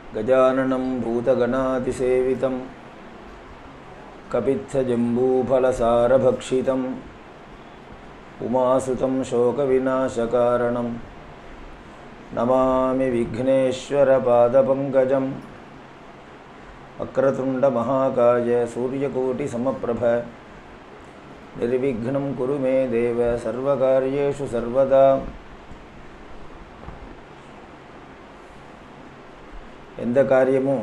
गजाननं भूतगणातिसेवितं कपित्थजम्बूफलसारभक्षितम् उमासुतं शोकविनाशकारणं नमामि विघ्नेश्वरपादपङ्कजम् वक्रतुण्डमहाकाय सूर्यकोटिसमप्रभ निर्विघ्नं कुरु मे देव सर्वकार्येषु सर्वदा எந்த காரியமும்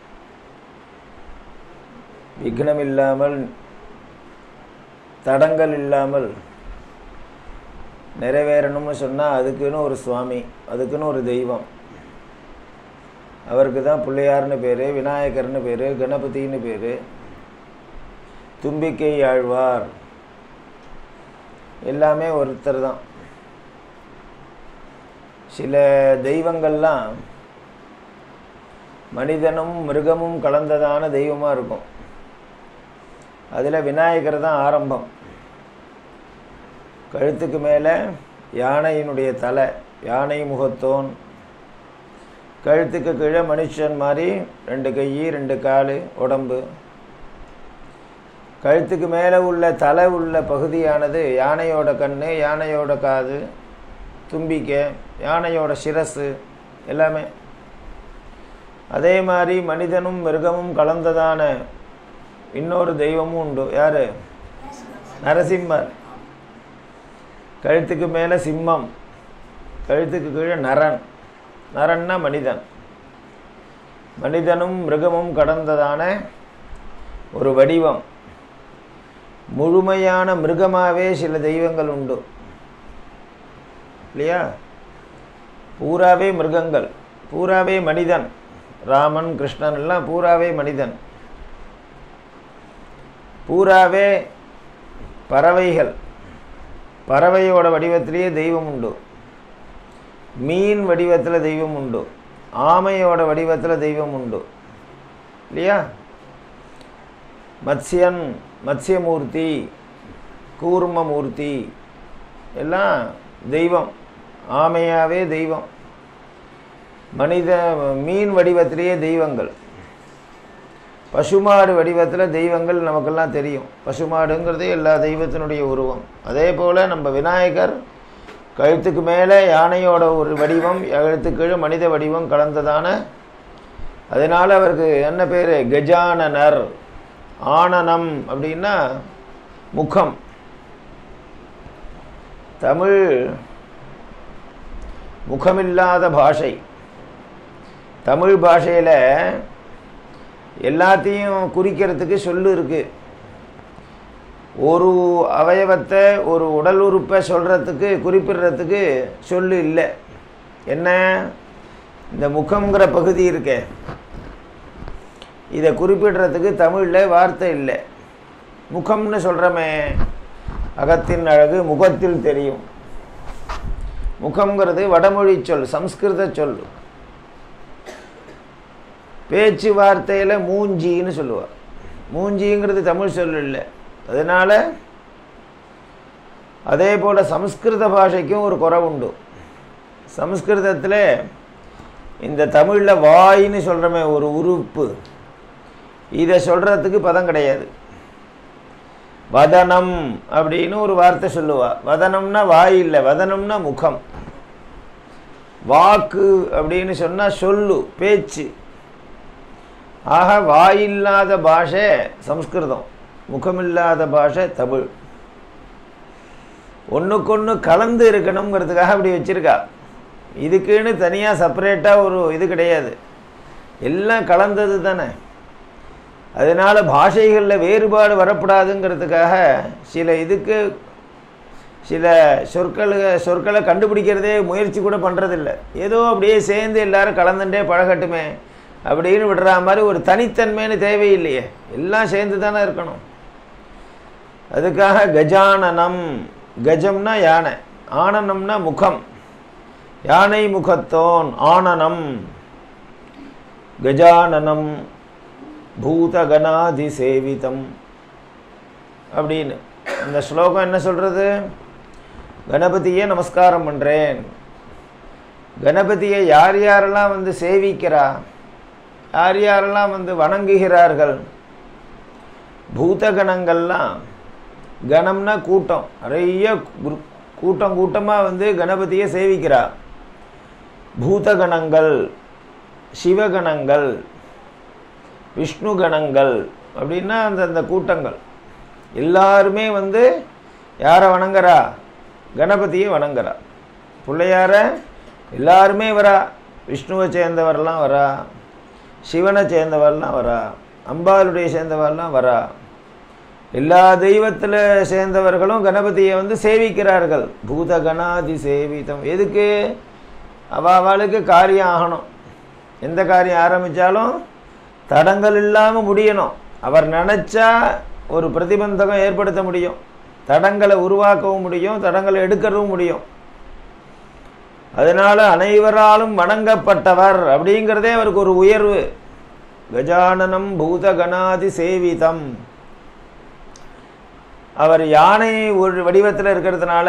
விக்னம் இல்லாமல் தடங்கள் இல்லாமல் நிறைவேறணும்னு சொன்னால் அதுக்குன்னு ஒரு சுவாமி அதுக்குன்னு ஒரு தெய்வம் அவருக்கு தான் பிள்ளையார்னு பேர் விநாயகர்னு பேர் கணபதினு பேர் தும்பிக்கை ஆழ்வார் எல்லாமே ஒருத்தர் தான் சில தெய்வங்கள்லாம் மனிதனும் மிருகமும் கலந்ததான தெய்வமாக இருக்கும் அதில் விநாயகர் தான் ஆரம்பம் கழுத்துக்கு மேலே யானையினுடைய தலை யானை முகத்தோன் கழுத்துக்கு கீழே மனுஷன் மாதிரி ரெண்டு கை ரெண்டு கால் உடம்பு கழுத்துக்கு மேலே உள்ள தலை உள்ள பகுதியானது யானையோட கண் யானையோட காது தும்பிக்கை யானையோட சிரசு எல்லாமே அதே மாதிரி மனிதனும் மிருகமும் கலந்ததான இன்னொரு தெய்வமும் உண்டு யார் நரசிம்மர் கழுத்துக்கு மேலே சிம்மம் கழுத்துக்கு கீழே நரன் நரன்னா மனிதன் மனிதனும் மிருகமும் கடந்ததான ஒரு வடிவம் முழுமையான மிருகமாகவே சில தெய்வங்கள் உண்டு இல்லையா பூராவே மிருகங்கள் பூராவே மனிதன் ராமன் கிருஷ்ணன் எல்லாம் பூராவே மனிதன் பூராவே பறவைகள் பறவையோட வடிவத்திலேயே தெய்வம் உண்டு மீன் வடிவத்தில் தெய்வம் உண்டு ஆமையோட வடிவத்தில் தெய்வம் உண்டு இல்லையா மத்ஸ்யன் மத்ஸ்யமூர்த்தி கூர்மமூர்த்தி எல்லாம் தெய்வம் ஆமையாவே தெய்வம் மனித மீன் வடிவத்திலேயே தெய்வங்கள் பசுமாடு வடிவத்தில் தெய்வங்கள் நமக்கெல்லாம் தெரியும் பசுமாடுங்கிறது எல்லா தெய்வத்தினுடைய உருவம் அதே போல் நம்ம விநாயகர் கழுத்துக்கு மேலே யானையோட ஒரு வடிவம் கழுத்துக்கு கீழே மனித வடிவம் கலந்ததான அதனால் அவருக்கு என்ன பேர் கஜானனர் ஆனனம் அப்படின்னா முகம் தமிழ் முகமில்லாத பாஷை தமிழ் பாஷையில் எல்லாத்தையும் குறிக்கிறதுக்கு சொல்லு இருக்கு ஒரு அவயவத்தை ஒரு உடல் உறுப்பை சொல்கிறதுக்கு குறிப்பிடுறதுக்கு சொல்லு இல்லை என்ன இந்த முகங்கிற பகுதி இருக்கே இதை குறிப்பிடுறதுக்கு தமிழில் வார்த்தை இல்லை முகம்னு சொல்கிறோமே அகத்தின் அழகு முகத்தில் தெரியும் முகம்ங்கிறது வடமொழி சொல் சம்ஸ்கிருத சொல் பேச்சு வார்த்தையில் மூஞ்சின்னு சொல்லுவார் மூஞ்சிங்கிறது தமிழ் சொல் இல்லை அதனால் அதே போல் சம்ஸ்கிருத பாஷைக்கும் ஒரு குறை உண்டு சம்ஸ்கிருதத்தில் இந்த தமிழில் வாயின்னு சொல்கிறோமே ஒரு உறுப்பு இதை சொல்கிறதுக்கு பதம் கிடையாது வதனம் அப்படின்னு ஒரு வார்த்தை சொல்லுவா வதனம்னா வாய் இல்லை வதனம்னா முகம் வாக்கு அப்படின்னு சொன்னால் சொல்லு பேச்சு ஆக வாயில்லாத பாஷை சம்ஸ்கிருதம் முகமில்லாத பாஷை தமிழ் ஒன்றுக்கொன்று கலந்து இருக்கணுங்கிறதுக்காக அப்படி வச்சுருக்கா இதுக்குன்னு தனியாக செப்பரேட்டாக ஒரு இது கிடையாது எல்லாம் கலந்தது தானே அதனால் பாஷைகளில் வேறுபாடு வரப்படாதுங்கிறதுக்காக சில இதுக்கு சில சொற்களை சொற்களை கண்டுபிடிக்கிறதே முயற்சி கூட பண்ணுறதில்ல ஏதோ அப்படியே சேர்ந்து எல்லாரும் கலந்துட்டே பழகட்டுமே அப்படின்னு விடுற மாதிரி ஒரு தனித்தன்மைன்னு தேவையில்லையே எல்லாம் சேர்ந்து தானே இருக்கணும் அதுக்காக கஜானனம் கஜம்னா யானை ஆனனம்னா முகம் யானை முகத்தோன் ஆனனம் கஜானனம் பூதகணாதி சேவிதம் அப்படின்னு அந்த ஸ்லோகம் என்ன சொல்கிறது கணபதியை நமஸ்காரம் பண்ணுறேன் கணபதியை யார் யாரெல்லாம் வந்து சேவிக்கிறா யார் யாரெல்லாம் வந்து வணங்குகிறார்கள் பூதகணங்கள்லாம் கணம்னா கூட்டம் நிறைய குரு- கூட்டம் கூட்டமாக வந்து கணபதியை சேவிக்கிறா பூதகணங்கள் சிவகணங்கள் விஷ்ணு கணங்கள் அப்படின்னா அந்த அந்த கூட்டங்கள் எல்லாருமே வந்து யாரை வணங்குறா கணபதியை வணங்குறா பிள்ளையார எல்லாருமே வரா விஷ்ணுவை சேர்ந்தவரெல்லாம் வரா சிவனை சேர்ந்தவரெல்லாம் வரா அம்பாளுடைய சேர்ந்தவரெல்லாம் வரா எல்லா தெய்வத்தில் சேர்ந்தவர்களும் கணபதியை வந்து சேவிக்கிறார்கள் பூத கணாதி சேவிதம் எதுக்கு அவ அவளுக்கு காரியம் ஆகணும் எந்த காரியம் ஆரம்பித்தாலும் தடங்கள் இல்லாமல் முடியணும் அவர் நினச்சா ஒரு பிரதிபந்தகம் ஏற்படுத்த முடியும் தடங்களை உருவாக்கவும் முடியும் தடங்களை எடுக்கவும் முடியும் அதனால அனைவராலும் வணங்கப்பட்டவர் அப்படிங்கிறதே அவருக்கு ஒரு உயர்வு கஜானனம் பூத கணாதி சேவிதம் அவர் யானை ஒரு வடிவத்தில் இருக்கிறதுனால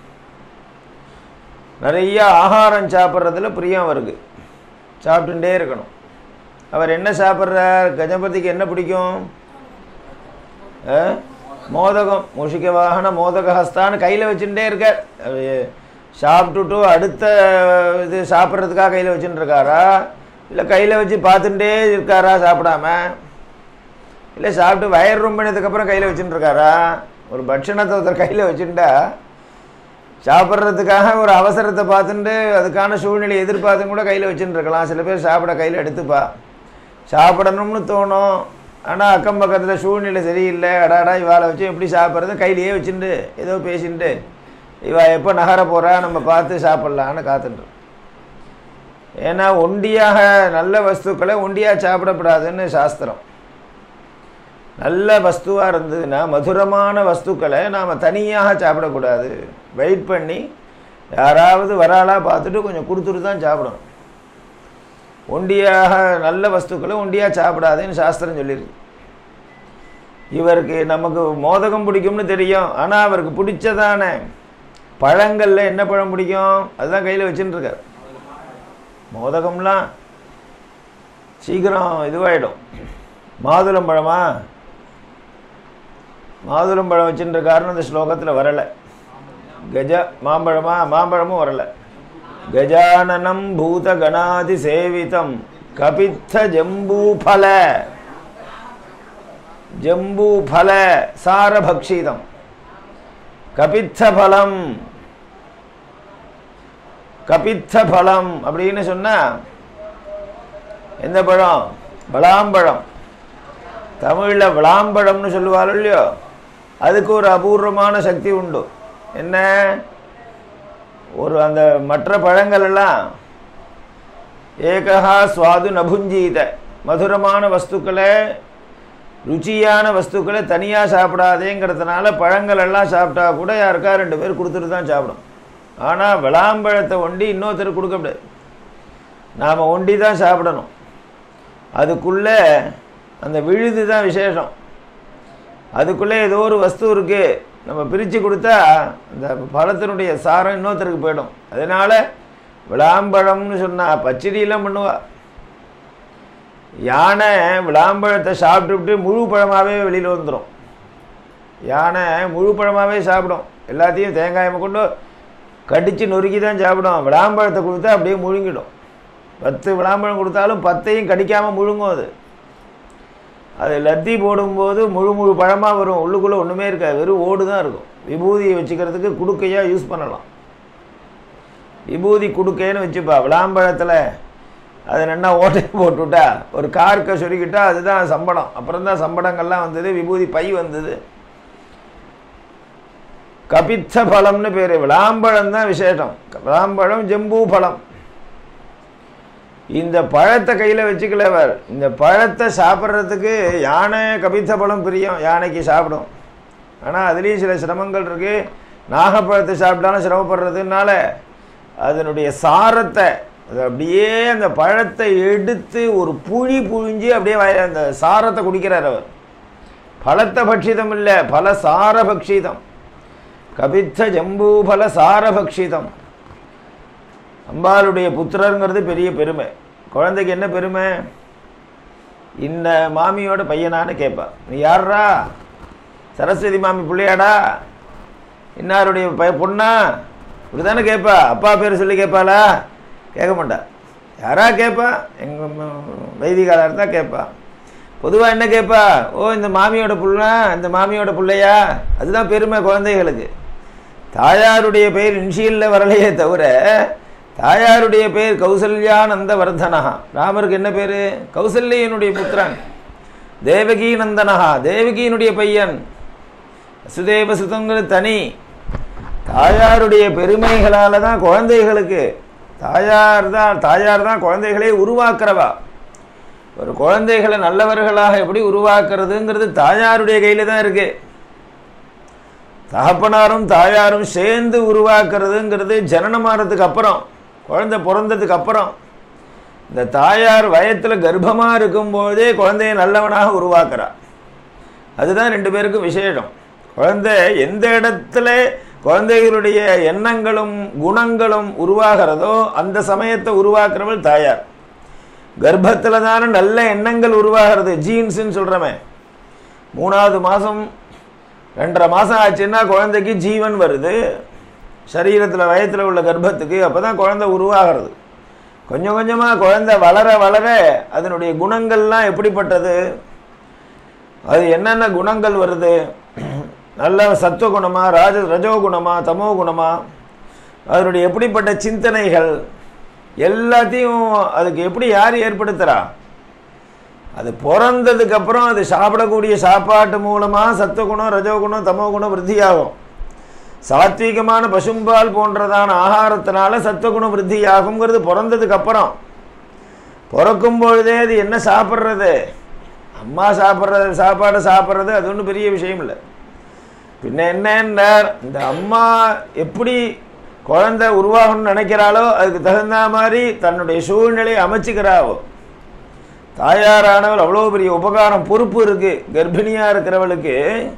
நிறைய ஆகாரம் சாப்பிட்றதுல பிரியம் அவருக்கு சாப்பிட்டுட்டே இருக்கணும் அவர் என்ன சாப்பிட்றார் கஜபதிக்கு என்ன பிடிக்கும் ஆ? மோதகம் முஷிக வாகன மோதக ஹஸ்தான்னு கையில் வச்சுட்டே இருக்கார் அது சாப்பிட்டுட்டு அடுத்த இது சாப்பிட்றதுக்காக கையில் வச்சுட்டு இருக்காரா இல்லை கையில் வச்சு பார்த்துட்டே இருக்காரா சாப்பிடாம இல்லை சாப்பிட்டு வயர் ரொம்பினதுக்கப்புறம் கையில் வச்சுட்டு இருக்காரா ஒரு பட்சணத்தை ஒருத்தர் கையில் வச்சுட்டா சாப்பிட்றதுக்காக ஒரு அவசரத்தை பார்த்துட்டு அதுக்கான சூழ்நிலையை எதிர்பார்த்து கூட கையில் வச்சுட்டு இருக்கலாம் சில பேர் சாப்பிட கையில் எடுத்துப்பா சாப்பிடணும்னு தோணும் ஆனால் அக்கம் பக்கத்தில் சூழ்நிலை சரியில்லை அடாடா இவாளை வச்சு எப்படி சாப்பிட்றது கையிலேயே வச்சுட்டு ஏதோ பேசிட்டு இவா எப்போ நகர போகிறா நம்ம பார்த்து சாப்பிட்லான்னு காத்துட்டு ஏன்னா ஒண்டியாக நல்ல வஸ்துக்களை ஒண்டியாக சாப்பிடக்கூடாதுன்னு சாஸ்திரம் நல்ல வஸ்துவாக இருந்ததுன்னா மதுரமான வஸ்துக்களை நாம் தனியாக சாப்பிடக்கூடாது வெயிட் பண்ணி யாராவது வராளா பார்த்துட்டு கொஞ்சம் கொடுத்துட்டு தான் சாப்பிடணும் ஒண்டியாக நல்ல வஸ்துக்களை ஒண்டியாக சாப்பிடாதேன்னு சாஸ்திரம் சொல்லியிருக்கு இவருக்கு நமக்கு மோதகம் பிடிக்கும்னு தெரியும் ஆனால் அவருக்கு பிடிச்சதான பழங்களில் என்ன பழம் பிடிக்கும் அதுதான் கையில் வச்சுட்டு இருக்கார் மோதகம்லாம் சீக்கிரம் இதுவாயிடும் மாதுளம் பழமா மாதுளம் பழம் வச்சுட்டு இருக்காருன்னு அந்த ஸ்லோகத்தில் வரலை கஜ மாம்பழமா மாம்பழமும் வரலை கஜானனம் பூத கணாதி சேவிதம் கபித்த ஜம்பூஃபல ஜம்பூஃபல சாரபக்ஷிதம் கபித்த பலம் கபித்த பலம் அப்படின்னு சொன்னா எந்த பழம் பலாம்பழம் தமிழில் விளாம்பழம்னு சொல்லுவாள் இல்லையோ அதுக்கு ஒரு அபூர்வமான சக்தி உண்டு என்ன ஒரு அந்த மற்ற பழங்கள் எல்லாம் ஏகஹா சுவாது நபுஞ்சீத மதுரமான வஸ்துக்களை ருச்சியான வஸ்துக்களை தனியாக சாப்பிடாதேங்கிறதுனால பழங்கள் எல்லாம் சாப்பிட்டா கூட யாருக்கா ரெண்டு பேர் கொடுத்துட்டு தான் சாப்பிடும் ஆனால் விளாம்பழத்தை ஒண்டி இன்னொருத்தர் கொடுக்க முடியாது நாம் ஒண்டி தான் சாப்பிடணும் அதுக்குள்ளே அந்த விழுது தான் விசேஷம் அதுக்குள்ளே ஏதோ ஒரு வஸ்து இருக்குது நம்ம பிரித்து கொடுத்தா அந்த பழத்தினுடைய சாரம் இன்னொருத்தருக்கு போயிடும் அதனால் விளாம்பழம்னு சொன்னால் பச்சடியெல்லாம் பண்ணுவா யானை விளாம்பழத்தை சாப்பிட்டுவிட்டு முழு பழமாகவே வெளியில் வந்துடும் யானை முழு பழமாகவே சாப்பிடும் எல்லாத்தையும் தேங்காயம் கொண்டு கடித்து நொறுக்கி தான் சாப்பிடும் விளாம்பழத்தை கொடுத்தா அப்படியே முழுங்கிடும் பத்து விளாம்பழம் கொடுத்தாலும் பத்தையும் கடிக்காமல் முழுங்கும் அது அது லத்தி போடும்போது முழு முழு பழமாக வரும் உள்ளுக்குள்ளே ஒன்றுமே இருக்காது வெறும் ஓடு தான் இருக்கும் விபூதியை வச்சுக்கிறதுக்கு குடுக்கையாக யூஸ் பண்ணலாம் விபூதி குடுக்கைன்னு வச்சுப்பா விளாம்பழத்தில் அது நல்லா ஓட்டையை போட்டுவிட்டா ஒரு கார்க்கை சொருக்கிட்டா அதுதான் சம்பளம் அப்புறம் தான் சம்பளங்கள்லாம் வந்தது விபூதி பை வந்தது கபித்த பழம்னு பேர் விளாம்பழம் தான் விசேஷம் விளாம்பழம் ஜம்பூ பழம் இந்த பழத்தை கையில் வச்சுக்கலவர் இந்த பழத்தை சாப்பிட்றதுக்கு யானை கபித்த பழம் பிரியம் யானைக்கு சாப்பிடும் ஆனால் அதுலேயும் சில சிரமங்கள் இருக்குது நாகப்பழத்தை சாப்பிட்டாலும் சிரமப்படுறதுனால அதனுடைய சாரத்தை அது அப்படியே அந்த பழத்தை எடுத்து ஒரு புழி புழிஞ்சு அப்படியே வாயில அந்த சாரத்தை குடிக்கிறார் அவர் பழத்த பட்சிதம் இல்லை பல சார பக்ஷிதம் கபித்த ஜம்பூபல சார பக்ஷிதம் அம்பாளுடைய புத்திரருங்கிறது பெரிய பெருமை குழந்தைக்கு என்ன பெருமை இந்த மாமியோட பையனான்னு கேட்பா நீ யார்ரா சரஸ்வதி மாமி பிள்ளையாடா இன்னாருடைய பய பொண்ணா இப்படி தானே கேட்பா அப்பா பேர் சொல்லி கேட்பாளா கேட்க மாட்டா யாரா கேட்பா எங்கள் வைதிகாலாக இருந்தால் கேட்பா பொதுவாக என்ன கேட்பா ஓ இந்த மாமியோட புள்ள இந்த மாமியோட பிள்ளையா அதுதான் பெருமை குழந்தைகளுக்கு தாயாருடைய பெயர் இன்ஷியலில் வரலையே தவிர தாயாருடைய பெயர் கௌசல்யானந்த வர்தனஹா ராமருக்கு என்ன பேர் கௌசல்யனுடைய புத்திரன் தேவகி நந்தனஹா தேவகியினுடைய பையன் வசுதேவ சுதங்கிற தனி தாயாருடைய பெருமைகளால் தான் குழந்தைகளுக்கு தாயார் தான் தாயார் தான் குழந்தைகளை உருவாக்குறவா ஒரு குழந்தைகளை நல்லவர்களாக எப்படி உருவாக்குறதுங்கிறது தாயாருடைய கையில் தான் இருக்கு தகப்பனாரும் தாயாரும் சேர்ந்து உருவாக்குறதுங்கிறது ஜனனமானதுக்கு அப்புறம் குழந்தை பிறந்ததுக்கு அப்புறம் இந்த தாயார் வயத்தில் கர்ப்பமாக இருக்கும்போதே குழந்தைய நல்லவனாக உருவாக்குறா அதுதான் ரெண்டு பேருக்கும் விசேஷம் குழந்தை எந்த இடத்துல குழந்தைகளுடைய எண்ணங்களும் குணங்களும் உருவாகிறதோ அந்த சமயத்தை உருவாக்குறவள் தாயார் கர்ப்பத்தில் தானே நல்ல எண்ணங்கள் உருவாகிறது ஜீன்ஸுன்னு சொல்கிறோமே மூணாவது மாதம் ரெண்டரை மாதம் ஆச்சுன்னா குழந்தைக்கு ஜீவன் வருது சரீரத்தில் வயத்தில் உள்ள கர்ப்பத்துக்கு அப்போ தான் குழந்தை உருவாகிறது கொஞ்சம் கொஞ்சமாக குழந்தை வளர வளர அதனுடைய குணங்கள்லாம் எப்படிப்பட்டது அது என்னென்ன குணங்கள் வருது நல்ல சத்துவ குணமா ராஜ ரஜோ குணமா தமோ குணமா அதனுடைய எப்படிப்பட்ட சிந்தனைகள் எல்லாத்தையும் அதுக்கு எப்படி யார் ஏற்படுத்துகிறா அது பிறந்ததுக்கு அப்புறம் அது சாப்பிடக்கூடிய சாப்பாட்டு மூலமாக சத்துவகுணம் ரஜோகுணம் தமோ குணம் விருத்தியாகும் சாத்வீகமான பசும்பால் போன்றதான ஆகாரத்தினால சத்துவகுணம் விருத்தியாகுங்கிறது பிறந்ததுக்கு அப்புறம் பிறக்கும் பொழுதே அது என்ன சாப்பிட்றது அம்மா சாப்பிட்றது சாப்பாடை சாப்பிட்றது அது ஒன்றும் பெரிய விஷயம் இல்லை பின்ன என்ன இந்த அம்மா எப்படி குழந்தை உருவாகணும்னு நினைக்கிறாளோ அதுக்கு தகுந்த மாதிரி தன்னுடைய சூழ்நிலையை அமைச்சுக்கிறாவோ தாயாரானவள் அவ்வளோ பெரிய உபகாரம் பொறுப்பு இருக்குது கர்ப்பிணியாக இருக்கிறவளுக்கு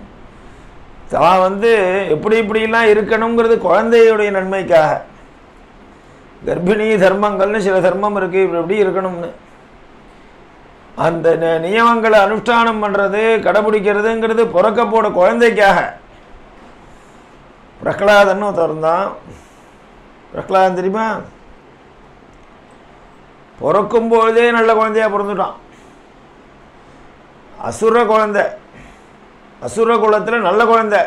தான் வந்து எப்படி இப்படிலாம் இருக்கணுங்கிறது குழந்தையுடைய நன்மைக்காக கர்ப்பிணி தர்மங்கள்னு சில தர்மம் இருக்குது இப்படி இப்படி இருக்கணும்னு அந்த நி- நியமங்களை அனுஷ்டானம் பண்ணுறது கடைபிடிக்கிறதுங்கிறது பிறக்க போட குழந்தைக்காக பிரகலாதன்னு ஒருத்தர் இருந்தான் பிரகலாதன் தெரியுமா பிறக்கும் பொழுதே நல்ல குழந்தையா பிறந்துட்டான் அசுர குழந்தை அசுர குலத்தில் நல்ல குழந்தை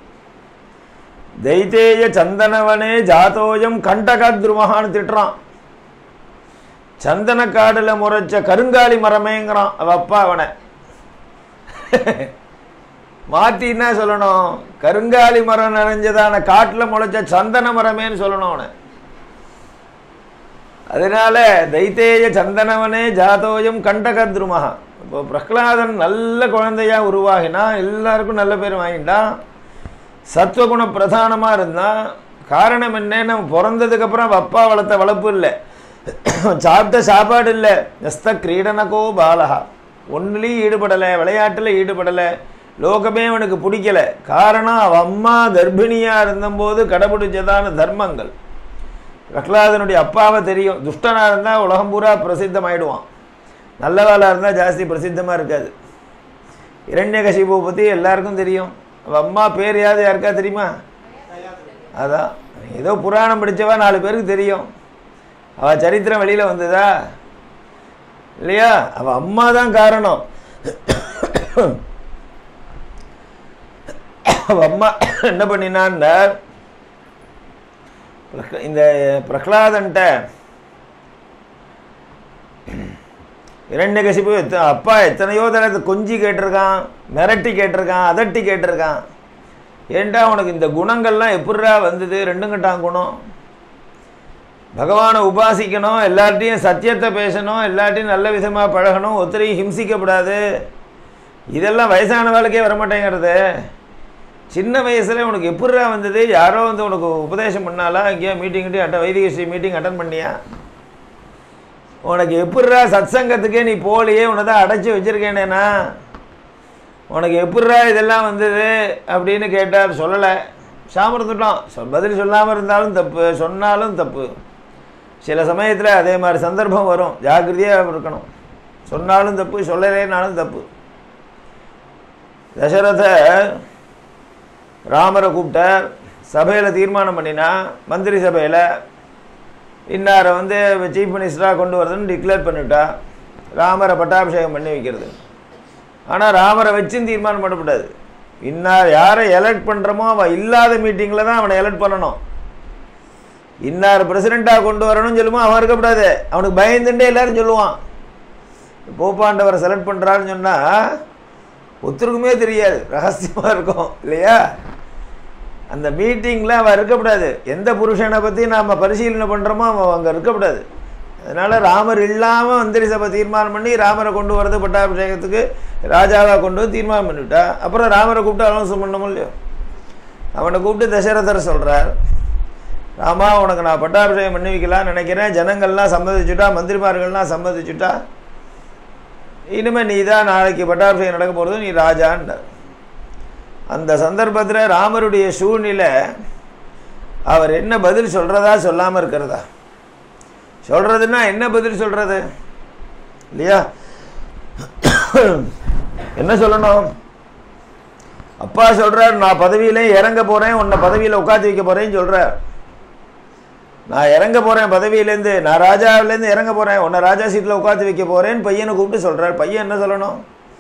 தைத்தேய சந்தனவனே ஜாதோயம் கண்டகத்ருமகான்னு திட்டுறான் சந்தன காடுல முறைச்ச கருங்காலி மரமேங்கிறான் அவ அப்பா அவனை மாத்தி என்ன சொல்லணும் கருங்காலி மரம் நிறைஞ்சதான காட்டுல முளைச்ச சந்தன மரமேன்னு சொல்லணும் அவனை அதனால தைத்தேய சந்தனவனே ஜாதோயம் கண்டகத்ருமஹா இப்போ பிரகலாதன் நல்ல குழந்தையா உருவாகினா எல்லாருக்கும் நல்ல பேர் வாங்கிட்டான் சத்வகுண பிரதானமா இருந்தான் காரணம் என்ன நம்ம பிறந்ததுக்கு அப்புறம் அவன் அப்பா வளர்த்த வளர்ப்பு இல்லை சாப்பிட்ட சாப்பாடு இல்லை எஸ்த கிரீடனகோ பாலகா ஒன்றுலையும் ஈடுபடலை விளையாட்டில் ஈடுபடலை லோகமே அவனுக்கு பிடிக்கல காரணம் அவன் அம்மா கர்ப்பிணியாக இருந்தபோது கடைபிடிச்சதான தர்மங்கள் பிரகலாதனுடைய அப்பாவை தெரியும் துஷ்டனாக இருந்தால் உலகம் பூரா பிரசித்தமாயிடுவான் நல்லவாளாக இருந்தால் ஜாஸ்தி பிரசித்தமாக இருக்காது இரண்யகசிபுவை பற்றி எல்லாருக்கும் தெரியும் அவள் அம்மா பேர் யாவது யாருக்கா தெரியுமா அதான் ஏதோ புராணம் படித்தவா நாலு பேருக்கு தெரியும் அவள் சரித்திரம் வெளியில் வந்ததா இல்லையா அவள் அம்மா தான் காரணம் அவள் அம்மா என்ன பண்ணினான்னா பிரக- இந்த பிரகலாதன்ட்ட இரண்யகசிபு எத்த அப்பா எத்தனையோ தடவை கொஞ்சி கேட்டிருக்கான் மிரட்டி கேட்டிருக்கான் அதட்டி கேட்டிருக்கான் ஏன்டா உனக்கு இந்த குணங்கள்லாம் எப்படிடா வந்தது ரெண்டும் கட்டாம் குணம் பகவானை உபாசிக்கணும் எல்லார்ட்டையும் சத்தியத்தை பேசணும் எல்லார்ட்டையும் நல்ல விதமாக பழகணும் ஒருத்தரையும் ஹிம்சிக்கப்படாது இதெல்லாம் வயசான வாழ்க்கையே வரமாட்டேங்கிறது சின்ன வயசுல உனக்கு எப்படிடா வந்தது யாரோ வந்து உனக்கு உபதேசம் பண்ணாலா எங்கேயோ மீட்டிங் கிட்டி அட்டன் வைதிக ஸ்ரீ மீட்டிங் அட்டன் பண்ணியா உனக்கு எப்படிடா சத்சங்கத்துக்கே நீ போலியே உன்னை தான் அடைச்சி வச்சிருக்கேனேனா உனக்கு எப்படிடா இதெல்லாம் வந்தது அப்படின்னு கேட்டார் சொல்லலை சாமர்ந்துட்டோம் சொ பதில் சொல்லாமல் இருந்தாலும் தப்பு சொன்னாலும் தப்பு சில சமயத்தில் அதே மாதிரி சந்தர்ப்பம் வரும் ஜாக்கிரதையாக இருக்கணும் சொன்னாலும் தப்பு சொல்லலைனாலும் தப்பு தசரத ராமரை கூப்பிட்டார் சபையில் தீர்மானம் பண்ணினா மந்திரி சபையில் இன்னாரை வந்து சீஃப் மினிஸ்டராக கொண்டு வரதுன்னு டிக்ளேர் பண்ணிவிட்டா ராமரை பட்டாபிஷேகம் பண்ணி வைக்கிறது ஆனால் ராமரை வச்சும் தீர்மானம் பண்ணக்கூடாது இன்னார் யாரை எலெக்ட் பண்ணுறோமோ அவன் இல்லாத மீட்டிங்கில் தான் அவனை எலெக்ட் பண்ணணும் இன்னார் பிரசிடெண்ட்டாக கொண்டு வரணும்னு சொல்லுமோ அவன் இருக்கக்கூடாது அவனுக்கு பயந்துட்டே எல்லாரும் சொல்லுவான் போப்பாண்டவரை செலக்ட் பண்ணுறான்னு சொன்னால் ஒருத்தருக்குமே தெரியாது ரகசியமாக இருக்கும் இல்லையா அந்த மீட்டிங்கில் அவன் இருக்கக்கூடாது எந்த புருஷனை பற்றி நாம் பரிசீலனை பண்ணுறோமோ அவன் அங்கே இருக்கக்கூடாது அதனால் ராமர் இல்லாமல் மந்திரி சபை தீர்மானம் பண்ணி ராமரை கொண்டு வரது பட்டாபிஷேகத்துக்கு ராஜாவாக கொண்டு வந்து தீர்மானம் பண்ணிவிட்டா அப்புறம் ராமரை கூப்பிட்டு அனௌன்ஸ் பண்ணணும் இல்லையோ அவனை கூப்பிட்டு தசரதர் சொல்கிறார் ராமா உனக்கு நான் பட்டாபிஷேகம் பண்ணி வைக்கலாம்னு நினைக்கிறேன் ஜனங்கள்லாம் சம்மதிச்சுட்டா மந்திரிமார்கள்லாம் சம்மதிச்சுட்டா இனிமேல் நீ தான் நாளைக்கு பட்டாபிஷேகம் நடக்க போகிறது நீ ராஜான்றார் அந்த சந்தர்ப்பத்தில் ராமருடைய சூழ்நிலை அவர் என்ன பதில் சொல்கிறதா சொல்லாமல் இருக்கிறதா சொல்கிறதுன்னா என்ன பதில் சொல்கிறது இல்லையா என்ன சொல்லணும் அப்பா சொல்கிறார் நான் பதவியிலே இறங்க போகிறேன் உன்னை பதவியில் உட்காந்து வைக்க போகிறேன்னு சொல்கிறார் நான் இறங்க போகிறேன் பதவியிலேருந்து நான் ராஜாவிலேருந்து இறங்க போகிறேன் உன்னை ராஜா சீட்டில் உட்காந்து வைக்க போகிறேன்னு பையனை கூப்பிட்டு சொல்கிறார் பையன் என்ன சொல்லணும்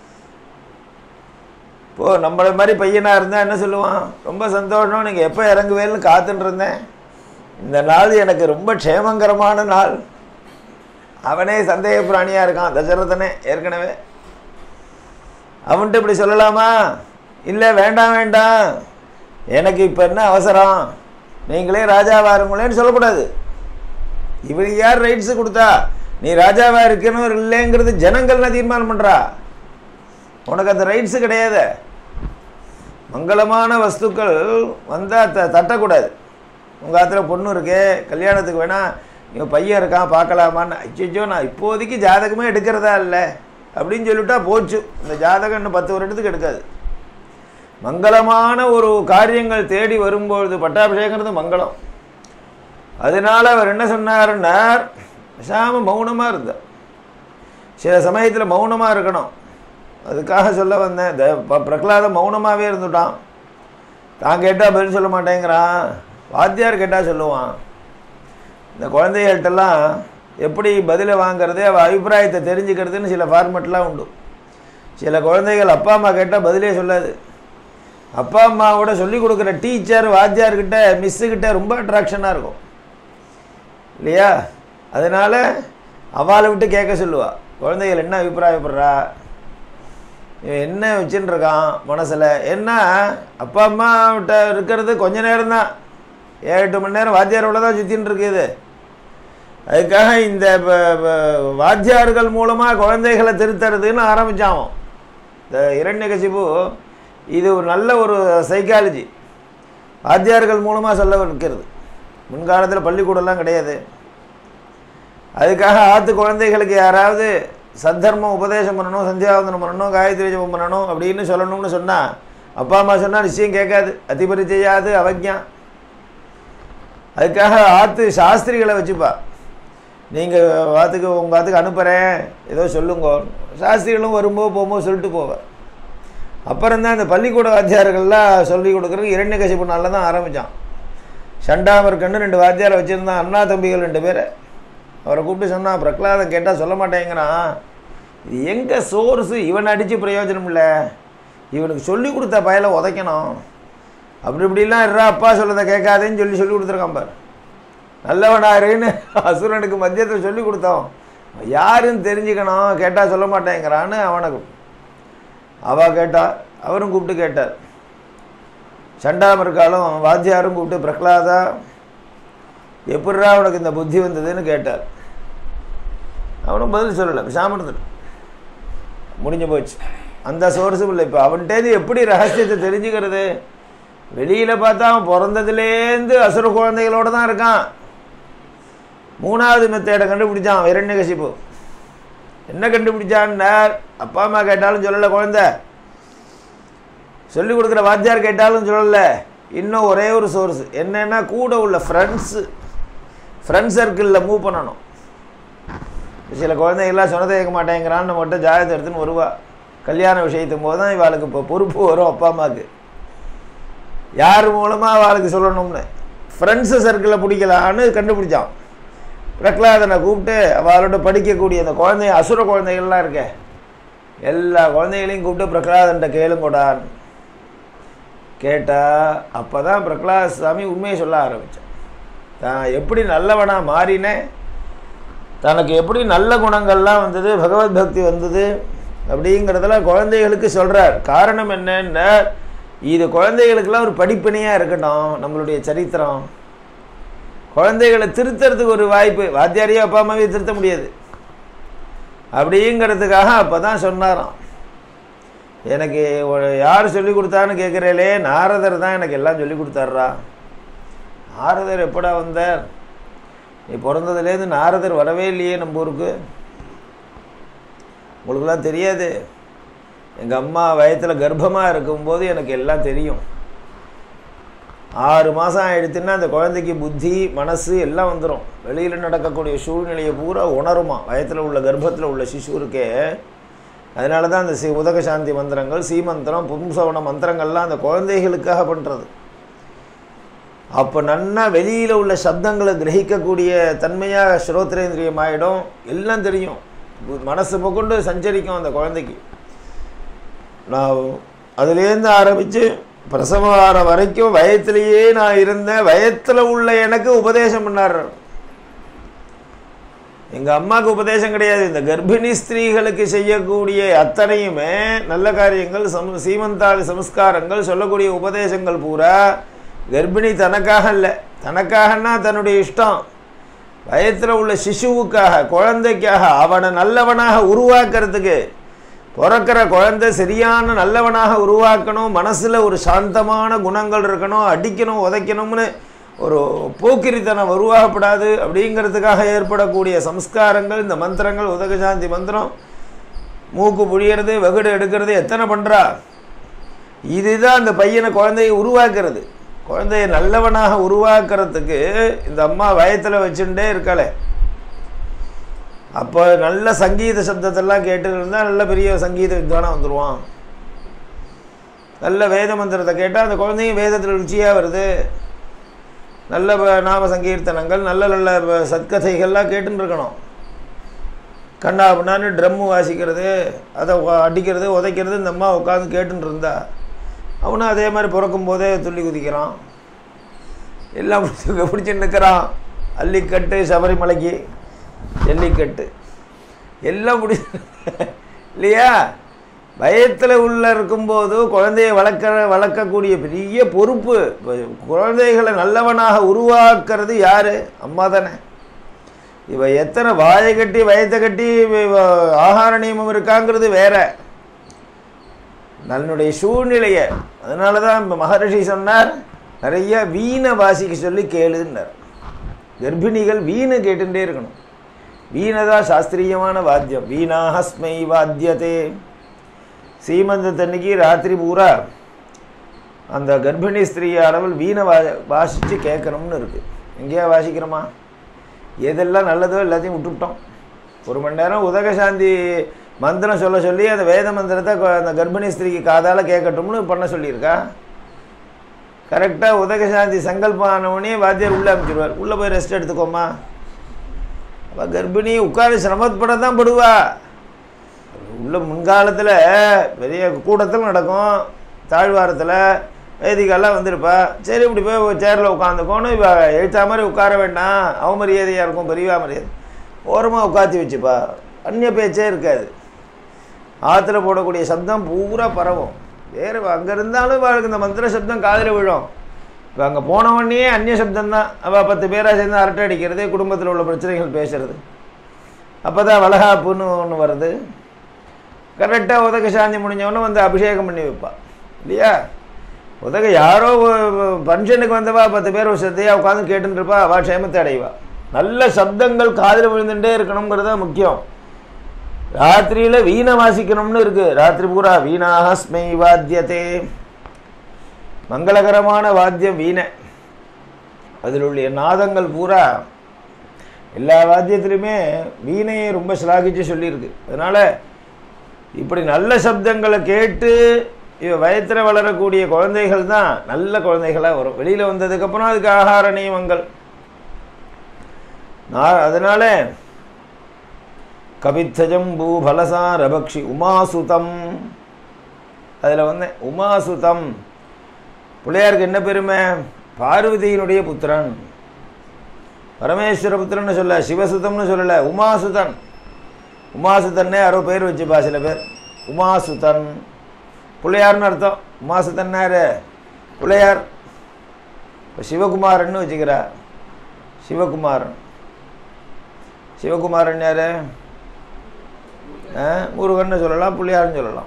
இப்போ நம்மள மாதிரி பையனாக இருந்தால் என்ன சொல்லுவான் ரொம்ப சந்தோஷம் நீங்கள் எப்போ இறங்குவேன்னு காத்துட்டு இருந்தேன் இந்த நாள் எனக்கு ரொம்ப க்ஷேமங்கரமான நாள் அவனே சந்தேக பிராணியாக இருக்கான் தசரதனே ஏற்கனவே அவன்கிட்ட இப்படி சொல்லலாமா இல்லை வேண்டாம் வேண்டாம் எனக்கு இப்போ என்ன அவசரம் நீங்களே ராஜாவாக இருங்களேன்னு சொல்லக்கூடாது இவனுக்கு யார் ரைட்ஸு கொடுத்தா நீ ராஜாவாக இருக்கணும் இல்லைங்கிறது ஜனங்கள்னா தீர்மானம் பண்ணுறா உனக்கு அந்த ரைட்ஸு கிடையாது மங்களமான வஸ்துக்கள் வந்தால் த தட்டக்கூடாது உங்கள் ஆத்துல பொண்ணு இருக்கே கல்யாணத்துக்கு வேணால் இவன் பையன் இருக்கான் பார்க்கலாமான்னு அச்சோ நான் இப்போதைக்கு ஜாதகமே எடுக்கிறதா இல்லை அப்படின்னு சொல்லிட்டா போச்சு இந்த ஜாதகம் இன்னும் பத்து வருடத்துக்கு எடுக்காது மங்களமான ஒரு காரியங்கள் தேடி வரும்பொழுது பட்டாபிஷேகங்கிறது மங்களம் அதனால அவர் என்ன சொன்னாருன்னார் பேசாம மௌனமாக இருந்தார் சில சமயத்தில் மௌனமாக இருக்கணும் அதுக்காக சொல்ல வந்தேன் இந்த ப- பிரகலாதன் மௌனமாகவே இருந்துட்டான் தான் கேட்டால் பதில் சொல்ல மாட்டேங்கிறான் வாத்தியார் கேட்டால் சொல்லுவான் இந்த குழந்தைகள்கிட்டலாம் எப்படி பதிலை வாங்குறது அவள் அபிப்பிராயத்தை தெரிஞ்சுக்கிறதுன்னு சில ஃபார்மெட்லாம் உண்டு சில குழந்தைகள் அப்பா அம்மா கேட்டால் பதிலே சொல்லாது அப்பா அம்மாவோட சொல்லி கொடுக்குற டீச்சர் வாத்தியார்கிட்ட மிஸ்ஸுக்கிட்ட ரொம்ப அட்ராக்ஷனாக இருக்கும் இல்லையா அதனால் அவளை விட்டு கேட்க சொல்லுவா குழந்தைகள் என்ன அபிப்பிராயப்படுறா இவன் என்ன வச்சுன்னு இருக்கான் மனசில் என்ன அப்பா அம்மாவிட்ட இருக்கிறது கொஞ்ச நேரம் தான் ஏழு எட்டு மணி நேரம் வாத்தியாரோட தான் சுற்றின்னு இருக்குது அதுக்காக இந்த ப- ப- வாத்தியார்கள் மூலமாக குழந்தைகளை திருத்தறதுன்னு ஆரம்பித்தான் அவன். இந்த இரண்யகசிபு இது ஒரு நல்ல ஒரு சைக்காலஜி வாத்தியார்கள் மூலமாக சொல்ல வைக்கிறது முன்காலத்தில் பள்ளிக்கூடம்லாம் கிடையாது அதுக்காக ஆத்து குழந்தைகளுக்கு யாராவது சத்தர்மம் உபதேசம் பண்ணணும் சந்தியாவந்தனம் பண்ணணும் காயத்ரி ஜபம் பண்ணணும் அப்படின்னு சொல்லணும்னு சொன்னால் அப்பா அம்மா சொன்னால் நிச்சயம் கேட்காது அதிபரிச்சையாது அவஜ்ஞா அதுக்காக ஆத்து சாஸ்திரிகளை வச்சுப்பா நீங்கள் வாத்துக்கு உங்கள் வாத்துக்கு அனுப்புகிறேன் ஏதோ சொல்லுங்க சாஸ்திரிகளும் வரும்போது போகும்போது சொல்லிட்டு போவேன் அப்புறம் தான் இந்த பள்ளிக்கூட வாத்தியார்கள்லாம் சொல்லி கொடுக்குறது இரண்டு கசிப்பு நாளில் தான் ஆரம்பித்தான் சண்டாமர்கண்ணு ரெண்டு வாத்தியாரை வச்சுருந்தான் அண்ணா தம்பிகள் ரெண்டு பேரை அவரை கூப்பிட்டு சொன்னா பிரகலாதம் கேட்டால் சொல்ல மாட்டேங்கிறான் இது எங்கே சோர்ஸு இவன் அடித்து பிரயோஜனம் இல்லை இவனுக்கு சொல்லி கொடுத்த பயலை உதைக்கணும் அப்படி இப்படிலாம் இருறா அப்பா சொல்லதை கேட்காதேன்னு சொல்லி சொல்லி கொடுத்துருக்கான் பாரு நல்லவனாருன்னு அசுரனுக்கு மத்தியத்தில் சொல்லி கொடுத்தோம் யாருன்னு தெரிஞ்சுக்கணும் கேட்டால் சொல்ல மாட்டேங்கிறான்னு அவனுக்கு அவ கேட்டா அவரும் கூப்பிட்டு கேட்டார் சண்டாமர்காலும் வாத்தியாரும் கூப்பிட்டு பிரகலாதா எப்படிரா உனக்கு இந்த புத்தி வந்ததுன்னு கேட்டார் அவனும் பதில் சொல்லலை பேசாம இருந்துட்டு முடிஞ்சு போச்சு அந்த சோர்ஸும் இல்லை இப்போ அவன்கிட்டேருந்து எப்படி ரகசியத்தை தெரிஞ்சுக்கிறது வெளியில் பார்த்தா அவன் பிறந்ததுலேருந்து அசுர குழந்தைகளோட தான் இருக்கான் மூணாவது மெத்தேடை கண்டுபிடிச்சான் இரண்யகசிப்பு என்ன கண்டுபிடிச்சான்னார் அப்பா அம்மா கேட்டாலும் சொல்லலை குழந்தை சொல்லி கொடுக்குற வாத்தியார் கேட்டாலும் சொல்லலை இன்னும் ஒரே ஒரு சோர்ஸ் என்னன்னா கூட உள்ள ஃப்ரெண்ட்ஸு ஃப்ரெண்ட் சர்க்கிளில் மூவ் பண்ணணும் சில குழந்தைகள்லாம் சொன்னதை கேட்க மாட்டேங்கிறான்னு நம்மகிட்ட ஜாதகத்தை எடுத்துன்னு வருவா கல்யாண விஷயத்தும் போது தான் இவாளுக்கு இப்போ பொறுப்பு வரும் அப்பா அம்மாவுக்கு யார் மூலமாக அவளுக்கு சொல்லணும்னு ஃப்ரெண்ட்ஸு சர்க்கிளில் பிடிக்கலான்னு கண்டுபிடிச்சான் பிரகலாதனை கூப்பிட்டு அவளோட படிக்கக்கூடிய அந்த குழந்தை அசுர குழந்தைகள்லாம் இருக்கே எல்லா குழந்தைகளையும் கூப்பிட்டு பிரகலாதன்ட்ட கேளுங்கொடான் கேட்டால் அப்போ தான் பிரகலாத சாமி உண்மையை சொல்ல ஆரம்பித்தான் தான் எப்படி நல்லவனாக மாறினேன் தனக்கு எப்படி நல்ல குணங்கள்லாம் வந்தது பகவத் பக்தி வந்தது அப்படிங்கிறதெல்லாம் குழந்தைகளுக்கு சொல்கிறார் காரணம் என்னன்னா இது குழந்தைகளுக்கெல்லாம் ஒரு படிப்பினையாக இருக்கட்டும் நம்மளுடைய சரித்திரம் குழந்தைகளை திருத்துறதுக்கு ஒரு வாய்ப்பு வாத்தியாரையோ அப்பா அம்மாவே திருத்த முடியாது அப்படிங்கிறதுக்காக அப்போ தான் சொன்னாராம் எனக்கு ஒரு- யார் சொல்லி கொடுத்தான்னு கேட்குறேலே நாரதர் தான் எனக்கு எல்லாம் சொல்லி கொடுத்தாருடா நாரதர் எப்படா வந்தார் நீ பிறந்ததுலேருந்து நாரதர் வரவே இல்லையே நம்ம ஊருக்கு உங்களுக்குலாம் தெரியாது எங்கள் அம்மா வயத்தில் கர்ப்பமாக இருக்கும்போது எனக்கு எல்லாம் தெரியும் ஆறு மாதம் ஆயிடுத்துன்னா அந்த குழந்தைக்கு புத்தி மனசு எல்லாம் வந்துடும் வெளியில் நடக்கக்கூடிய சூழ்நிலையை பூரா உணருமா வயத்தில் உள்ள கர்ப்பத்தில் உள்ள சிசுருக்கே அதனால தான் அந்த சி உதக சாந்தி மந்திரங்கள் சீமந்திரம் பும்சவன மந்திரங்கள்லாம் அந்த குழந்தைகளுக்காக பண்ணுறது அப்போ நன்னா வெளியில் உள்ள சப்தங்களை கிரகிக்கக்கூடிய தன்மையாக ஸ்ரோத்ரேந்திரியம் ஆகிடும் எல்லாம் தெரியும் மனசு கொண்டு சஞ்சரிக்கும் அந்த குழந்தைக்கு நான் அதுலேருந்து ஆரம்பித்து பிரசவம் ஆற வரைக்கும் வயத்திலேயே நான் இருந்தேன் வயத்தில் உள்ள எனக்கு உபதேசம் பண்ணார் எங்கள் அம்மாவுக்கு உபதேசம் கிடையாது இந்த கர்ப்பிணி ஸ்திரீகளுக்கு செய்யக்கூடிய அத்தனையுமே நல்ல காரியங்கள் சம் சீமந்தாதி சம்ஸ்காரங்கள் சொல்லக்கூடிய உபதேசங்கள் பூரா கர்ப்பிணி தனக்காக இல்லை தனக்காகன்னா தன்னுடைய இஷ்டம் வயத்தில் உள்ள சிசுவுக்காக குழந்தைக்காக அவனை நல்லவனாக உருவாக்குறதுக்கு பிறக்கிற குழந்தை சரியான நல்லவனாக உருவாக்கணும் மனசில் ஒரு சாந்தமான குணங்கள் இருக்கணும் அடிக்கணும் உதைக்கணும்னு ஒரு போக்கிரித்தனம் உருவாகப்படாது அப்படிங்கிறதுக்காக ஏற்படக்கூடிய சம்ஸ்காரங்கள் இந்த மந்திரங்கள் உதகசாந்தி மந்திரம் மூக்கு புழியறது வகுடு எடுக்கிறது எத்தனை பண்ணுறா இதுதான் அந்த பையனை குழந்தையை உருவாக்குறது குழந்தைய நல்லவனாக உருவாக்குறதுக்கு இந்த அம்மா வயத்தில் வச்சுட்டே இருக்காளே அப்போ நல்ல சங்கீத சப்தத்தெல்லாம் கேட்டு இருந்தால் நல்ல பெரிய சங்கீத வித்வானாக வந்துடுவான் நல்ல வேத மந்திரத்தை கேட்டால் அந்த குழந்தையும் வேதத்தில் ருச்சியாக வருது நல்ல ப- நாம சங்கீர்த்தனங்கள் நல்ல நல்ல ப- சத்கதைகள்லாம் கேட்டுன்னு இருக்கணும் கண்ணா அப்படின்னான்னு ட்ரம்மு வாசிக்கிறது அதை உ- அடிக்கிறது உதைக்கிறது இந்த அம்மா உட்காந்து கேட்டுன்னு இருந்தா அவனும் அதே மாதிரி பிறக்கும் போதே துள்ளி குதிக்கிறான் எல்லாம் பிடிச்சி பிடிச்சி நிற்கிறான் அள்ளிக்கட்டு சபரிமலைக்கு ஜல்லிக்கட்டு எல்லாம் பிடி இல்லையா பயத்தில் உள்ள இருக்கும்போது குழந்தையை வளர்க்க வளர்க்கக்கூடிய பெரிய பொறுப்பு இப்ப குழந்தைகளை நல்லவனாக உருவாக்குறது யாரு அம்மா தானே இவ எத்தனை வாயை கட்டி வயத்தை கட்டி இவ ஆகார நியமம் இருக்காங்கிறது வேற தன்னுடைய சூழ்நிலையை அதனால தான் இப்ப மகரிஷி சொன்னார் நிறைய வீணை வாசிக்க சொல்லி கேளுன்னார் கர்ப்பிணிகள் வீணை கேட்டுட்டே இருக்கணும் வீணை தான் சாஸ்திரியமான வாத்தியம் வீணாஹஸ்மை வாத்தியதே சீமந்தத்தன்னைக்கு ராத்திரி பூரா அந்த கர்ப்பிணி ஸ்திரீயானவள் வீணை வா வாசித்து கேட்கணும்னு இருக்குது எங்கேயா வாசிக்கிறோமா எதெல்லாம் நல்லதோ எல்லாத்தையும் விட்டுவிட்டோம் ஒரு மணி நேரம் உதகசாந்தி மந்திரம் சொல்ல சொல்லி அந்த வேத மந்திரத்தை கொ- அந்த கர்ப்பிணி ஸ்திரீக்கு காதால் கேட்கட்டும்னு பண்ண சொல்லியிருக்கா கரெக்டாக உதகசாந்தி சங்கல்பம் ஆனவுடனே வாத்தியார் உள்ளே அனுப்பிச்சிடுவார் உள்ளே போய் ரெஸ்ட் எடுத்துக்கோமா அவள் கர்ப்பிணி உட்கார சிரமப்பட தான் படுவா உள்ள முன்காலத்தில் பெரிய கூட்டத்தில் நடக்கும் தாழ்வாரத்தில் வேதிக்கெல்லாம் வந்திருப்பா சரி இப்படி போய் சேரில் உட்காந்துக்கோன்னு இவ எழுத்தா மாதிரி உட்கார வேண்டாம் அவமரியாதையாக இருக்கும் பெரியவா மரியாதை ஓரமாக உட்காத்தி வச்சுப்பா அந்நிய பேச்சே இருக்காது ஆற்றுல போடக்கூடிய சப்தம் பூரா பரவும் வேறு அங்கே இருந்தாலும் இவளுக்கு இந்த மந்திர சப்தம் காதில் விழும் இப்போ அங்கே போனவொடனே அந்நிய சப்தம் தான் அவள் பத்து பேராக சேர்ந்து அரட்டை அடிக்கிறது குடும்பத்தில் உள்ள பிரச்சனைகள் பேசுறது அப்போ தான் வளகாப்புன்னு ஒன்று வருது கரெக்டாக உதக சாந்தி முடிஞ்சவொடனே வந்து அபிஷேகம் பண்ணி வைப்பா இல்லையா உதக யாரோ ஃபங்க்ஷனுக்கு வந்தவா பத்து பேர் ஒரு சத்தையாக உட்காந்து கேட்டுன்னு இருப்பா அவள் க்ஷேமத்தை அடைவா நல்ல சப்தங்கள் காதில் விழுந்துட்டே இருக்கணுங்கிறது தான் முக்கியம் ராத்திரியில் வீணை வாசிக்கணும்னு இருக்கு ராத்திரி பூரா வீணாஹஸ்மை வாத்தியதே மங்களகரமான வாத்தியம் வீணை அதில் உள்ள நாதங்கள் பூரா எல்லா வாத்தியத்திலுமே வீணையை ரொம்ப சிலாகிச்சு சொல்லியிருக்கு அதனால் இப்படி நல்ல சப்தங்களை கேட்டு இவ வயத்தில் வளரக்கூடிய குழந்தைகள் தான் நல்ல குழந்தைகளாக வரும் வெளியில் வந்ததுக்கப்புறம் அதுக்கு ஆகார நியமங்கள் நான் அதனால் கவித்தஜம் பூபலசார பக்ஷி உமாசுதம் அதில் வந்தேன் உமாசுதம் பிள்ளையாருக்கு என்ன பெருமை பார்வதியினுடைய புத்திரன் பரமேஸ்வர புத்திரன்னு சொல்ல சிவசுதம்னு சொல்லலை உமாசுதன் உமாசுதன்னே யாரோ பேர் வச்சுப்பா சில பேர் உமாசுதன் பிள்ளையார்னு அர்த்தம் உமாசுதன் யாரு பிள்ளையார் இப்போ சிவகுமாரன்னு வச்சுக்கிறா சிவகுமாரன் சிவகுமாரன் யாரு ஆ, முருகன்னு சொல்லலாம் பிள்ளையார்னு சொல்லலாம்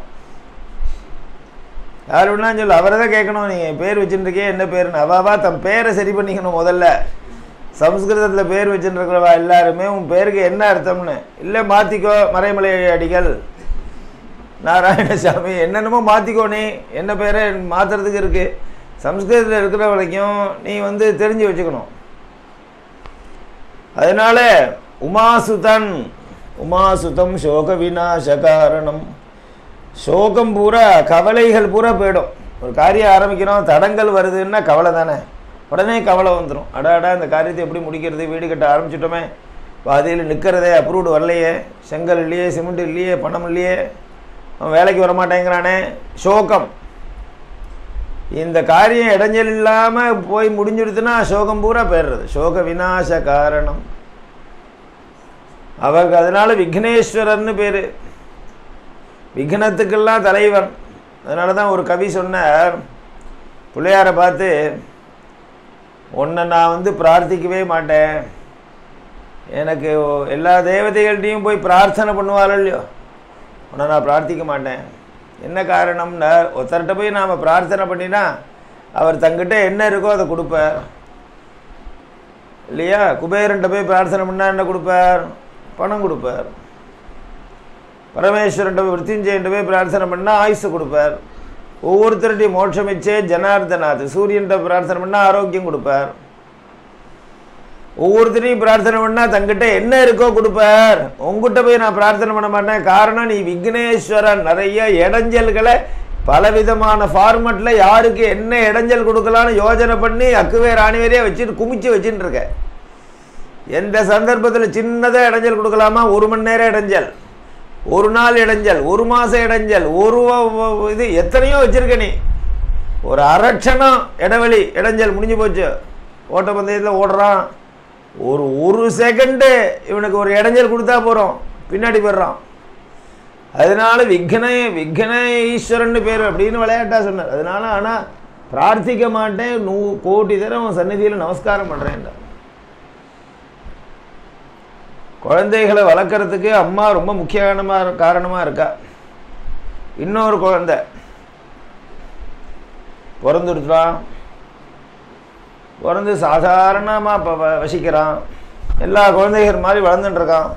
யார் வேணாலும் சொல்ல அவரை தான் கேட்கணும் நீங்கள் பேர் வச்சுருக்கே என்ன பேருன்னு அவாவா தன் பேரை சரி பண்ணிக்கணும் முதல்ல சம்ஸ்கிருதத்தில் பேர் வச்சுருக்கிறவா எல்லாருமே உன் பேருக்கு என்ன அர்த்தம்னு இல்லை மாற்றிக்கோ மறைமலை அடிகள் நாராயணசாமி என்னென்னமோ மாற்றிக்கோ நீ என்ன பேரை மாற்றுறதுக்கு இருக்குது சம்ஸ்கிருதத்தில் இருக்கிற வரைக்கும் நீ வந்து தெரிஞ்சு வச்சுக்கணும் அதனால உமாசுதன் உமாசுதம் சோக விநாச காரணம் சோகம் பூரா கவலைகள் பூரா போயிடும் ஒரு காரியம் ஆரம்பிக்கிறோம் தடங்கள் வருதுன்னா கவலை தானே உடனே கவலை வந்துடும் அடாடா இந்த காரியத்தை எப்படி முடிக்கிறது வீடு கட்ட ஆரம்பிச்சிட்டோமே பாதியில் நிற்கிறதே அப்ரூவ்டு வரலையே செங்கல் இல்லையே சிமெண்ட் இல்லையே பணம் இல்லையே அவன் வேலைக்கு வர மாட்டேங்கிறானே சோகம் இந்த காரியம் இடைஞ்சல் இல்லாமல் போய் முடிஞ்சிடுதுன்னா சோகம் பூரா போயிடுறது சோக விநாச காரணம் அவருக்கு அதனால விக்னேஸ்வரர்னு பேர் விக்னத்துக்கெல்லாம் தலைவன் அதனால தான் ஒரு கவி சொன்னார் பிள்ளையாரை பார்த்து உன்னை நான் வந்து பிரார்த்திக்கவே மாட்டேன் எனக்கு எல்லா தேவதைகள்கிட்டையும் போய் பிரார்த்தனை பண்ணுவாள் இல்லையோ உன்னை நான் பிரார்த்திக்க மாட்டேன் என்ன காரணம்னா ஒருத்தர்கிட்ட போய் நாம் பிரார்த்தனை பண்ணினா அவர் தங்கிட்ட என்ன இருக்கோ அதை கொடுப்பார் இல்லையா குபேரன்ட்ட போய் பிரார்த்தனை பண்ணால் என்ன கொடுப்பார் பணம் கொடுப்பார் பரமேஸ்வரன்ட்ட போய் விருத்திஞ்சயன்ட்ட போய் பிரார்த்தனை பண்ணால் ஆயுசு கொடுப்பார் ஒவ்வொருத்தருடையும் மோட்சம் வச்சே ஜனார்தனாத் சூரியன்ட்ட பிரார்த்தனை பண்ணால் ஆரோக்கியம் கொடுப்பார் ஒவ்வொருத்தரையும் பிரார்த்தனை பண்ணால் தங்கிட்ட என்ன இருக்கோ கொடுப்பார் உங்ககிட்ட போய் நான் பிரார்த்தனை பண்ண மாட்டேன் காரணம் நீ விக்னேஸ்வரன் நிறைய இடைஞ்சல்களை பலவிதமான ஃபார்மட்டில் யாருக்கு என்ன இடைஞ்சல் கொடுக்கலான்னு யோஜனை பண்ணி அக்குவே ராணிவேரே வச்சுட்டு குமிச்சு வச்சுட்டு இருக்க எந்த சந்தர்ப்பத்தில் சின்னதாக இடைஞ்சல் கொடுக்கலாமா ஒரு மணி நேரம் இடைஞ்சல் ஒரு நாள் இடைஞ்சல் ஒரு மாதம் இடைஞ்சல் ஒரு வ- வ- இது எத்தனையோ வச்சிருக்க நீ ஒரு அரட்சணம் இடைவெளி இடைஞ்சல் முடிஞ்சு போச்சு ஓட்டப்பந்தயத்தில் ஓடுறான் ஒரு ஒரு செகண்டு இவனுக்கு ஒரு இடைஞ்சல் கொடுத்தா போகிறோம் பின்னாடி போயிடுறான் அதனால விக்ன விக்ன ஈஸ்வரன் பேர் அப்படின்னு விளையாட்டா சொன்னார் அதனால ஆனால் பிரார்த்திக்க மாட்டேன் நூ கோடி தடவை அவன் சந்நிதியில் நமஸ்காரம் பண்ணுறேன் குழந்தைகளை வளர்க்குறதுக்கு அம்மா ரொம்ப முக்கியமான காரணமாக இருக்கா இன்னொரு குழந்தை பிறந்துடுறான் பிறந்து சாதாரணமாக இப்போ வசிக்கிறான் எல்லா குழந்தைகள் மாதிரி வளர்ந்துட்டு இருக்கான்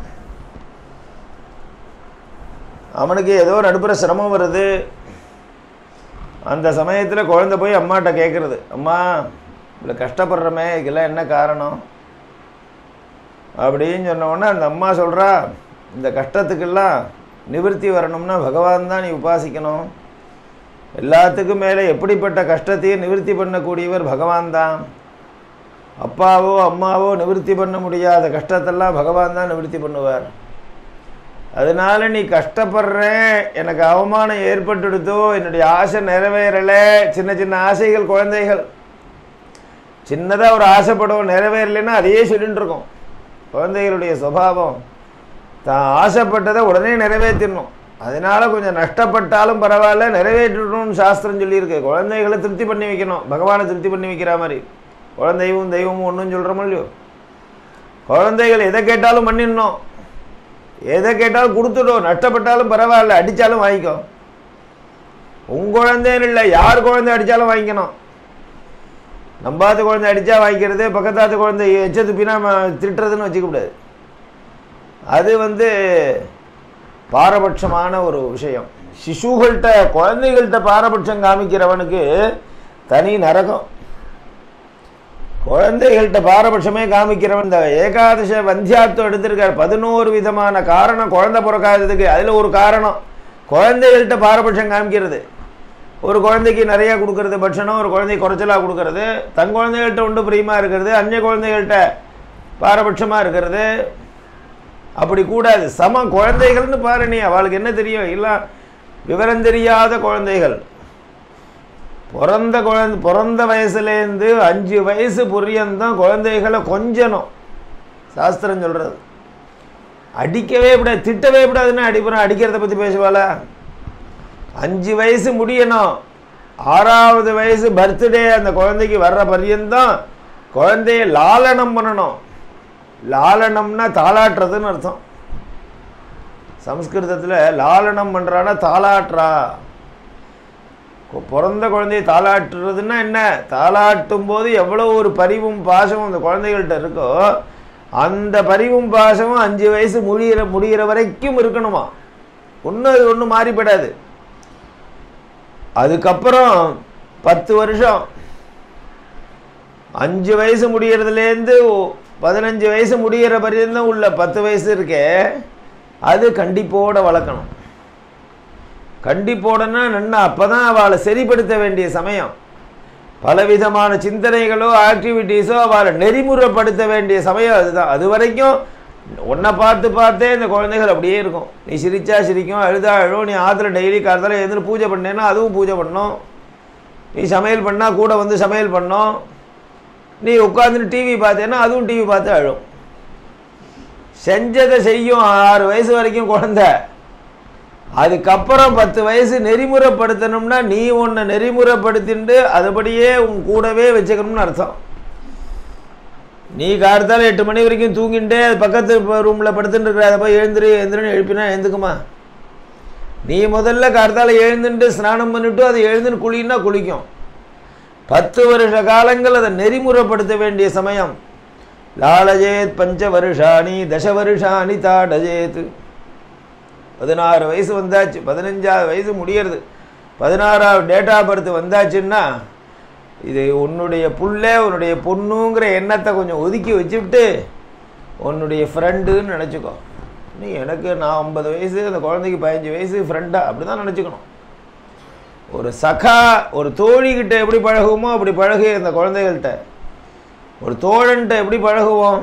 அவனுக்கு ஏதோ நடுப்புற சிரமம் வருது அந்த சமயத்தில் குழந்தை போய் அம்மாட்ட கேட்குறது அம்மா இவ்வளோ கஷ்டப்படுறமே இதுக்கெல்லாம் என்ன காரணம் அப்படின்னு சொன்ன உடனே அந்த அம்மா சொல்கிறா இந்த கஷ்டத்துக்கெல்லாம் நிவர்த்தி வரணும்னா பகவான் தான் நீ உபாசிக்கணும் எல்லாத்துக்கும் மேலே எப்படிப்பட்ட கஷ்டத்தையும் நிவர்த்தி பண்ணக்கூடியவர் பகவான் தான் அப்பாவோ அம்மாவோ நிவர்த்தி பண்ண முடியாத கஷ்டத்தெல்லாம் பகவான் தான் நிவர்த்தி பண்ணுவார் அதனால நீ கஷ்டப்படுற எனக்கு அவமானம் ஏற்பட்டுடுதோ என்னுடைய ஆசை நிறைவேறலை சின்ன சின்ன ஆசைகள் குழந்தைகள் சின்னதாக ஒரு ஆசைப்படும் நிறைவேறலைன்னா அதையே சொல்லிட்டு இருக்கோம் குழந்தைகளுடைய சுபாவம் தான் ஆசைப்பட்டதை உடனே நிறைவேற்றிடணும் அதனால கொஞ்சம் நஷ்டப்பட்டாலும் பரவாயில்ல நிறைவேற்றணும்னு சாஸ்திரம் சொல்லியிருக்கு குழந்தைகளை திருப்தி பண்ணி வைக்கணும் பகவானை திருப்தி பண்ணி வைக்கிற மாதிரி குழந்தையும் தெய்வமும் ஒன்றும் சொல்கிறோமோ இல்லையோ குழந்தைகள் எதை கேட்டாலும் பண்ணிடணும் எதை கேட்டாலும் கொடுத்துடும் நஷ்டப்பட்டாலும் பரவாயில்ல அடித்தாலும் வாங்கிக்கோ உன் குழந்தைன்னு இல்லை யார் குழந்தை அடித்தாலும் வாங்கிக்கணும் நம்பாத குழந்தை அடித்தா வாங்கிக்கிறது பக்கத்தாத்து குழந்தை எச்ச துப்பினா நம்ம திட்டுறதுன்னு வச்சுக்க கூடாது அது வந்து பாரபட்சமான ஒரு விஷயம் சிசுகள்கிட்ட குழந்தைகள்கிட்ட பாரபட்சம் காமிக்கிறவனுக்கு தனி நரகம் குழந்தைகள்கிட்ட பாரபட்சமே காமிக்கிறவன் இந்த ஏகாதச வந்தியாத்துவம் எடுத்திருக்கார் பதினோரு விதமான காரணம் குழந்தை பிறக்காததுக்கு அதில் ஒரு காரணம் குழந்தைகள்கிட்ட பாரபட்சம் காமிக்கிறது ஒரு குழந்தைக்கு நிறையா கொடுக்கறது பட்சணம் ஒரு குழந்தைக்கு குறைச்சலாக கொடுக்கறது தன் குழந்தைகள்கிட்ட உண்டு பிரியமாக இருக்கிறது அந்நிய குழந்தைகள்கிட்ட பாரபட்சமாக இருக்கிறது அப்படி கூடாது சம குழந்தைகள்னு பாரு நீ அவளுக்கு என்ன தெரியும் இல்லை விவரம் தெரியாத குழந்தைகள் பிறந்த குழந்தை பிறந்த வயசுலேருந்து அஞ்சு வயசு புரியந்தான் குழந்தைகளை கொஞ்சணும் சாஸ்திரம் சொல்கிறது அடிக்கவே விடாது திட்டவே விடாதுன்னு அடிப்புறம் அடிக்கிறத பற்றி பேசுவாளா அஞ்சு வயசு முடியணும் ஆறாவது வயசு பர்த்டே அந்த குழந்தைக்கு வர்ற பர்யந்தான் குழந்தைய லாலனம் பண்ணணும் லாலனம்னா தாளாட்டுறதுன்னு அர்த்தம் சம்ஸ்கிருதத்தில் லாலனம் பண்ணுறான்னா தாளாட்டுறா கு- பிறந்த குழந்தையை தாளாட்டுறதுன்னா என்ன தாளாட்டும் போது எவ்வளோ ஒரு பரிவும் பாசமும் அந்த குழந்தைகள்கிட்ட இருக்கோ அந்த பரிவும் பாசமும் அஞ்சு வயசு முடிகிற முடிகிற வரைக்கும் இருக்கணுமா ஒன்றும் அது ஒன்றும் மாறிப்படாது அதுக்கப்புறம் பத்து வருஷம் அஞ்சு வயசு முடியறதுலேருந்து பதினஞ்சு வயசு முடிகிற பரியந்தம் உள்ள பத்து வயசு இருக்கே அது கண்டிப்போட வளர்க்கணும் கண்டிப்போடனா நின்று அப்போ தான் அவளை சரிப்படுத்த வேண்டிய சமயம் பலவிதமான சிந்தனைகளோ ஆக்டிவிட்டீஸோ அவளை நெறிமுறைப்படுத்த வேண்டிய சமயம் அதுதான் அது வரைக்கும் உன்னை பார்த்து பார்த்தே இந்த குழந்தைகள் அப்படியே இருக்கும் நீ சிரிச்சா சிரிக்கும் அழுதா அழும் நீ ஆற்றுல டெய்லி காலத்தால் எழுந்து பூஜை பண்ணேன்னா அதுவும் பூஜை பண்ணும் நீ சமையல் பண்ணால் கூட வந்து சமையல் பண்ணும் நீ உட்காந்துட்டு டிவி பார்த்தேன்னா அதுவும் டிவி பார்த்து அழும் செஞ்சதை செய்யும் ஆறு வயசு வரைக்கும் குழந்தை அதுக்கப்புறம் பத்து வயசு நெறிமுறைப்படுத்தணும்னா நீ உன்னை நெறிமுறைப்படுத்திட்டு அதுபடியே உன் கூடவே வச்சுக்கணும்னு அர்த்தம் நீ கார்த்தால எட்டு மணி வரைக்கும் தூங்கிட்டு அது பக்கத்து ரூமில் படுத்துட்டு இருக்கிற அதை போய் எழுந்துரு எழுந்துருன்னு எழுப்பினா எழுந்துக்குமா நீ முதல்ல கார்த்தால எழுந்துட்டு ஸ்நானம் பண்ணிட்டு அதை எழுந்துன்னு குளின்னா குளிக்கும் பத்து வருஷ காலங்கள் அதை நெறிமுறைப்படுத்த வேண்டிய சமயம் லாலஜேத் பஞ்ச வருஷாணி தச வருஷாணி தாடஜேத் பதினாறு வயசு வந்தாச்சு பதினஞ்சாவது வயசு முடியறது பதினாறாவது டேட் ஆஃப் பர்த் வந்தாச்சுன்னா இது உன்னுடைய புள்ள உன்னுடைய பொண்ணுங்கிற எண்ணத்தை கொஞ்சம் ஒதுக்கி வச்சுவிட்டு உன்னுடைய ஃப்ரெண்டுன்னு நினச்சிக்கோ நீ எனக்கு நான் ஐம்பது வயசு அந்த குழந்தைக்கு பதினஞ்சு வயசு ஃப்ரெண்டா அப்படி தான் நினச்சிக்கணும் ஒரு சகா ஒரு தோழிக்கிட்ட எப்படி பழகுவோமோ அப்படி பழகு அந்த குழந்தைகள்கிட்ட ஒரு தோழன்ட்ட எப்படி பழகுவோம்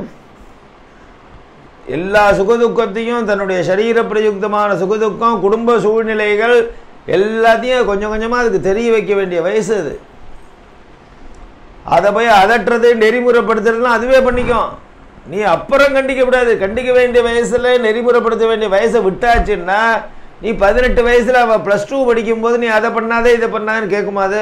எல்லா சுகதுக்கத்தையும் தன்னுடைய சரீர பிரயுக்தமான சுகதுக்கம் குடும்ப சூழ்நிலைகள் எல்லாத்தையும் கொஞ்சம் கொஞ்சமாக அதுக்கு தெரிய வைக்க வேண்டிய வயசு அது அதை போய் அதட்டுறது நெறிமுறைப்படுத்துறதுலாம் அதுவே பண்ணிக்கும் நீ அப்புறம் கண்டிக்கப்படாது கண்டிக்க வேண்டிய வயசில் நெறிமுறைப்படுத்த வேண்டிய வயசை விட்டாச்சுன்னா நீ பதினெட்டு வயசில் அவள் ப்ளஸ் டூ படிக்கும்போது நீ அதை பண்ணாதே இதை பண்ணாதுன்னு கேட்குமா அது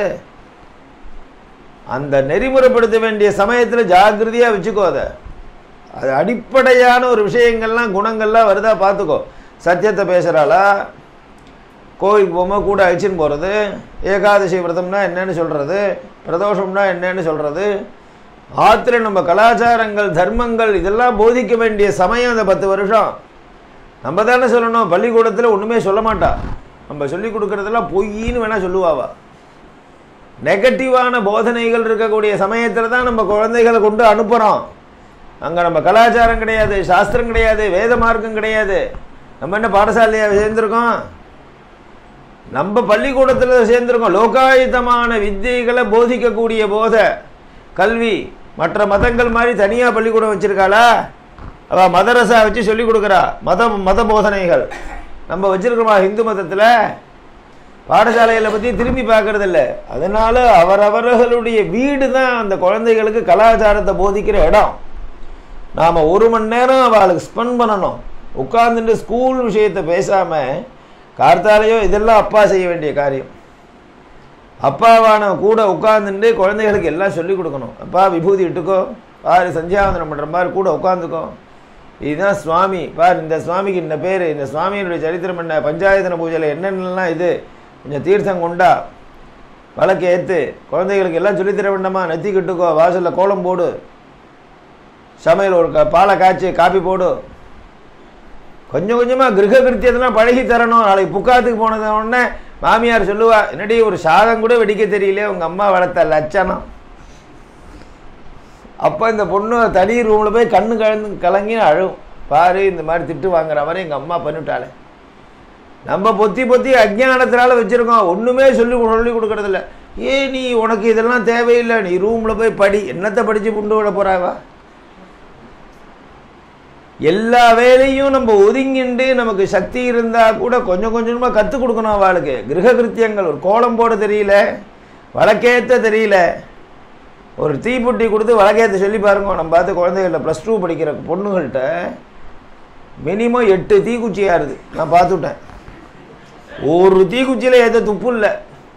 அந்த நெறிமுறைப்படுத்த வேண்டிய சமயத்தில் ஜாக்கிரதையாக வச்சுக்கோ அதை அது அடிப்படையான ஒரு விஷயங்கள்லாம் குணங்கள்லாம் வருதா பார்த்துக்கோ சத்தியத்தை பேசுகிறாளா கோவிலுக்கு போகும்போது கூட அழிச்சின்னு போகிறது ஏகாதசி விரதம்னா என்னன்னு சொல்கிறது பிரதோஷம்னா என்னன்னு சொல்கிறது ஆத்திர நம்ம கலாச்சாரங்கள் தர்மங்கள் இதெல்லாம் போதிக்க வேண்டிய சமயம் அந்த பத்து வருஷம் நம்ம தானே சொல்லணும் பள்ளிக்கூடத்தில் ஒன்றுமே சொல்ல மாட்டா நம்ம சொல்லி கொடுக்குறதெல்லாம் பொய்ன்னு வேணால் சொல்லுவாவா நெகட்டிவான போதனைகள் இருக்கக்கூடிய சமயத்தில் தான் நம்ம குழந்தைகளை கொண்டு அனுப்புகிறோம் அங்கே நம்ம கலாச்சாரம் கிடையாது சாஸ்திரம் கிடையாது வேத மார்க்கம் கிடையாது நம்ம என்ன பாடசாலையாக சேர்ந்துருக்கோம் நம்ம பள்ளிக்கூடத்தில் சேர்ந்துருக்கோம் லோகாயுதமான வித்தியைகளை போதிக்கக்கூடிய போத கல்வி மற்ற மதங்கள் மாதிரி தனியாக பள்ளிக்கூடம் வச்சுருக்காளா அவள் மதரசா வச்சு சொல்லி கொடுக்குறா மத மத போதனைகள் நம்ம வச்சுருக்கோமா ஹிந்து மதத்தில் பாடசாலைகளை பற்றி திரும்பி பார்க்கறது இல்ல அதனால அவரவர்களுடைய வீடு தான் அந்த குழந்தைகளுக்கு கலாச்சாரத்தை போதிக்கிற இடம் நாம் ஒரு மணி நேரம் அவளுக்கு ஸ்பெண்ட் பண்ணணும் உட்கார்ந்துட்டு ஸ்கூல் விஷயத்தை பேசாமல் கார்த்தாலையோ இதெல்லாம் அப்பா செய்ய வேண்டிய காரியம் அப்பாவான கூட உட்கார்ந்துட்டு குழந்தைகளுக்கு எல்லாம் சொல்லிக் கொடுக்கணும் அப்பா விபூதி இட்டுக்கோ பாரு சந்தியாவந்தனம் பண்ணுற மாதிரி கூட உட்காந்துக்கோ இதுதான் சுவாமி பார் இந்த சுவாமிக்கு இந்த பேர் இந்த சுவாமியினுடைய சரித்திரம் என்ன பஞ்சாயத்தன பூஜையில் என்னென்னலாம் இது கொஞ்சம் தீர்த்தம் கொண்டா வழக்கு ஏற்று குழந்தைகளுக்கு எல்லாம் சொல்லித்தர வேண்டாமா நெத்தி கட்டுக்கோ வாசலில் கோலம் போடு சமையல் ஒரு க- பாலை காய்ச்சி காப்பி போடு கொஞ்சம் கொஞ்சமாக கிரக கிருத்தியத்தெல்லாம் பழகி தரணும் நாளைக்கு புக்காத்துக்கு போனது உடனே மாமியார் சொல்லுவா என்னடி ஒரு சாதம் கூட வெடிக்க தெரியல உங்கள் அம்மா வளர்த்த லட்சணம் அப்போ இந்த பொண்ணு தனி ரூமில் போய் கண்ணு கலந்து கலங்கி அழும் பாரு இந்த மாதிரி திட்டு வாங்குற மாதிரி எங்கள் அம்மா பண்ணிவிட்டாளே நம்ம பொத்தி பொத்தி அஜ்ஞானத்தினால வச்சுருக்கோம் ஒன்றுமே சொல்லி சொல்லி கொடுக்கறதில்ல ஏ நீ உனக்கு இதெல்லாம் தேவையில்லை நீ ரூமில் போய் படி என்னத்தை படித்து புண்டு விட போகிறாவா எல்லா வேலையும் நம்ம ஒதுங்கிண்டு நமக்கு சக்தி இருந்தால் கூட கொஞ்சம் கொஞ்சமாக கற்றுக் கொடுக்கணும் அவளுக்கு கிரக கிருத்தியங்கள் ஒரு கோலம் போட தெரியல வழக்கேற்ற தெரியல ஒரு தீப்புட்டி கொடுத்து வழக்கேற்ற சொல்லி பாருங்க நம்ம பார்த்து குழந்தைகள ப்ளஸ் டூ படிக்கிற பொண்ணுங்கள்கிட்ட மினிமம் எட்டு தீக்குச்சியாக இருக்குது நான் பார்த்துட்டேன் ஒரு தீக்குச்சியில் ஏற்ற துப்பு இல்லை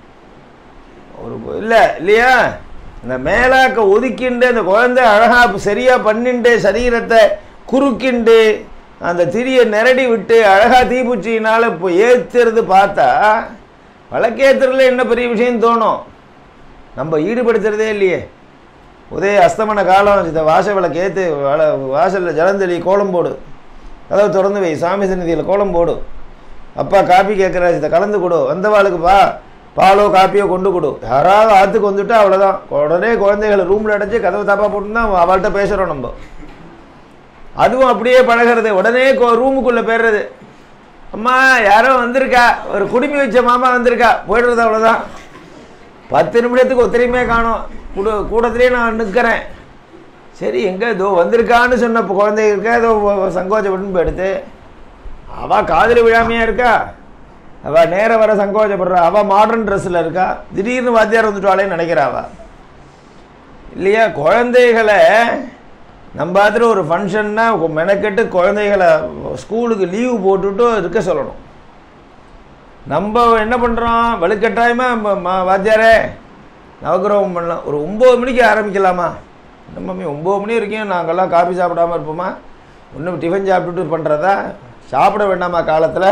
ஒரு இல்லை இல்லையா இந்த மேலாக்க ஒதுக்கிண்டு அந்த குழந்தை அழகாக சரியாக பண்ணிண்டு சரீரத்தை குறுக்கிண்டு அந்த திரியை நிரடி விட்டு அழகாக தீப்பூச்சியினால் இப்போ ஏற்றுறது பார்த்தா வழக்கேற்றுறதுல என்ன பெரிய விஷயம் தோணும் நம்ம ஈடுபடுத்துறதே இல்லையே உதய அஸ்தமன காலம் இந்த வாச விளக்கு ஏற்று வள வாசலில் ஜலந்தளி கோலம் போடு அதாவது திறந்து வை சாமி சந்நிதியில் கோலம் போடு அப்பா காப்பி கேட்குறா இதை கலந்து கொடு வந்தவாளுக்குப்பா பாலோ காப்பியோ கொண்டு கொடு யாராவது ஆற்றுக்கு வந்துட்டா அவ்வளோதான் உடனே குழந்தைகளை ரூமில் அடைச்சி கதவை தாப்பா போட்டுருந்தா அவள்கிட்ட பேசுகிறோம் நம்ம அதுவும் அப்படியே பழகிறது உடனே ரூமுக்குள்ளே போயிடுறது அம்மா யாரோ வந்திருக்கா ஒரு குடுமி வச்ச மாமா வந்திருக்கா போயிடுறது அவ்வளோதான் பத்து நிமிடத்துக்கு ஒத்தரையுமே காணும் கூட கூடத்துலேயே நான் நிற்கிறேன் சரி எங்கே இதோ வந்திருக்கான்னு சொன்ன இப்போ குழந்தை இருக்கா ஏதோ சங்கோச்சப்பட்டு போய் எடுத்து அவள் காதில் விழாமையாக இருக்கா அவள் நேர வர சங்கோச்சப்படுறா அவள் மாடர்ன் ட்ரெஸ்ஸில் இருக்கா திடீர்னு வாத்தியார் வந்துட்டாளேன்னு நினைக்கிறா அவள் இல்லையா குழந்தைகளை நம்ம பார்த்துட்டு ஒரு ஃபங்க்ஷன்னா மெனக்கெட்டு குழந்தைகளை ஸ்கூலுக்கு லீவு போட்டுட்டு இருக்க சொல்லணும் நம்ம என்ன பண்ணுறோம் வலுக்கட்டாயமாக வாத்தியாரே நவகிரகம் பண்ணலாம் ஒரு ஒம்பது மணிக்கு ஆரம்பிக்கலாமா நம்ம ஒம்பது மணி வரைக்கும் நாங்கள்லாம் காஃபி சாப்பிடாம இருப்போமா ஒன்றும் டிஃபன் சாப்பிட்டுட்டு பண்ணுறதா சாப்பிட வேண்டாமா காலத்தில்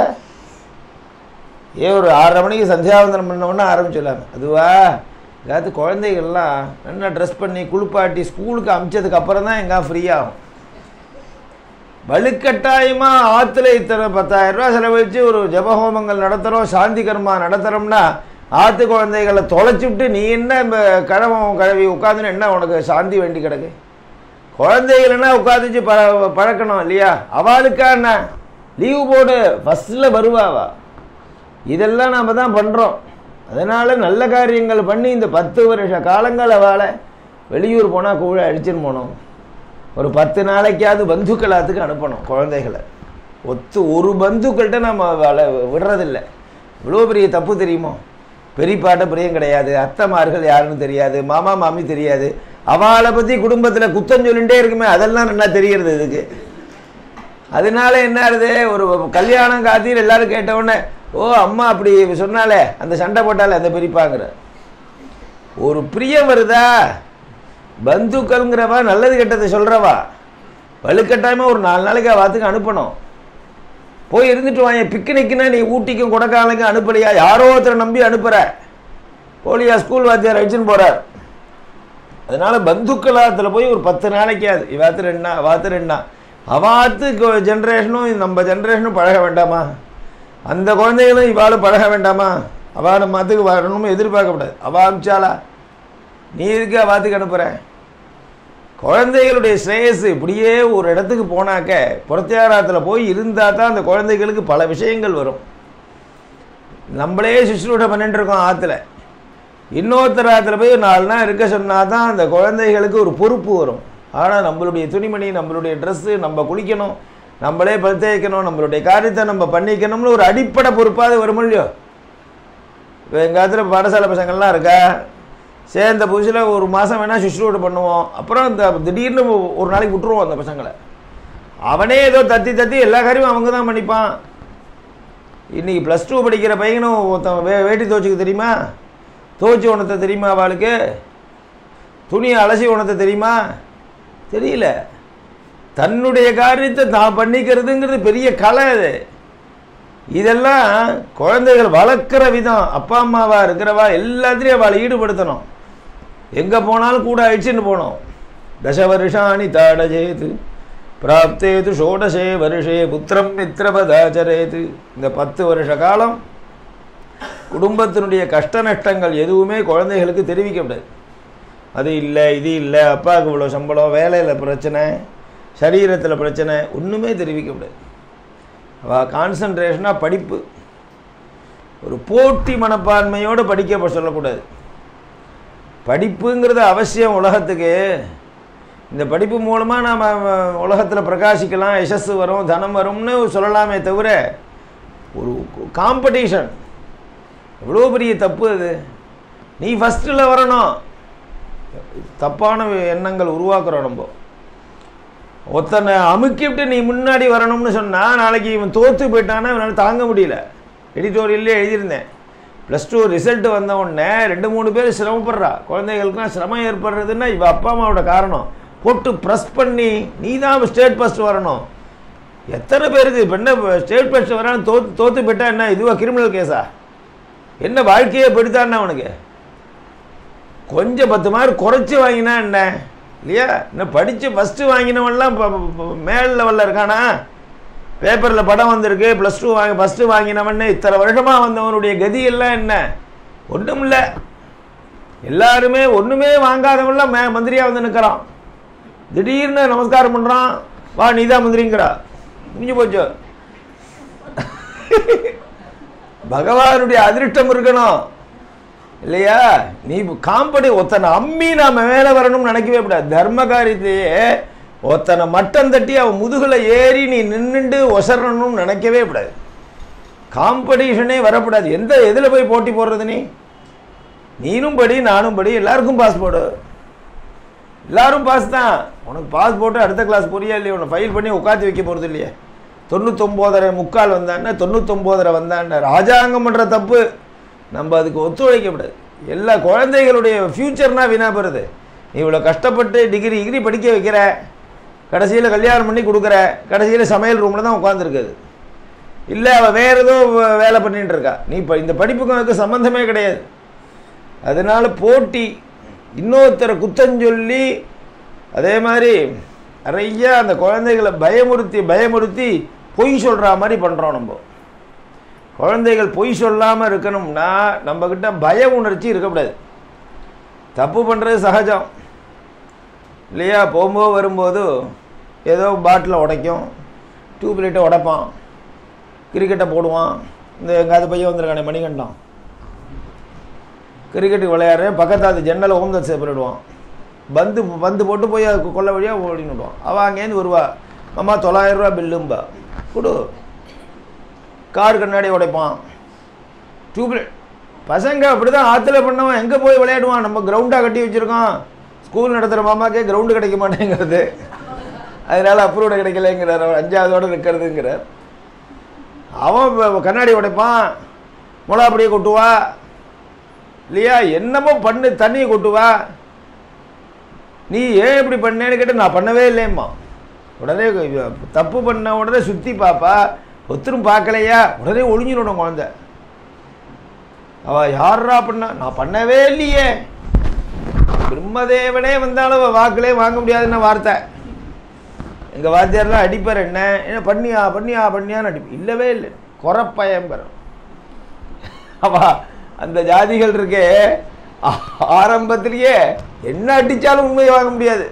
ஏன் ஒரு ஆறரை மணிக்கு சந்தியாவந்தனம் பண்ண உடனே ஆரம்பிச்சிடலாங்க அதுவா ஏதாவது குழந்தைகள்லாம் நல்லா ட்ரெஸ் பண்ணி குளிப்பாட்டி ஸ்கூலுக்கு அமிச்சதுக்கு அப்புறம் தான் எங்கே ஃப்ரீ ஆகும் வலுக்கட்டாயமாக ஆற்றுல இத்தனை பத்தாயிரம் ரூபா செலவழித்து ஒரு ஜபஹோமங்கள் நடத்துகிறோம் சாந்தி கர்மா நடத்துகிறோம்னா ஆற்று குழந்தைகளை தொலைச்சிவிட்டு நீ என்ன இப்போ கிழவன் கிழவி உட்காந்துன்னு என்ன உனக்கு சாந்தி வேண்டி கிடக்கு குழந்தைகள்னா உட்காந்துச்சு ப பழக்கணும் இல்லையா அவளுக்கா என்ன லீவு போடு ஃபஸ்ட்டில் வருவாவா இதெல்லாம் நாம் தான் பண்ணுறோம் அதனால் நல்ல காரியங்கள் பண்ணி இந்த பத்து வருஷ காலங்கள் அவளை வெளியூர் போனால் கூட அழிச்சுன்னு போனோம் ஒரு பத்து நாளைக்காவது பந்துக்களாத்துக்கு அனுப்பணும் குழந்தைகளை ஒத்து ஒரு பந்துக்கள்கிட்ட நம்ம அவளை விடுறதில்லை இவ்வளோ பெரிய தப்பு தெரியுமோ பெரியப்பாட்ட பிரியம் கிடையாது அத்தைமார்கள் யாருன்னு தெரியாது மாமா மாமி தெரியாது அவளை பற்றி குடும்பத்தில் குத்தம் சொல்லிகிட்டே இருக்குமே அதெல்லாம் நல்லா தெரியறது இதுக்கு அதனால என்ன ஆகுது ஒரு கல்யாணம் காத்தியில் எல்லாரும் கேட்டவுடனே ஓ அம்மா அப்படி சொன்னாலே அந்த சண்டை போட்டாலே அந்த பெரியப்பாங்கிற ஒரு பிரியம் வருதா பந்துக்கள்ங்கிறவா நல்லது கெட்டதை சொல்கிறவா வலுக்கட்டாயமாக ஒரு நாலு நாளைக்கு வாத்துக்கு அனுப்பணும் போய் இருந்துட்டு வாங்க பிக்னிக்னா நீ ஊட்டிக்கும் கொடைக்கானலுக்கும் அனுப்பலையா யாரோ ஒருத்தரை நம்பி அனுப்புகிற போலியா ஸ்கூல் வாத்தியார் வச்சுன்னு போகிறார் அதனால் பந்துக்களாத்தில் போய் ஒரு பத்து நாளைக்காது இவாத்து ரெண்டா வாத்து ரெண்டா அவாத்து ஜென்ரேஷனும் நம்ம ஜென்ரேஷனும் பழக வேண்டாமா அந்த குழந்தைகளும் இவாளும் பழக வேண்டாமா அவள் நம்ம மத்துக்கு வரணும்னு எதிர்பார்க்கக்கூடாது அவள் அமிச்சாளா நீ இதுக்கு அவாத்துக்கு அனுப்புகிற குழந்தைகளுடைய ஸ்ரேயஸ் இப்படியே ஒரு இடத்துக்கு போனாக்க புறத்தியாரத்தில் போய் இருந்தால் தான் அந்த குழந்தைகளுக்கு பல விஷயங்கள் வரும் நம்மளே சுஷ்ரூட பண்ணிட்டு இருக்கோம் ஆற்றுல இன்னொருத்தர் ஆற்றுல போய் நாலு நாள் இருக்க சொன்னால் தான் அந்த குழந்தைகளுக்கு ஒரு பொறுப்பு வரும் ஆனால் நம்மளுடைய துணிமணி நம்மளுடைய ட்ரெஸ்ஸு நம்ம குளிக்கணும் நம்மளே பழுத்தேக்கணும் நம்மளுடைய காரியத்தை நம்ம பண்ணிக்கணும்னு ஒரு அடிப்படை பொறுப்பாக வரும் இல்லையோ இப்போ எங்கள் ஆற்றுல பாடசாலை பசங்கள்லாம் இருக்கா சேர்ந்த புதுசில் ஒரு மாதம் வேணால் சுஷ்ரூட பண்ணுவோம் அப்புறம் இந்த திடீர்னு ஒரு நாளைக்கு விட்டுருவோம் அந்த பசங்களை அவனே ஏதோ தத்தி தத்தி எல்லா காரியமும் அவங்க தான் பண்ணிப்பான் இன்றைக்கி ப்ளஸ் டூ படிக்கிற பையனும் ஒருத்தன் வே வேட்டி துவச்சிக்க தெரியுமா துவச்சி உணத்தை தெரியுமா அவளுக்கு துணியை அலசி உணத்தை தெரியுமா தெரியல தன்னுடைய காரியத்தை தான் பண்ணிக்கிறதுங்கிறது பெரிய கலை அது இதெல்லாம் குழந்தைகள் வளர்க்குற விதம் அப்பா அம்மாவா இருக்கிறவா எல்லாத்துலேயும் அவளை ஈடுபடுத்தணும் எங்கே போனாலும் கூட அழிச்சுன்னு போனோம் தச வருஷாணி தாடஜேது பிராப்தேது ஷோடசே வருஷே புத்திரம் மித்திரபதாச்சரேது இந்த பத்து வருஷ காலம் குடும்பத்தினுடைய கஷ்ட நஷ்டங்கள் எதுவுமே குழந்தைகளுக்கு தெரிவிக்கப்படாது அது இல்லை இது இல்லை அப்பாவுக்கு இவ்வளோ சம்பளம் வேலையில் பிரச்சனை சரீரத்தில் பிரச்சனை ஒன்றுமே தெரிவிக்க முடியாது அவள் கான்சன்ட்ரேஷனாக படிப்பு ஒரு போட்டி மனப்பான்மையோடு படிக்க இப்ப சொல்லக்கூடாது படிப்புங்கிறது அவசியம் உலகத்துக்கு இந்த படிப்பு மூலமாக நாம் உலகத்தில் பிரகாசிக்கலாம் யசஸ் வரும் தனம் வரும்னு சொல்லலாமே தவிர ஒரு காம்படிஷன் எவ்வளோ பெரிய தப்பு அது நீ ஃபஸ்ட்டில் வரணும் தப்பான எண்ணங்கள் உருவாக்குறோம் நம்ம ஒருத்தனை அமுக்கிவிட்டு நீ முன்னாடி வரணும்னு சொன்னால் நாளைக்கு இவன் தோற்று போயிட்டான்னா இவனால் தாங்க முடியல எடிட்டோரியல்லே எழுதியிருந்தேன் ப்ளஸ் டூ ரிசல்ட் வந்த உடனே ரெண்டு மூணு பேர் சிரமப்படுறா குழந்தைகளுக்குலாம் சிரமம் ஏற்படுறதுன்னா இவ அப்பா அம்மாவோட காரணம் போட்டு ப்ரெஸ் பண்ணி நீ தான் ஸ்டேட் ஃபஸ்ட் வரணும் எத்தனை பேருக்கு இப்போ என்ன ஸ்டேட் ஃபஸ்ட் வரான்னு தோத்து தோற்று போயிட்டா என்ன இதுவா கிரிமினல் கேஸா என்ன வாழ்க்கையே போயிட்டுதானே அவனுக்கு கொஞ்சம் பத்து மார்க் குறைச்சி வாங்கினா என்ன இல்லையா இன்னும் படித்து ஃபஸ்ட்டு வாங்கினவன்லாம் மேல் லெவலில் இருக்கானா பேப்பரில் படம் வந்திருக்கு ப்ளஸ் டூ வாங்கி ஃபஸ்ட்டு வாங்கினவன்னு இத்தனை வருஷமாக வந்தவனுடைய கதி எல்லாம் என்ன ஒன்றும் இல்லை எல்லாருமே ஒன்றுமே வாங்காதவன்லாம் மே மந்திரியாக வந்து நிற்கிறான் திடீர்னு நமஸ்காரம் பண்ணுறான் வா நீ தான் மந்திரிங்கிறா முடிஞ்சு போச்சு பகவானுடைய அதிருஷ்டம் இருக்கணும் இல்லையா நீ காம்படி ஒருத்தனை அம்மி நாம மேலே வரணும்னு நினைக்கவே கூடாது தர்ம காரியத்தையே ஒருத்தனை மட்டம் தட்டி அவன் முதுகில் ஏறி நீ நின்றுண்டு ஒசரணும்னு நினைக்கவே கூடாது காம்படிஷனே வரக்கூடாது எந்த எதில் போய் போட்டி போடுறது நீ நீனும் படி நானும் படி எல்லாருக்கும் பாஸ் போடு எல்லாரும் பாஸ் தான் உனக்கு பாஸ் போட்டு அடுத்த கிளாஸ் போறியா இல்லையா உன்னை ஃபைல் பண்ணி உட்காந்து வைக்க போகிறது இல்லையே தொண்ணூத்தொம்போதரை முக்கால் வந்தான்னா தொண்ணூத்தொம்போதரை வந்தான்னா ராஜாங்கம் பண்ணுற தப்பு நம்ம அதுக்கு ஒத்துழைக்கப்படாது எல்லா குழந்தைகளுடைய ஃப்யூச்சர்னா வீணாக போகிறது நீ இவ்வளோ கஷ்டப்பட்டு டிகிரி டிகிரி படிக்க வைக்கிற கடைசியில் கல்யாணம் பண்ணி கொடுக்குற கடைசியில் சமையல் ரூமில் தான் உட்காந்துருக்குது இல்லை அவள் வேறு ஏதோ வே- வேலை பண்ணிட்டு இருக்கா நீ இப்போ இந்த படிப்புக்கும் அதுக்கு சம்மந்தமே கிடையாது அதனால் போட்டி இன்னொருத்தரை குத்தஞ்சொல்லி அதே மாதிரி நிறைய அந்த குழந்தைகளை பயமுறுத்தி பயமுறுத்தி பொய் சொல்கிற மாதிரி பண்ணுறோம் நம்ம குழந்தைகள் பொய் சொல்லாமல் இருக்கணும்னா நம்மக்கிட்ட பய உணர்ச்சி இருக்கக்கூடாது தப்பு பண்ணுறது சகஜம் இல்லையா போகும்போது வரும்போது ஏதோ பாட்டிலை உடைக்கும் டியூப் லைட்டை உடைப்பான் கிரிக்கெட்டை போடுவான் இந்த எங்காவது பையன் வந்திருக்கானே மணிகண்டம் கிரிக்கெட்டுக்கு விளையாடுறேன் பக்கத்தாது ஜன்னலை ஓம்தத் சேப்பரிடுவான் பந்து பந்து போட்டு போய் அதுக்கு கொல்ல வழியாக ஓடின்னு விடுவான் அவள் அங்கேருந்து வருவா அம்மா தொள்ளாயிரம் ரூபா பில்லும்பா கொடு கார் கண்ணாடி உடைப்பான் டியூப்லைட் பசங்க அப்படி தான் ஆற்றுல பண்ணவன் எங்கே போய் விளையாடுவான் நம்ம கிரவுண்டாக கட்டி வச்சுருக்கோம் ஸ்கூல் நடத்துகிற மாமாக்கே கிரவுண்டு கிடைக்க மாட்டேங்கிறது அதனால் அப்ரூவ்ட கிடைக்கலைங்கிறார் அவர் அஞ்சாவதோடு நிற்கிறதுங்கிறார் அவன் வ- கண்ணாடி உடைப்பான் மிளகா அப்படியே கொட்டுவா இல்லையா என்னமோ பண்ணு தண்ணியை கொட்டுவா நீ ஏன் இப்படி பண்ணேன்னு கேட்டு நான் பண்ணவே இல்லையம்மா உடனே இவ- தப்பு பண்ண உடனே சுற்றி பாப்பா ஒத்தரும் பார்க்கலையா உடனே ஒளிஞ்சிடணும் குழந்தை அவ யாரா பண்ணா நான் பண்ணவே இல்லையே பிரம்மதேவனே வந்தாலும் அவ வாக்கிலே வாங்க முடியாதுன்னு வார்த்தை எங்கள் வாத்தியார்லாம் அடிப்பார் என்ன என்ன பண்ணியா பண்ணியா பண்ணியான்னு அடிப்பு இல்லவே இல்லை குறப்பயம் பெறும் அவ அந்த ஜாதிகள் இருக்கே ஆ- ஆரம்பத்திலேயே என்ன அடிச்சாலும் உண்மையை வாங்க முடியாது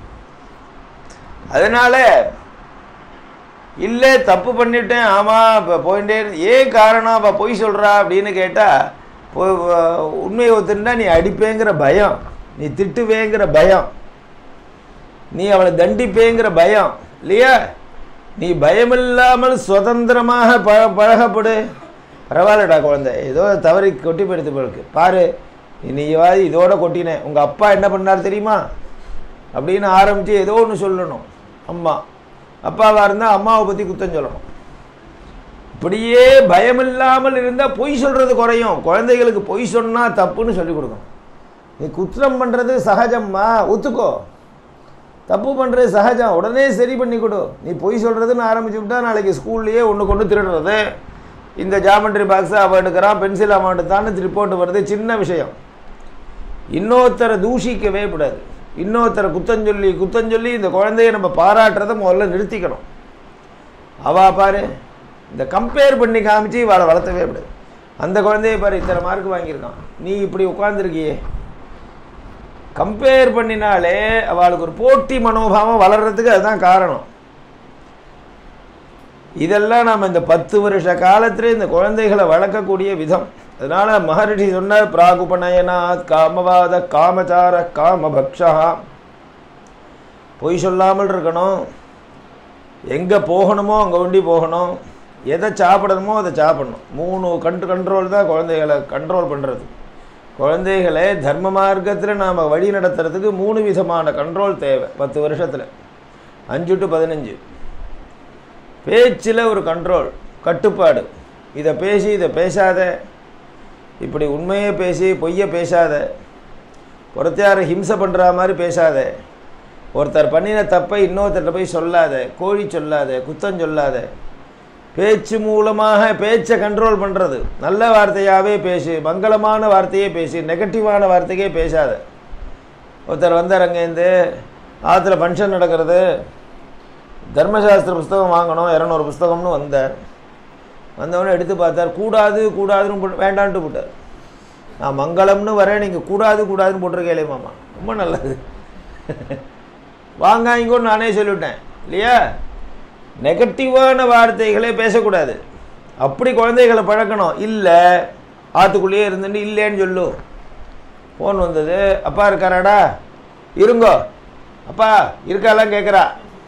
அதனால இல்லை தப்பு பண்ணிட்டேன் ஆமாம் இப்போ போயிட்டே இரு- ஏன் காரணம் அப்போ பொய் சொல்கிறா அப்படின்னு கேட்டால் உண்மையை ஒத்துண்டா நீ அடிப்பேங்கிற பயம் நீ திட்டுவேங்கிற பயம் நீ அவளை தண்டிப்பேங்கிற பயம் இல்லையா நீ பயமில்லாமல் சுதந்திரமாக பழ பழகப்படு பரவாயில்லடா குழந்தை ஏதோ தவறி கொட்டி போயிடுது போலுக்கு பாரு நீவாது இதோட கொட்டினேன் உங்கள் அப்பா என்ன பண்ணார் தெரியுமா அப்படின்னு ஆரம்பித்து ஏதோ ஒன்று சொல்லணும் அம்மா அப்பாவாக இருந்தால் அம்மாவை பற்றி குத்தம் சொல்லணும் இப்படியே பயமில்லாமல் இருந்தால் பொய் சொல்கிறது குறையும் குழந்தைகளுக்கு பொய் சொன்னால் தப்புன்னு சொல்லி கொடுக்கணும் நீ குற்றம் பண்ணுறது சகஜம்மா ஒத்துக்கோ தப்பு பண்ணுறது சகஜம் உடனே சரி பண்ணி கொடு நீ பொய் சொல்கிறதுன்னு ஆரம்பிச்சு விட்டா நாளைக்கு ஸ்கூல்லையே ஒன்று கொண்டு திருடுறது இந்த ஜாமெண்ட்ரி பாக்ஸை அவன் எடுக்கிறான் பென்சில் அவன் எடுத்தான்னு ரிப்போர்ட் வருது சின்ன விஷயம் இன்னொருத்தரை தூஷிக்கவே கூடாது இன்னொருத்தரை குத்தஞ்சொல்லி குத்தஞ்சொல்லி இந்த குழந்தைய நம்ம பாராட்டுறதை முதல்ல நிறுத்திக்கணும் அவா பாரு இந்த கம்பேர் பண்ணி காமிச்சு இவளை வளர்த்தவே கூடாது அந்த குழந்தைய பாரு இத்தனை மார்க் வாங்கியிருக்கான் நீ இப்படி உட்காந்துருக்கியே கம்பேர் பண்ணினாலே அவளுக்கு ஒரு போட்டி மனோபாவம் வளர்றதுக்கு அதுதான் காரணம் இதெல்லாம் நாம் இந்த பத்து வருஷ காலத்திலே இந்த குழந்தைகளை வளர்க்கக்கூடிய விதம் அதனால மகரிஷி சொன்னார் பிராகுபநயனாத் காமவாத காமச்சார காமபக்ஷா பொய் சொல்லாமல் இருக்கணும் எங்கே போகணுமோ அங்கே ஒண்டி போகணும் எதை சாப்பிடணுமோ அதை சாப்பிடணும் மூணு கண்டு கண்ட்ரோல் தான் குழந்தைகளை கண்ட்ரோல் பண்ணுறது குழந்தைகளை தர்ம மார்க்கத்தில் நாம் வழி நடத்துறதுக்கு மூணு விதமான கண்ட்ரோல் தேவை பத்து வருஷத்தில் அஞ்சு டு பதினஞ்சு பேச்சில் ஒரு கண்ட்ரோல் கட்டுப்பாடு இதை பேசி இதை பேசாத இப்படி உண்மையை பேசி பொய்யை பேசாத ஒருத்தையாரை ஹிம்சை பண்ணுற மாதிரி பேசாத ஒருத்தர் பண்ணின தப்பை இன்னொருத்தர்கிட்ட போய் சொல்லாத கோழி சொல்லாத குத்தம் சொல்லாத பேச்சு மூலமாக பேச்சை கண்ட்ரோல் பண்ணுறது நல்ல வார்த்தையாகவே பேசு மங்களமான வார்த்தையே பேசு நெகட்டிவான வார்த்தைக்கே பேசாத ஒருத்தர் வந்தார் அங்கேருந்து ஆற்றுல ஃபங்க்ஷன் நடக்கிறது தர்மசாஸ்திர புஸ்தகம் வாங்கணும் இரநூறு புஸ்தகம்னு வந்தார் வந்தவொடனே எடுத்து பார்த்தார் கூடாது கூடாதுன்னு போட்டு வேண்டான்ட்டு போட்டார் நான் மங்களம்னு வரேன் நீங்கள் கூடாது கூடாதுன்னு போட்டிருக்கேலே மாமா ரொம்ப நல்லது வாங்க இங்கோன்னு நானே சொல்லிவிட்டேன் இல்லையா நெகட்டிவான வார்த்தைகளே பேசக்கூடாது அப்படி குழந்தைகளை பழக்கணும் இல்லை ஆற்றுக்குள்ளேயே இருந்துட்டு இல்லைன்னு சொல்லு ஃபோன் வந்தது அப்பா இருக்காராடா இருங்கோ அப்பா இருக்காலாம் கேட்குறா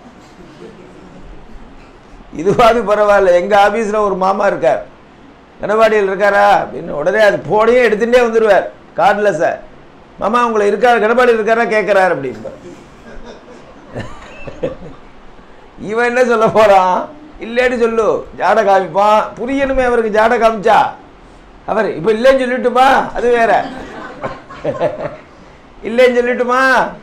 இதுவாது பரவாயில்ல எங்கள் ஆஃபீஸில் ஒரு மாமா இருக்கார் கனவாடியில் இருக்காரா அப்படின்னு உடனே அது போனையே எடுத்துகிட்டே வந்துடுவார் கார்டில் சார் மாமா உங்களை இருக்கார் கனபாடியில் இருக்காரா கேட்குறாரு அப்படின்னு இவன் என்ன சொல்ல போகிறான் இல்லைன்னு சொல்லு ஜாட காமிப்பான் புரியணுமே அவருக்கு ஜாட காமிச்சா அவர் இப்போ இல்லைன்னு சொல்லிட்டுமா அது வேற இல்லைன்னு சொல்லிட்டுமா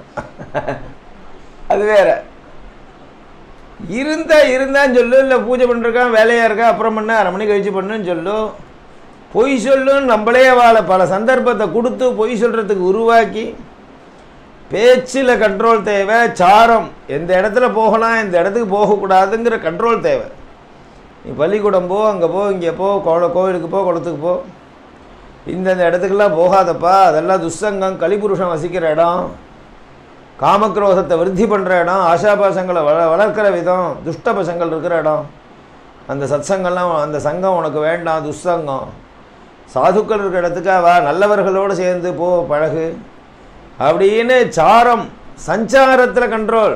அது வேற இருந்தா இருந்தான்னு சொல்லு இல்லை பூஜை பண்ணிருக்கான் வேலையாக இருக்கா அப்புறம் பண்ண அரை மணி கழிச்சு பண்ணுன்னு சொல்லு பொய் சொல்லுன்னு நம்மளே அவளை பல சந்தர்ப்பத்தை கொடுத்து பொய் சொல்கிறதுக்கு உருவாக்கி பேச்சில் கண்ட்ரோல் தேவை சாரம் எந்த இடத்துல போகலாம் இந்த இடத்துக்கு போகக்கூடாதுங்கிற கண்ட்ரோல் தேவை நீ பள்ளிக்கூடம் போ அங்கே போ இங்கே போ கோல கோவிலுக்கு போ குளத்துக்கு போ இந்தந்த இடத்துக்கெல்லாம் போகாதப்பா அதெல்லாம் துஸ்சங்கம் கலிபுருஷன் வசிக்கிற இடம் காமக்ரோதத்தை விருத்தி பண்ணுற இடம் ஆஷாபாசங்களை வள வளர்க்குற விதம் துஷ்ட பசங்கள் இருக்கிற இடம் அந்த சத்சங்கம்லாம் அந்த சங்கம் உனக்கு வேண்டாம் துஸ்சங்கம் சாதுக்கள் இருக்கிற இடத்துக்கா வா நல்லவர்களோடு சேர்ந்து போ பழகு அப்படின்னு சாரம் சஞ்சாரத்தில் கண்ட்ரோல்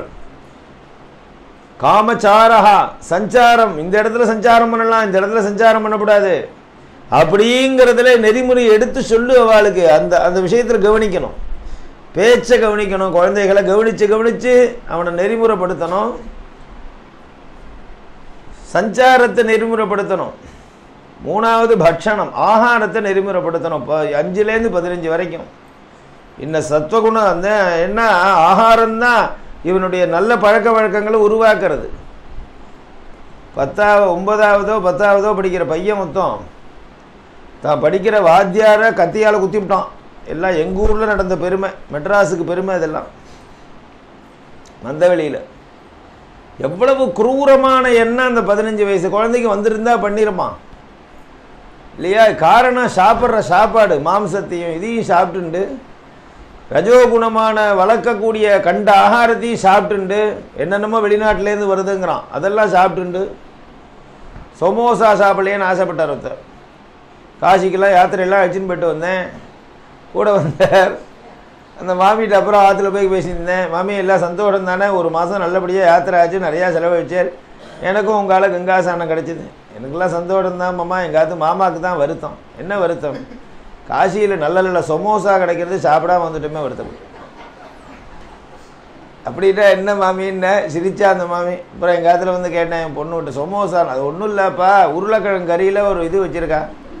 காமச்சாரஹா சஞ்சாரம் இந்த இடத்துல சஞ்சாரம் பண்ணலாம் இந்த இடத்துல சஞ்சாரம் பண்ணக்கூடாது அப்படிங்கிறதுல நெறிமுறை எடுத்து சொல்லு அவளுக்கு அந்த அந்த விஷயத்தில் கவனிக்கணும் பேச்சை கவனிக்கணும் குழந்தைகளை கவனித்து கவனித்து அவனை நெறிமுறைப்படுத்தணும் சஞ்சாரத்தை நெறிமுறைப்படுத்தணும் மூணாவது பட்சணம் ஆகாரத்தை நெறிமுறைப்படுத்தணும் இப்போ அஞ்சுலேருந்து பதினஞ்சு வரைக்கும் இந்த சத்வகுணம் அந்த என்ன ஆகாரம்தான் இவனுடைய நல்ல பழக்க வழக்கங்களை உருவாக்குறது பத்தாவது ஒன்பதாவதோ பத்தாவதோ படிக்கிற பையன் மொத்தம் தான் படிக்கிற வாத்தியாரை கத்தியால் குத்திவிட்டான் எல்லாம் எங்கள் ஊரில் நடந்த பெருமை மெட்ராஸுக்கு பெருமை இதெல்லாம் மந்தவெளியில் எவ்வளவு குரூரமான எண்ணம் அந்த பதினஞ்சு வயசு குழந்தைக்கு வந்திருந்தா பண்ணிருமா இல்லையா காரணம் சாப்பிட்ற சாப்பாடு மாம்சத்தையும் இதையும் சாப்பிட்டுண்டு ரஜோகுணமான வளர்க்கக்கூடிய கண்ட ஆகாரத்தையும் சாப்பிட்டுண்டு என்னென்னமோ வெளிநாட்டிலேருந்து வருதுங்கிறான் அதெல்லாம் சாப்பிட்டுண்டு சமோசா சாப்பிடலேன்னு ஆசைப்பட்டார் ஒருத்தர் காசிக்கெல்லாம் யாத்திரையெல்லாம் அழைச்சின்னு போயிட்டு வந்தேன் கூட வந்தார் அந்த மாமிகிட்ட அப்புறம் ஆற்றுல போய் பேசியிருந்தேன் மாமி எல்லாம் சந்தோஷம் தானே ஒரு மாதம் நல்லபடியாக யாத்திரை ஆச்சு நிறையா செலவழிச்சார் எனக்கும் உங்களால் கங்காசானம் கிடச்சிது எனக்கெல்லாம் சந்தோஷம் தான் மாமா எங்கள் ஆத்து மாமாவுக்கு தான் வருத்தம் என்ன வருத்தம் காசியில் நல்ல நல்ல சமோசா கிடைக்கிறது சாப்பிடாம வந்துட்டுமே வருத்தம் அப்படின்னா என்ன மாமின்னு சிரிச்சா அந்த மாமி அப்புறம் எங்கள் ஆத்துல வந்து கேட்டேன் என் பொண்ணு விட்டு சமோசா அது ஒன்றும் இல்லைப்பா உருளைக்கிழங்கு கறியில் ஒரு இது வச்சுருக்கா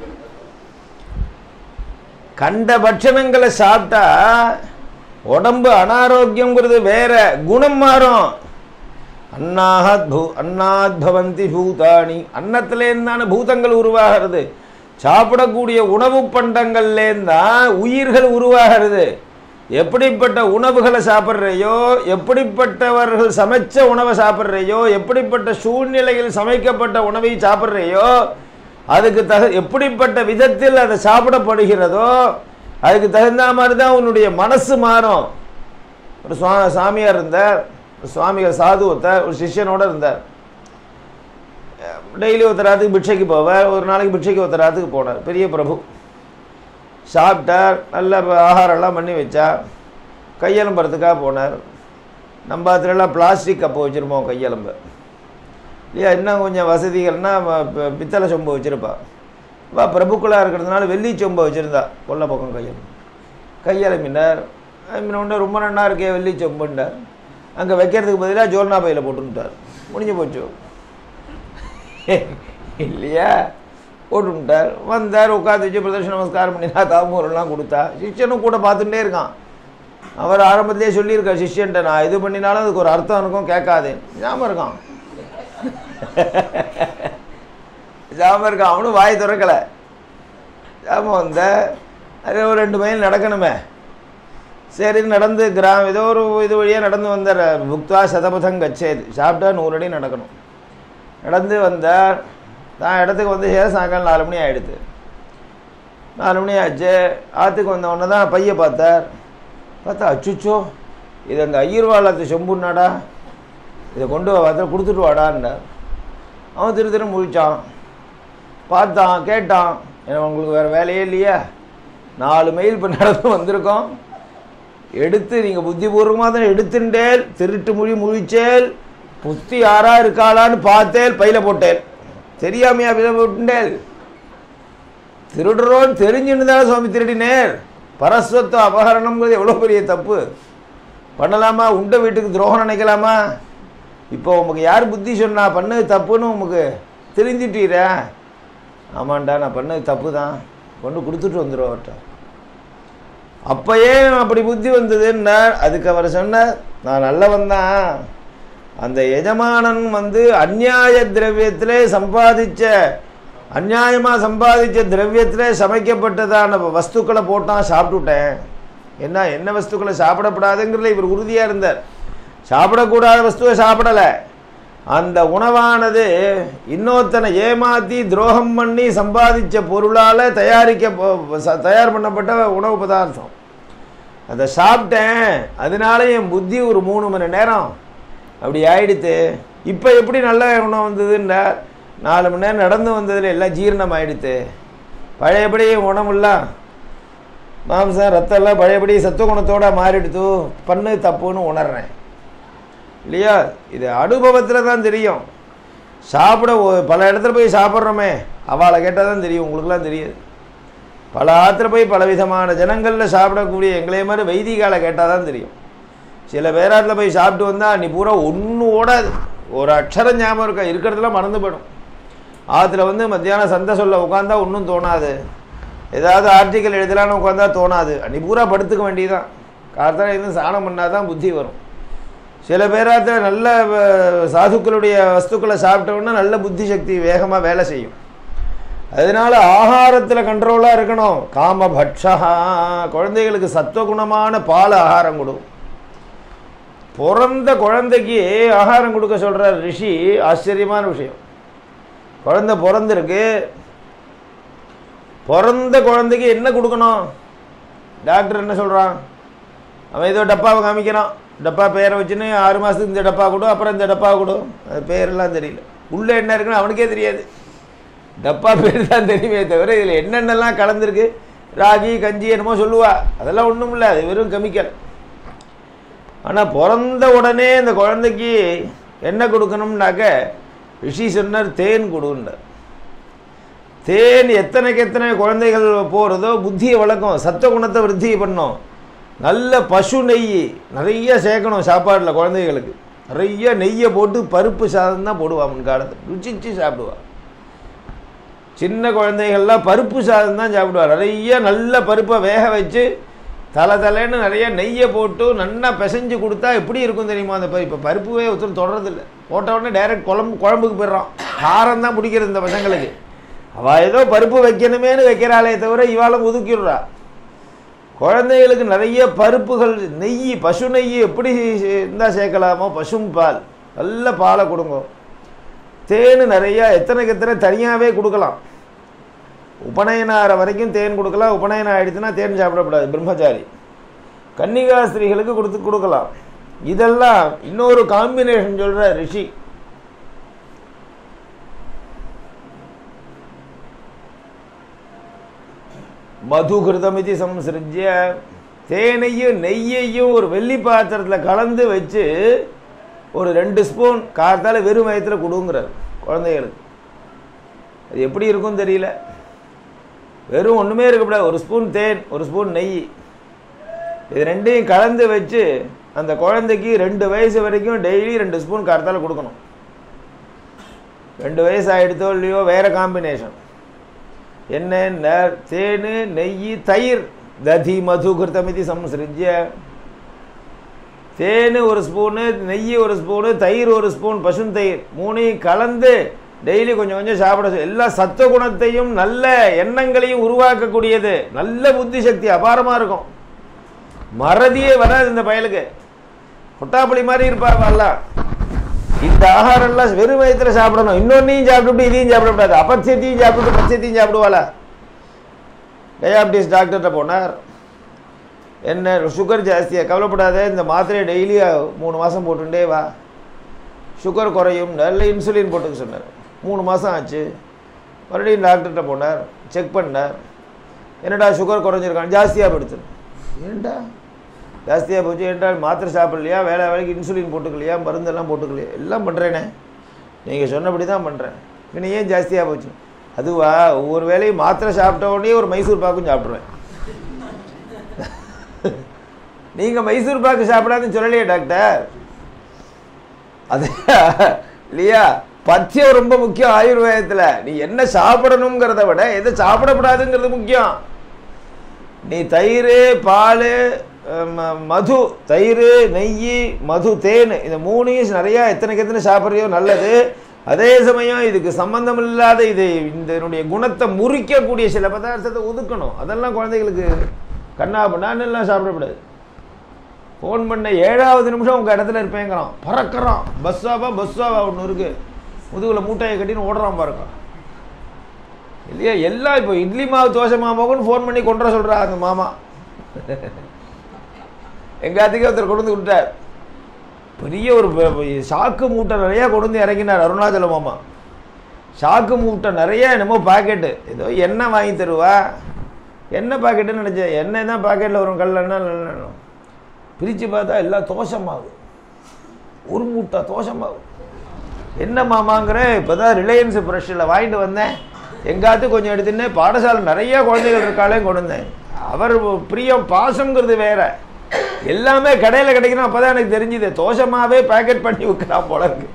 கண்ட பட்சணங்களை சாப்பிட்டா உடம்பு அனாரோக்கியங்கிறது வேற குணம் மாறும் அன்னாத் பூ அன்னாத் பவந்தி பூதானி அன்னத்திலேருந்து தானே பூதங்கள் உருவாகிறது சாப்பிடக்கூடிய உணவு பண்டங்கள்லேருந்து தான் உயிர்கள் உருவாகிறது எப்படிப்பட்ட உணவுகளை சாப்பிட்றையோ எப்படிப்பட்டவர்கள் சமைச்ச உணவை சாப்பிட்றையோ எப்படிப்பட்ட சூழ்நிலையில் சமைக்கப்பட்ட உணவை சாப்பிட்றையோ அதுக்கு தக எப்படிப்பட்ட விதத்தில் அதை சாப்பிடப்படுகிறதோ அதுக்கு தகுந்த மாதிரி தான் உன்னுடைய மனசு மாறும் ஒரு சுவா சாமியார் இருந்தார் ஒரு சுவாமிகள் சாது ஒருத்தர் ஒரு சிஷ்யனோட இருந்தார் டெய்லி ஒருத்தராத்துக்கு பிட்சைக்கு போவார் ஒரு நாளைக்கு பிட்சைக்கு ஒருத்தராத்துக்கு போனார் பெரிய பிரபு சாப்பிட்டார் நல்ல ப- ஆகாரம்லாம் பண்ணி வச்சா கையெலும்புறதுக்காக போனார் நம்ம அதுலலாம் பிளாஸ்டிக் கப்பு வச்சுருப்போம் கையெலும்பு இல்லையா இன்னும் கொஞ்சம் வசதிகள்னா வ- ப- பித்தளை சொம்பு வச்சுருப்பா வா பிரபுக்களாக இருக்கிறதுனால வெள்ளி சொம்பை வச்சுருந்தா கொல்ல பக்கம் கையெலும்பு கையெலும்பினார் உடனே ரொம்ப நன்னா இருக்கே வெள்ளி சொம்புண்டார் அங்கே வைக்கிறதுக்கு பதிலாக ஜோல்னா பையில் போட்டுட்டார் முடிஞ்சு போச்சு இல்லையா போட்டுட்டார் வந்தார் உட்காந்து வச்சு பிரதர்ஷன நமஸ்காரம் பண்ணினா தாமூரெல்லாம் கொடுத்தா சிஷ்யனும் கூட பார்த்துட்டே இருக்கான் அவர் ஆரம்பத்திலே சொல்லியிருக்கார் சிஷ்யன்ட்ட நான் இது பண்ணினாலும் அதுக்கு ஒரு அர்த்தம் இருக்கும் கேட்காதே ஞாபகம் இருக்கான் ஞாபகம் இருக்கான் அவனும் வாய் திறக்கலை ஞாபகம் வந்த அது ஒரு ரெண்டு மைல் நடக்கணுமே சரி நடந்து கிராமம் ஏதோ ஒரு இது வழியாக நடந்து வந்தார் புக்தா சதபதம் கச்சேது சாப்பிட்டா நூறு அடி நடக்கணும் நடந்து வந்தார் தான் இடத்துக்கு வந்து சேர சாயங்காலம் நாலு மணி ஆகிடுது நாலு மணி ஆச்சு ஆற்றுக்கு வந்த உடனே தான் பைய பார்த்தார் பார்த்தா அச்சுச்சோ இது அங்கே ஐயர்வாளத்து செம்புன்னாடா இதை கொண்டு வா பார்த்து கொடுத்துட்டு வாடான்னார் அவன் திரு திரு முழிச்சான் பார்த்தான் கேட்டான் ஏன்னா உங்களுக்கு வேறு வேலையே இல்லையா நாலு மைல் இப்போ நடந்து வந்திருக்கோம் எடுத்து நீங்கள் புத்திபூர்வமாக தான் எடுத்துட்டேல் திருட்டு மொழி முழிச்சேல் புத்தி யாரா இருக்காளான்னு பார்த்தேல் பையில போட்டேன் தெரியாமையா பையில போட்டுட்டேல் திருடுறோன்னு தெரிஞ்சுன்னு தானே சுவாமி திருடினேர் பரஸ்வத்த அபகரணம்ங்கிறது எவ்வளோ பெரிய தப்பு பண்ணலாமா உண்ட வீட்டுக்கு துரோகம் நினைக்கலாமா இப்போ உமக்கு யார் புத்தி சொன்னா பண்ணது தப்புன்னு உமக்கு தெரிஞ்சிட்டீரா ஆமாண்டா நான் பண்ணது தப்பு தான் கொண்டு கொடுத்துட்டு வந்துடும் அவர்கிட்ட அப்பயே அப்படி புத்தி வந்ததுன்னார் அதுக்கு அவர் சொன்னார் நான் நல்லவன் தான் அந்த எஜமானன் வந்து அந்நியாய திரவியத்திலே சம்பாதிச்ச அநியாயமாக சம்பாதிச்ச திரவியத்திலே சமைக்கப்பட்டதான வஸ்துக்களை போட்டான் சாப்பிட்டுட்டேன் என்ன என்ன வஸ்துக்களை சாப்பிடப்படாதுங்கிறதுல இவர் உறுதியாக இருந்தார் சாப்பிடக்கூடாத வஸ்துவை சாப்பிடலை அந்த உணவானது இன்னொருத்தனை ஏமாற்றி துரோகம் பண்ணி சம்பாதிச்ச பொருளால் தயாரிக்க போ- ச- தயார் பண்ணப்பட்ட உணவு பதார்த்தம் அதை சாப்பிட்டேன் அதனால என் புத்தி ஒரு மூணு மணி நேரம் அப்படி ஆயிடுத்து இப்போ எப்படி நல்ல உணவு வந்ததுன்னா நாலு மணி நேரம் நடந்து வந்ததில் எல்லாம் ஜீரணம் ஆயிடுத்து பழையபடி என் உணவுலாம் மாம்சம் ரத்தம் எல்லாம் பழையபடி சத்துவகுணத்தோட மாறிடுத்து பண்ணு தப்புன்னு உணர்றேன் இல்லையா இது அனுபவத்தில் தான் தெரியும் சாப்பிட ஒ- பல இடத்துல போய் சாப்பிட்றோமே அவளை கேட்டால் தான் தெரியும் உங்களுக்குலாம் தெரியாது பல ஆற்றுல போய் பல விதமான ஜனங்களில் சாப்பிடக்கூடிய எங்களே மாதிரி வைதிகாலை கேட்டால் தான் தெரியும் சில பேராட்டில் போய் சாப்பிட்டு வந்தால் நீ பூரா ஒன்று ஓடாது ஒரு அக்ஷரம் ஞாபகம் இருக்கா இருக்கிறதுலாம் மறந்து போயிடும் ஆற்றுல வந்து மத்தியானம் சந்தை சொல்ல உட்காந்தா ஒன்றும் தோணாது ஏதாவது ஆர்டிக்கல் எழுதலான்னு உட்காந்தா தோணாது நீ பூரா படுத்துக்க வேண்டியதுதான் காலத்தால் இருந்து சாணம் பண்ணால் தான் புத்தி வரும் சில பேராத்த நல்ல அஹ், சாதுக்களுடைய வஸ்துக்களை சாப்பிட்டோன்னா நல்ல புத்தி சக்தி வேகமாக வேலை செய்யும் அதனால ஆகாரத்தில் கண்ட்ரோலாக இருக்கணும் காம பட்சா குழந்தைகளுக்கு சத்துவகுணமான பால் ஆகாரம் கொடு பிறந்த குழந்தைக்கு ஆகாரம் கொடுக்க சொல்கிற ரிஷி ஆச்சரியமான விஷயம் குழந்தை பிறந்திருக்கு பிறந்த குழந்தைக்கு என்ன கொடுக்கணும் டாக்டர் என்ன சொல்கிறான் அவன் ஏதோ டப்பாவை காமிக்கிறான் டப்பா பேரை வச்சுன்னு ஆறு மாதத்துக்கு இந்த டப்பா கொடு அப்புறம் இந்த டப்பா கொடு அது பேரெல்லாம் தெரியல உள்ளே என்ன இருக்குன்னு அவனுக்கே தெரியாது டப்பா பேர் தான் தெரியுமே தவிர இதில் என்னென்னலாம் கலந்துருக்கு ராகி கஞ்சி என்னமோ சொல்லுவா அதெல்லாம் ஒன்றும் இல்லை அது வெறும் கெமிக்கல் ஆனால் பிறந்த உடனே இந்த குழந்தைக்கு என்ன கொடுக்கணும்னாக்க ரிஷி சொன்னார் தேன் கொடுன்னார் தேன் எத்தனைக்கு எத்தனை குழந்தைகள் போகிறதோ புத்தியை வளர்க்கும் சத்துவ குணத்தை விருத்தி பண்ணும் நல்ல பசு நெய் நிறைய சேர்க்கணும் சாப்பாட்டில் குழந்தைகளுக்கு நிறைய நெய்யை போட்டு பருப்பு சாதம் தான் போடுவா முன்காலத்தில் ருச்சிச்சு சாப்பிடுவா சின்ன குழந்தைகள்லாம் பருப்பு சாதம் தான் சாப்பிடுவா நிறைய நல்ல பருப்பை வேக வச்சு தலை தலைன்னு நிறைய நெய்யை போட்டு நல்லா பிசைஞ்சு கொடுத்தா எப்படி இருக்கும் தெரியுமா அந்த பருப்பு பருப்புவே ஒருத்தர் தொடறதில்ல போட்ட உடனே டைரக்ட் குழம்பு குழம்புக்கு போயிடுறான் காரம் தான் பிடிக்கிறது இந்த பசங்களுக்கு அவள் ஏதோ பருப்பு வைக்கணுமேனு வைக்கிறாளே தவிர இவாளும் ஒதுக்கிடுறா குழந்தைகளுக்கு நிறைய பருப்புகள் நெய் பசு நெய் எப்படி இருந்தால் சேர்க்கலாமோ பசும் பால் நல்ல பாலை கொடுங்க தேன் நிறையா எத்தனைக்கு எத்தனை தனியாகவே கொடுக்கலாம் உபநயனார வரைக்கும் தேன் கொடுக்கலாம் உபநயனம் ஆயிடுச்சுன்னா தேன் சாப்பிடக்கூடாது பிரம்மச்சாரி கன்னிகா ஸ்திரீகளுக்கு கொடுத்து கொடுக்கலாம் இதெல்லாம் இன்னொரு காம்பினேஷன் சொல்ற ரிஷி மதுகிருதம் இது சம்சிருஜ்ய தேனையும் நெய்யையும் ஒரு வெள்ளி பாத்திரத்தில் கலந்து வச்சு ஒரு ரெண்டு ஸ்பூன் காத்தால வெறும் வயத்தில் கொடுங்கிறார் குழந்தைகளுக்கு அது எப்படி இருக்கும் தெரியல வெறும் ஒன்றுமே இருக்கக்கூடாது ஒரு ஸ்பூன் தேன் ஒரு ஸ்பூன் நெய் இது ரெண்டையும் கலந்து வச்சு அந்த குழந்தைக்கு ரெண்டு வயசு வரைக்கும் டெய்லி ரெண்டு ஸ்பூன் காரத்தால் கொடுக்கணும் ரெண்டு வயசு ஆகிடுத்தோ இல்லையோ வேற காம்பினேஷன் என்ன தேன் நெய் தயிர் ததி மது கிருத்தமிதி சம்சிருஜ்ய தேன் ஒரு ஸ்பூனு நெய் ஒரு ஸ்பூனு தயிர் ஒரு ஸ்பூன் பசுந்தயிர் மூணையும் கலந்து டெய்லி கொஞ்சம் கொஞ்சம் சாப்பிட சொல்லு. எல்லா சத்துவ குணத்தையும் நல்ல எண்ணங்களையும் உருவாக்கக்கூடியது நல்ல புத்தி சக்தி அபாரமாக இருக்கும் மறதியே வராது இந்த பயலுக்கு கொட்டாப்புளி மாதிரி இருப்பாங்கல்லாம் இந்த ஆகாரம்லாம் வெறும் வயிற்றுல சாப்பிடணும் இன்னொன்னையும் சாப்பிட்டு இதையும் சாப்பிடக்கூடாது அபட்சத்தையும் சாப்பிட்டு பட்சத்தையும் சாப்பிடுவாளா டயாபிட்டிஸ் டாக்டர்கிட்ட போனார் என்ன சுகர் ஜாஸ்தியாக கவலைப்படாத இந்த மாத்திரையை டெய்லி மூணு மாதம் போட்டுட்டே வா சுகர் குறையும் நல்ல இன்சுலின் போட்டுக்க சொன்னார் மூணு மாதம் ஆச்சு மறுபடியும் டாக்டர்கிட்ட போனார் செக் பண்ணார் என்னடா சுகர் குறைஞ்சிருக்கான் ஜாஸ்தியாக போயிடுச்சு ஏன்டா ஜாஸ்தியாக போச்சு ஏன்டா மாத்திரை சாப்பிடலையா வேலை வேலைக்கு இன்சுலின் போட்டுக்கலையா மருந்தெல்லாம் போட்டுக்கலையா எல்லாம் பண்ணுறேனே நீங்கள் சொன்னபடி தான் பண்ணுறேன் பின்ன ஏன் ஜாஸ்தியாக போச்சு அதுவா ஒவ்வொரு வேலையும் மாத்திரை சாப்பிட்ட உடனே ஒரு மைசூர் பாக்கும் சாப்பிட்ருவேன் நீங்கள் மைசூர் பாக்கு சாப்பிடாதுன்னு சொல்லலையே டாக்டர் அது இல்லையா பத்தியம் ரொம்ப முக்கியம் ஆயுர்வேதத்தில் நீ என்ன சாப்பிடணுங்கிறத விட எதை சாப்பிடக்கூடாதுங்கிறது முக்கியம் நீ தயிர் பால் மது தயிர் நெய் மது தேன் இந்த மூணையும் நிறையா எத்தனைக்கு எத்தனை சாப்பிட்றியோ நல்லது அதே சமயம் இதுக்கு சம்பந்தம் இல்லாத இது இதனுடைய குணத்தை முறிக்கக்கூடிய சில பதார்த்தத்தை ஒதுக்கணும் அதெல்லாம் குழந்தைகளுக்கு கண்ணா பண்ணான்னு எல்லாம் சாப்பிடக்கூடாது ஃபோன் பண்ண ஏழாவது நிமிஷம் உங்கள் இடத்துல இருப்பேங்கிறான் பறக்கிறான் பஸ்ஸாவா பஸ்ஸாவா ஒன்று இருக்கு முதுகில் மூட்டையை கட்டின்னு ஓடுறான் பாருங்க இல்லையா எல்லாம் இப்போ இட்லி மாவு தோசை மாமாவுக்குன்னு ஃபோன் பண்ணி கொண்டு வர சொல்கிறா அந்த மாமா எங்காத்துக்கு ஒருத்தர் கொண்டு வந்து விட்டார் பெரிய ஒரு ப- ப- சாக்கு மூட்டை நிறையா கொண்டு வந்து இறங்கினார் அருணாச்சல மாமா சாக்கு மூட்டை நிறைய என்னமோ பாக்கெட்டு ஏதோ எண்ணெய் வாங்கி தருவா எண்ணெய் பாக்கெட்டுன்னு நினச்சேன் எண்ணெய் தான் பாக்கெட்டில் வரும் கல்லெண்ணெய் நல்லெண்ணெய் பிரித்து பார்த்தா எல்லாம் தோசை மாவு ஒரு மூட்டை தோசை மாவு என்ன மாமாங்கிற இப்போ தான் ரிலையன்ஸ் ப்ரெஷ்ஷில் வாங்கிட்டு வந்தேன் எங்காத்து கொஞ்சம் எடுத்துன்னு பாடசாலை நிறைய குழந்தைகள் இருக்காளே கொண்டு வந்தேன் அவர் பிரியம் பாசங்கிறது வேற எல்லாமே கடையில் கிடைக்கணும் அப்போ தான் எனக்கு தெரிஞ்சுது தோசை மாவே பேக்கெட் பண்ணி விற்கிறான் போல இருக்கு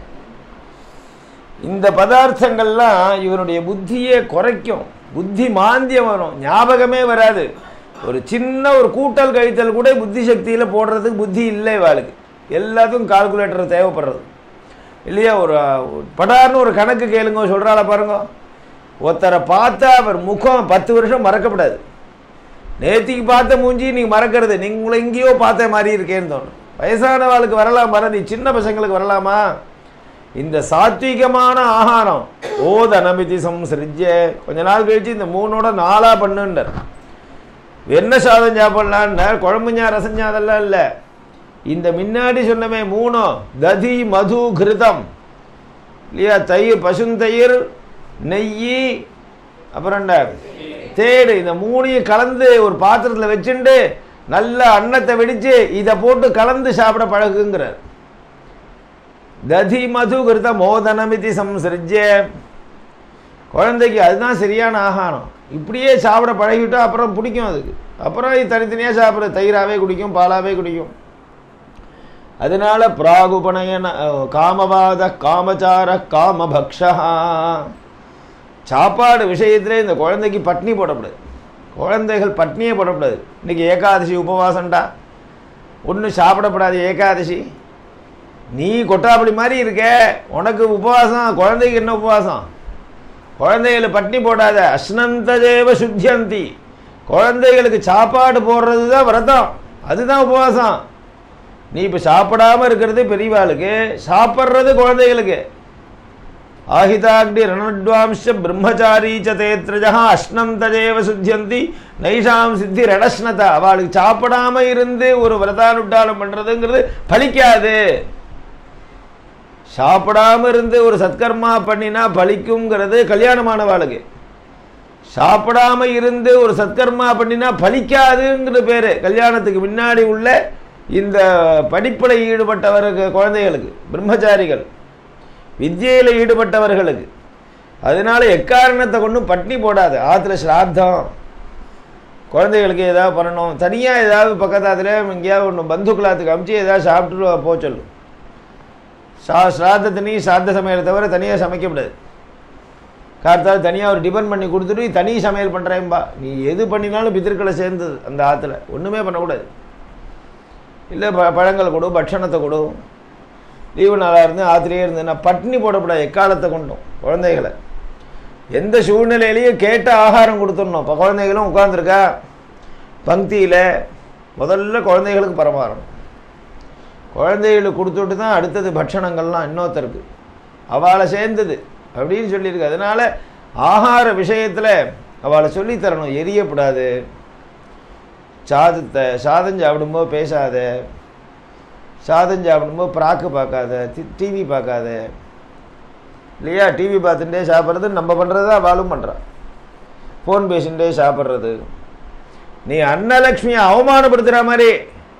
இந்த பதார்த்தங்கள்லாம் இவனுடைய புத்தியை குறைக்கும் புத்தி மாந்தியம் வரும் ஞாபகமே வராது ஒரு சின்ன ஒரு கூட்டல் கழித்தல் கூட புத்தி சக்தியில் போடுறதுக்கு புத்தி இல்லை இவாளுக்கு எல்லாத்துக்கும் கால்குலேட்டர் தேவைப்படுறது இல்லையா ஒரு ஒரு படார்னு ஒரு கணக்கு கேளுங்க சொல்கிறாள பாருங்க ஒருத்தரை பார்த்தா அவர் முகம் பத்து வருஷம் மறக்கப்படாது நேத்திக்கு பார்த்த மூஞ்சி நீங்க மறக்கிறது நீங்க உங்களை எங்கேயோ பார்த்த மாதிரி இருக்கேன்னு தோணும் வயசானவாளுக்கு வரலாம் மறதி சின்ன பசங்களுக்கு வரலாமா இந்த சாத்விகமான ஆகாரம் ஓதனமிதி சம்சிருஜ்ய கொஞ்ச நாள் கழிச்சு இந்த மூணோட நாளா பண்ணுன்றார் என்ன சாதம் சாப்பிடலான்னார் குழம்புஞ்சா ரசஞ்சா அதெல்லாம் இல்லை இந்த முன்னாடி சொன்னமே மூணும் ததி மது கிருதம் இல்லையா தயிர் பசுந்தயிர் நெய் அப்புறம் என்ன தேடு இந்த மூணையும் கலந்து ஒரு பாத்திரத்தில் வச்சுண்டு நல்ல அன்னத்தை வெடிச்சு இதை போட்டு கலந்து சாப்பிட பழகுங்கிறார் ததி மது கிருத மோதனமிதி சம்சிருஜ்ய குழந்தைக்கு அதுதான் சரியான ஆகாரம் இப்படியே சாப்பிட பழகிவிட்டா அப்புறம் பிடிக்கும் அதுக்கு அப்புறம் இது தனித்தனியாக சாப்பிட தயிராகவே குடிக்கும் பாலாவே குடிக்கும் அதனால பிராகுபனயன காமவாத காமச்சார காமபக்ஷா சாப்பாடு விஷயத்தில் இந்த குழந்தைக்கு பட்னி போடக்கூடாது குழந்தைகள் பட்னியே போடக்கூடாது இன்னைக்கு ஏகாதசி உபவாசம்டா ஒன்றும் சாப்பிடப்படாது ஏகாதசி நீ கொட்டாப்படி மாதிரி இருக்க உனக்கு உபவாசம் குழந்தைக்கு என்ன உபவாசம் குழந்தைகளை பட்னி போடாத அஸ்னந்ததேவ சுத்தியந்தி குழந்தைகளுக்கு சாப்பாடு போடுறது தான் விரதம் அதுதான் உபவாசம் நீ இப்போ சாப்பிடாம இருக்கிறது பெரியவாளுக்கு சாப்பிட்றது குழந்தைகளுக்கு ஆஹிதாக்னி ரணத்வாம்ச பிரம்மச்சாரி ச தேத்ரஜா அஷ்னம் தஜேவ சுத்தியந்தி நைஷாம் சித்தி ரணஷ்னதா அவளுக்கு சாப்பிடாம இருந்து ஒரு விரதானுட்டாலம் பண்றதுங்கிறது பலிக்காது சாப்பிடாம இருந்து ஒரு சத்கர்மா பண்ணினா பலிக்குங்கிறது கல்யாணமானவாளுக்கு சாப்பிடாம இருந்து ஒரு சத்கர்மா பண்ணினா பலிக்காதுங்கிற பேரு கல்யாணத்துக்கு முன்னாடி உள்ள இந்த படிப்பில் ஈடுபட்டவருக்கு குழந்தைகளுக்கு பிரம்மச்சாரிகள் வித்யையில் ஈடுபட்டவர்களுக்கு அதனால எக்காரணத்தை கொண்டும் பட்னி போடாது ஆற்றுல ஸ்ராத்தம் குழந்தைகளுக்கு ஏதாவது பண்ணணும் தனியாக ஏதாவது பக்கத்தாத்துல எங்கேயாவது ஒன்று பந்துக்குலாத்துக்கு அமுச்சு ஏதாவது சாப்பிட்டு போக சொல்லு சா ஸ்ராத்தத்தினையும் சாத்த சமையலை தவிர தனியாக சமைக்க முடியாது கார்த்தால் தனியாக ஒரு டிபெண்ட் பண்ணி கொடுத்துட்டு நீ தனி சமையல் பண்ணுறேன்பா நீ எது பண்ணினாலும் பித்திருக்களை சேர்ந்தது அந்த ஆற்றுல ஒன்றுமே பண்ணக்கூடாது இல்லை ப பழங்கள் கொடு பட்சணத்தை கொடு லீவு நாளாக இருந்து ஆற்றுலேயே இருந்து நான் பட்னி போடக்கூடாது எக்காலத்தை கொண்டும் குழந்தைகளை எந்த சூழ்நிலையிலையும் கேட்ட ஆகாரம் கொடுத்துடணும் இப்போ குழந்தைகளும் உட்காந்துருக்கா பங்கியில் முதல்ல குழந்தைகளுக்கு பரமாறணும் குழந்தைகளுக்கு கொடுத்துட்டு தான் அடுத்தது பட்சணங்கள்லாம் இன்னொருத்தருக்கு அவளை சேர்ந்தது அப்படின்னு சொல்லியிருக்கு அதனால ஆகார விஷயத்தில் அவளை சொல்லித் தரணும் எரியப்படாது சாதத்தை சாதம் சாப்பிடும்போது பேசாத சாதம் சாப்பிடும்போது பிராக்கு பார்க்காத டிவி பார்க்காத இல்லையா டிவி பார்த்துட்டே சாப்பிட்றது நம்ம பண்ணுறது தான் அவளும் பண்ணுறான் ஃபோன் பேசிகிட்டே சாப்பிட்றது நீ அன்னலக்ஷ்மியை அவமானப்படுத்துகிற மாதிரி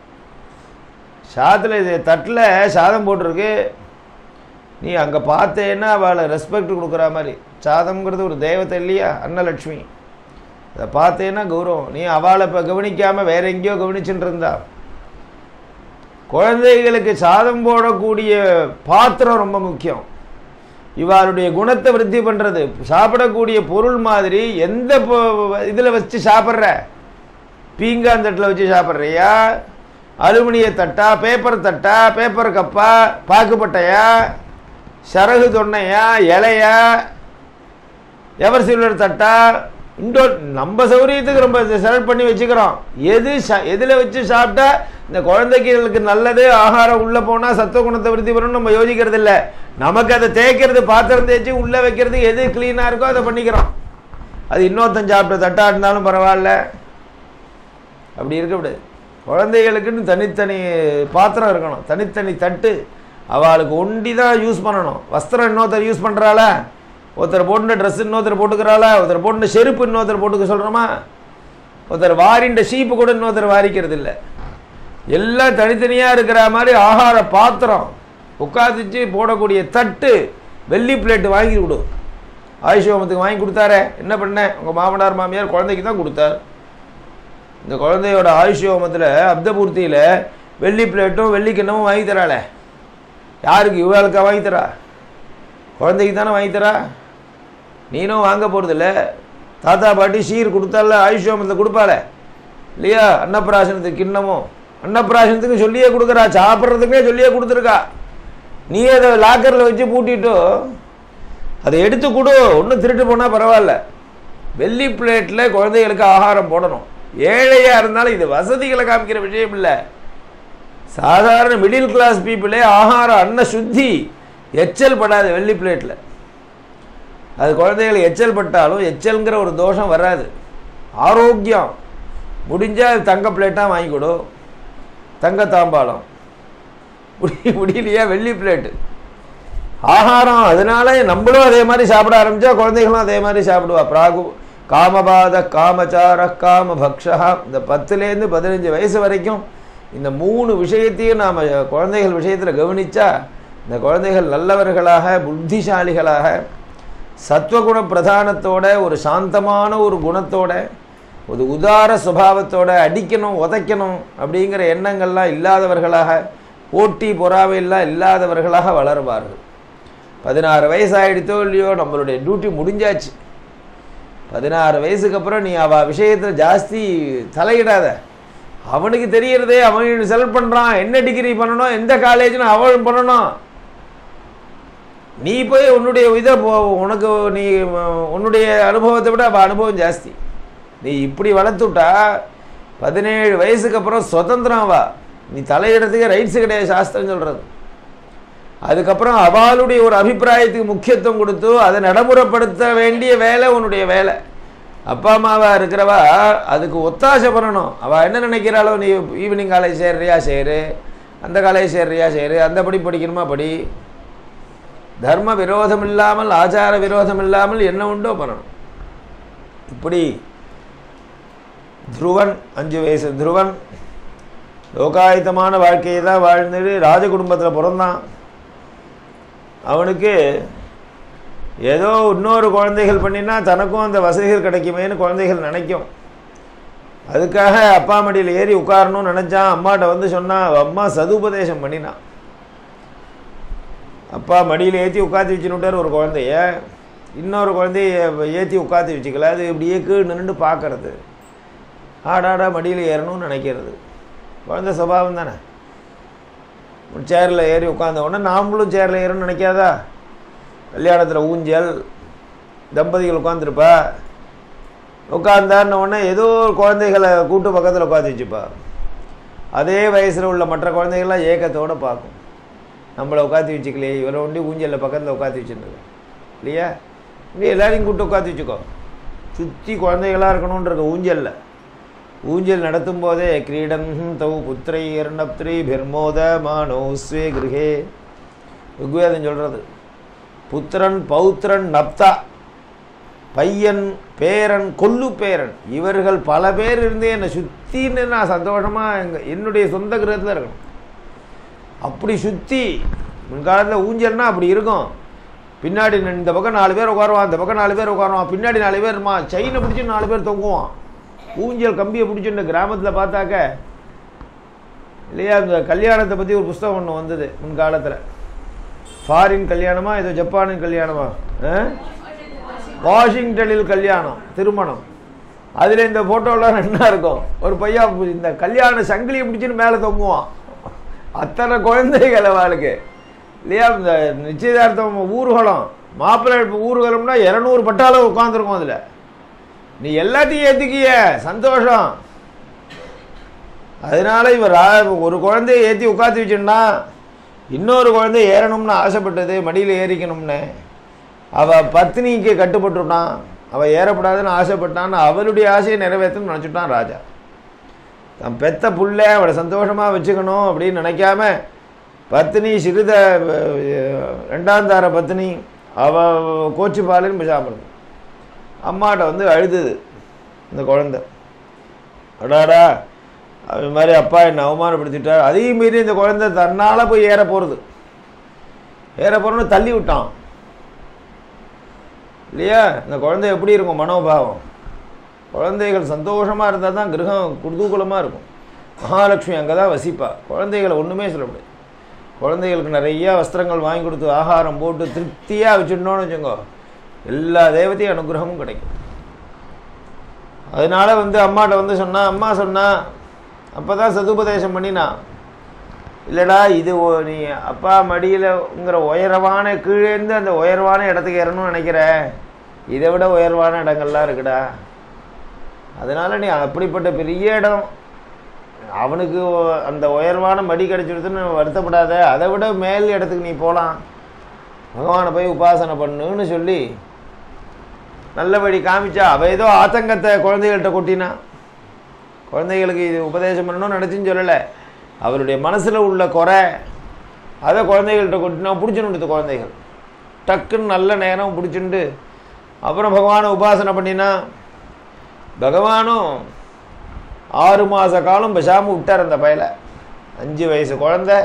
சாதத்தில் இது தட்டில் சாதம் போட்டிருக்கு நீ அங்கே பார்த்தேன்னா அவளை ரெஸ்பெக்ட் கொடுக்குற மாதிரி சாதம்ங்கிறது ஒரு தெய்வத்தை இல்லையா அன்னலக்ஷ்மி அதை பார்த்தேன்னா கௌரவம் நீ அவளை இப்போ கவனிக்காமல் வேற எங்கேயோ கவனிச்சுட்டு இருந்தா குழந்தைகளுக்கு சாதம் போடக்கூடிய பாத்திரம் ரொம்ப முக்கியம் இவளுடைய குணத்தை விருத்தி பண்ணுறது சாப்பிடக்கூடிய பொருள் மாதிரி எந்த இதில் வச்சு சாப்பிட்ற பீங்கான் தட்டில் வச்சு சாப்பிட்றியா அலுமினிய தட்டா பேப்பர் தட்டா பேப்பர் கப்பா பாக்குப்பட்டையா சரகு தொன்னையா இலையா எவர் சில்வர் தட்டா இண்டோர் நம்ம சௌரியத்துக்கு ரொம்ப செலக்ட் பண்ணி வச்சுக்கிறோம் எது எதில் வச்சு சாப்பிட்டா இந்த குழந்தைகளுக்கு நல்லது ஆகாரம் உள்ளே போனால் சத்துவ குணத்தை விருத்தி பண்ணணும் நம்ம யோசிக்கிறது இல்லை நமக்கு அதை தேய்க்கிறது பாத்திரம் தேய்ச்சி உள்ளே வைக்கிறது எது க்ளீனாக இருக்கோ அதை பண்ணிக்கிறோம் அது இன்னொருத்தன் சாப்பிட்ட தட்டா இருந்தாலும் பரவாயில்ல அப்படி இருக்கக்கூடாது குழந்தைகளுக்குன்னு தனித்தனி பாத்திரம் இருக்கணும் தனித்தனி தட்டு அவளுக்கு ஒண்டி தான் யூஸ் பண்ணணும் வஸ்திரம் இன்னொருத்தர் யூஸ் பண்ணுறாளா ஒருத்தர் போட்டுன ட்ரெஸ் இன்னொருத்தர் போட்டுக்கிறாளா ஒருத்தர் போட்டுன செருப்பு இன்னொருத்தர் போட்டுக்க சொல்கிறோமா ஒருத்தர் வாரின்ற ஷீப்பு கூட இன்னொருத்தர் வாரிக்கிறது இல்லை எல்லாம் தனித்தனியாக இருக்கிற மாதிரி ஆகார பாத்திரம் உட்காந்துச்சு போடக்கூடிய தட்டு வெள்ளி பிளேட்டு வாங்கி கொடு ஆயுஷ்யோமத்துக்கு வாங்கி கொடுத்தாரே என்ன பண்ணேன் உங்கள் மாமனார் மாமியார் குழந்தைக்கு தான் கொடுத்தார் இந்த குழந்தையோட ஆயுஷ்யோமத்தில் அப்தபூர்த்தியில் வெள்ளி பிளேட்டும் வெள்ளி கிண்ணமும் வாங்கி தராளே யாருக்கு இவளுக்கா வாங்கி தரா குழந்தைக்கு தானே வாங்கி தரா நீனும் வாங்க போகிறதில்ல தாத்தா பாட்டி சீர் கொடுத்தால ஆயுஷ்யோமத்தை கொடுப்பாளே இல்லையா அன்னப்பிராசனத்துக்கு கிண்ணமும் அன்னப்பிராசனத்துக்கு சொல்லியே கொடுக்குறா சாப்பிட்றதுக்கே சொல்லியே கொடுத்துருக்கா நீ அதை லாக்கரில் வச்சு பூட்டிட்டு அதை எடுத்து கொடு ஒன்றும் திருட்டு போனால் பரவாயில்ல வெள்ளி பிளேட்டில் குழந்தைகளுக்கு ஆகாரம் போடணும் ஏழையாக இருந்தாலும் இது வசதிகளை காமிக்கிற விஷயம் இல்லை சாதாரண மிடில் கிளாஸ் பீப்புளே ஆகாரம் அன்ன சுத்தி எச்சல் படாது வெள்ளி பிளேட்டில் அது குழந்தைகள் எச்சல் பட்டாலும் எச்சல்ங்கிற ஒரு தோஷம் வராது ஆரோக்கியம் முடிஞ்சால் தங்க பிளேட்டாக வாங்கி கொடு தங்க தாம்பாளம் முடி முடியலையா வெள்ளி பிளேட்டு ஆகாரம் அதனால நம்மளும் அதே மாதிரி சாப்பிட ஆரம்பித்தா குழந்தைகளும் அதே மாதிரி சாப்பிடுவா பிராகு காமபாத காமச்சார காம பக்ஷா இந்த பத்துலேருந்து பதினஞ்சு வயசு வரைக்கும் இந்த மூணு விஷயத்தையும் நாம் குழந்தைகள் விஷயத்தில் கவனித்தா இந்த குழந்தைகள் நல்லவர்களாக புத்திசாலிகளாக சத்வகுண பிரதானத்தோட ஒரு சாந்தமான ஒரு குணத்தோட ஒரு உதார சுபாவத்தோட அடிக்கணும் உதைக்கணும் அப்படிங்கிற எண்ணங்கள்லாம் இல்லாதவர்களாக போட்டி பொறாமையெல்லாம் இல்லாதவர்களாக வளருவார்கள் பதினாறு வயசு ஆகிடுத்தோ இல்லையோ நம்மளுடைய டியூட்டி முடிஞ்சாச்சு பதினாறு வயசுக்கு அப்புறம் நீ அவ விஷயத்தில் ஜாஸ்தி தலையிடாத அவனுக்கு தெரியறதே அவன் செலக்ட் பண்ணுறான் என்ன டிகிரி பண்ணணும் எந்த காலேஜ்னு அவன் பண்ணணும் நீ போய் உன்னுடைய இதை உனக்கு நீ உன்னுடைய அனுபவத்தை விட அவள் அனுபவம் ஜாஸ்தி நீ இப்படி வளர்த்துட்டா பதினேழு வயசுக்கு அப்புறம் சுதந்திரம் வா நீ தலையிடறதுக்கு ரைட்ஸு கிடையாது சாஸ்திரம் சொல்கிறது அதுக்கப்புறம் அவளுடைய ஒரு அபிப்பிராயத்துக்கு முக்கியத்துவம் கொடுத்து அதை நடைமுறைப்படுத்த வேண்டிய வேலை உன்னுடைய வேலை அப்பா அம்மாவா இருக்கிறவா அதுக்கு ஒத்தாசை பண்ணணும் அவள் என்ன நினைக்கிறாளோ நீ ஈவினிங் காலேஜ் சேர்றியா சேரு அந்த காலேஜ் சேர்றியா சேரு அந்த படி படிக்கணுமா படி தர்ம விரோதம் இல்லாமல் ஆச்சார விரோதம் இல்லாமல் என்ன உண்டோ பண்ணணும் இப்படி துருவன் அஞ்சு வயசு துருவன் லோகாயுத்தமான வாழ்க்கையை தான் வாழ்ந்துட்டு ராஜ குடும்பத்தில் பிறந்தான் அவனுக்கு ஏதோ இன்னொரு குழந்தைகள் பண்ணினா தனக்கும் அந்த வசதிகள் கிடைக்குமேன்னு குழந்தைகள் நினைக்கும் அதுக்காக அப்பா மடியில் ஏறி உட்காரணும்னு நினச்சான் அம்மாட்ட வந்து சொன்னான் அம்மா சதுபதேசம் பண்ணினான் அப்பா மடியில் ஏற்றி உட்காந்து வச்சுனுட்டார் ஒரு குழந்தைய இன்னொரு குழந்தைய ஏற்றி உட்காந்து வச்சுக்கல அது இப்படியே கீழ் நின்று பார்க்கறது ஆடாடா மடியில் ஏறணும்னு நினைக்கிறது குழந்தை சுபாவம் தானே சேரில் ஏறி உட்காந்த உடனே நாமளும் சேரில் ஏறணும்னு நினைக்காதா கல்யாணத்தில் ஊஞ்சல் தம்பதிகள் உட்காந்துருப்பா உட்காந்தாருன்ன உடனே ஏதோ ஒரு குழந்தைகளை கூட்டு பக்கத்தில் உட்காந்து வச்சுப்பா அதே வயசில் உள்ள மற்ற குழந்தைகள்லாம் ஏக்கத்தோடு பார்க்கும் நம்மளை உட்காந்து வச்சுக்கலையே இவரை ஒண்டி ஊஞ்சலில் பக்கத்தில் உட்காந்து வச்சுருந்தது இல்லையா இப்படி எல்லாரையும் கூப்பிட்டு உட்காந்து வச்சுக்கோ சுற்றி குழந்தைகளாக இருக்கணுன்ற ஊஞ்சலில் ஊஞ்சல் நடத்தும் போதே கிரீடன் தௌ புத்திரை இரண்டப்திரி பிர்மோத மானோ ஸ்வே கிரகே ருக்வேதம் சொல்கிறது புத்திரன் பௌத்திரன் நப்தா பையன் பேரன் கொல்லு பேரன் இவர்கள் பல பேர் இருந்து என்னை சுற்றின்னு நான் சந்தோஷமாக எங்கள் என்னுடைய சொந்த கிரகத்தில் இருக்கணும் அப்படி சுற்றி முன்காலத்தில் ஊஞ்சல்னா அப்படி இருக்கும் பின்னாடி நின்னு இந்த பக்கம் நாலு பேர் உட்காருவான் இந்த பக்கம் நாலு பேர் உட்காருவான் பின்னாடி நாலு பேர் இருமா செயினை பிடிச்சி நாலு பேர் தொங்குவான் ஊஞ்சல் கம்பியை பிடிச்சி இந்த கிராமத்தில் பார்த்தாக்க இல்லையா இந்த கல்யாணத்தை பற்றி ஒரு புஸ்தகம் ஒன்று வந்தது முன்காலத்தில் ஃபாரின் கல்யாணமா ஏதோ ஜப்பானின் கல்யாணமா ஆ? வாஷிங்டனில் கல்யாணம் திருமணம் அதில் இந்த ஃபோட்டோலாம் என்ன இருக்கும் ஒரு பையன் இந்த கல்யாண சங்கிலியை பிடிச்சின்னு மேலே தொங்குவான் அத்தனை குழந்தைகள் அவளுக்கு இல்லையா இந்த நிச்சயதார்த்தம் ஊர்வலம் மாப்பிள்ளை ஊர்வலம்னா இரநூறு பட்டாளம் உட்காந்துருக்கும் அதில் நீ எல்லாத்தையும் ஏற்றுக்கிய சந்தோஷம் அதனால இவர் ரா- ஒரு குழந்தைய ஏற்றி உட்காந்து வச்சுன்னா இன்னொரு குழந்தை ஏறணும்னு ஆசைப்பட்டது மடியில் ஏறிக்கணும்னு அவள் பத்னிக்கு கட்டுப்பட்டுட்டான் அவள் ஏறப்படாதுன்னு ஆசைப்பட்டான்னு அவளுடைய ஆசையை நிறைவேற்றணும்னு நினச்சிட்டான் ராஜா தன் பெத்த புள்ள அவளை சந்தோஷமாக வச்சுக்கணும் அப்படின்னு நினைக்காம பத்னி சிறித அஹ், ரெண்டாம் தார பத்னி அவள் கோச்சி பாலுன்னு பிசாமல் அம்மாட்ட வந்து அழுதுது இந்த குழந்தை அடாடா அது மாதிரி அப்பா என்னை அவமானப்படுத்திட்டார் அதையும் மீறி இந்த குழந்தை தன்னால் போய் ஏற போகிறது ஏற போகிறோன்னு தள்ளி விட்டான் இல்லையா இந்த குழந்தை எப்படி இருக்கும் மனோபாவம் குழந்தைகள் சந்தோஷமாக இருந்தால் தான் கிரகம் குதூகலமாக இருக்கும் மகாலட்சுமி அங்கே தான் வசிப்பா குழந்தைகளை ஒன்றுமே சொல்ல முடியாது குழந்தைகளுக்கு நிறைய வஸ்திரங்கள் வாங்கி கொடுத்து ஆகாரம் போட்டு திருப்தியாக வச்சுட்டோன்னு வச்சுக்கோ எல்லா தேவதையும் அனுகிரகமும் கிடைக்கும் அதனால வந்து அம்மாட்ட வந்து சொன்னா அம்மா சொன்னா அப்போ தான் சதுபதேசம் பண்ணினா இல்லைடா இது ஒ- நீ அப்பா மடியிலங்கிற உயரமான கீழேருந்து அந்த உயர்வான இடத்துக்கு ஏறணும்னு நினைக்கிற இதை விட உயர்வான இடங்கள்லாம் இருக்குடா அதனால நீ அப்படிப்பட்ட பெரிய இடம் அவனுக்கு ஒ- அந்த உயர்வான மடி கிடைச்சிடுதுன்னு வருத்தப்படாத அதை விட மேல் இடத்துக்கு நீ போகலாம் பகவானை போய் உபாசனை பண்ணுன்னு சொல்லி நல்ல வழி காமிச்சா அவ ஏதோ ஆத்தங்கத்தை குழந்தைகள்கிட்ட கொட்டினா குழந்தைகளுக்கு இது உபதேசம் பண்ணணும்னு நினச்சின்னு சொல்லலை அவருடைய மனசில் உள்ள குறை அதை குழந்தைகள்கிட்ட கொட்டினா பிடிச்சின்னு குழந்தைகள் டக்குன்னு நல்ல நேரம் பிடிச்சிண்டு அப்புறம் பகவானை உபாசனை பண்ணினா பகவானும் ஆறு மாத காலம் பேசாமல் விட்டார் அந்த பயலை அஞ்சு வயசு குழந்தை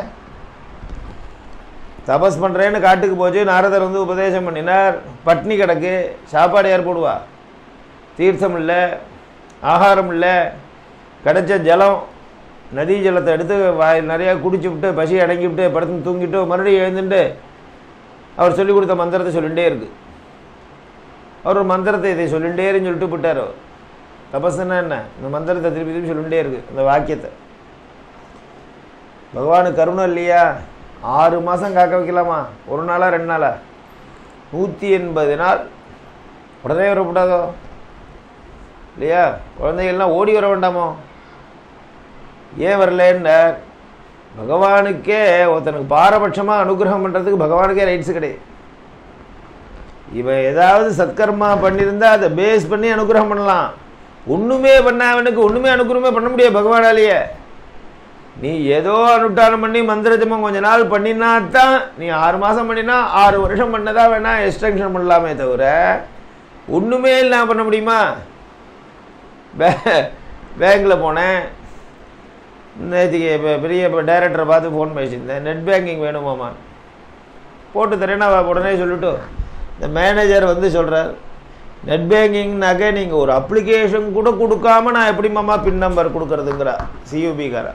தபஸ் பண்ணுறேன்னு காட்டுக்கு போச்சு நாரதர் வந்து உபதேசம் பண்ணினார் பட்னி கிடக்கு சாப்பாடு யார் போடுவா தீர்த்தம் இல்லை ஆகாரம் இல்லை கிடைச்ச ஜலம் நதி ஜலத்தை எடுத்து வாய் நிறையா குடிச்சு விட்டு பசி அடங்கி விட்டு படுத்து தூங்கிட்டு மறுபடியும் எழுந்துட்டு அவர் சொல்லிக் கொடுத்த மந்திரத்தை சொல்லிகிட்டே இருக்கு அவர் ஒரு மந்திரத்தை இதை சொல்லிகிட்டே இருன்னு சொல்லிட்டு போட்டார் அவர் தபஸ்ன்னா என்ன இந்த மந்திரத்தை திருப்பி திருப்பி சொல்லிகிட்டே இருக்கு இந்த வாக்கியத்தை பகவானுக்கு கருணை இல்லையா ஆறு மாதம் காக்க வைக்கலாமா ஒரு நாளா ரெண்டு நாளா நூற்றி எண்பது நாள் உடனே வரக்கூடாதோ இல்லையா குழந்தைகள்லாம் ஓடி வர வேண்டாமோ ஏன் வரலன்னார் பகவானுக்கே ஒருத்தனுக்கு பாரபட்சமாக அனுகிரகம் பண்ணுறதுக்கு பகவானுக்கே ரைட்ஸ் கிடையாது இவன் ஏதாவது சத்கர்மா பண்ணியிருந்தா அதை பேஸ் பண்ணி அனுகிரகம் பண்ணலாம் ஒன்றுமே பண்ணவனுக்கு ஒன்றுமே அனுகிரகமே பண்ண முடியாது பகவானாலேயே நீ ஏதோ அனுஷ்டானம் பண்ணி மந்திர ஜபம் கொஞ்ச நாள் பண்ணினா தான் நீ ஆறு மாதம் பண்ணினா ஆறு வருஷம் பண்ணதா வேணா எக்ஸ்டென்ஷன் பண்ணலாமே தவிர ஒன்றுமே இல்லாமல் பண்ண முடியுமா பே பேங்க்கில் போனேன் நேற்றுக்கு இப்போ பெரிய இப்போ டைரக்டரை பார்த்து ஃபோன் பேசியிருந்தேன் நெட் பேங்கிங் வேணுமாம்மா போட்டு தரேன்னா அவ உடனே சொல்லிட்டு இந்த மேனேஜர் வந்து சொல்கிறார் நெட் பேங்கிங்னாக்க நீங்கள் ஒரு அப்ளிகேஷன் கூட கொடுக்காம நான் எப்படிமாம்மா பின் நம்பர் கொடுக்கறதுங்கிறா சியூபிக்காரா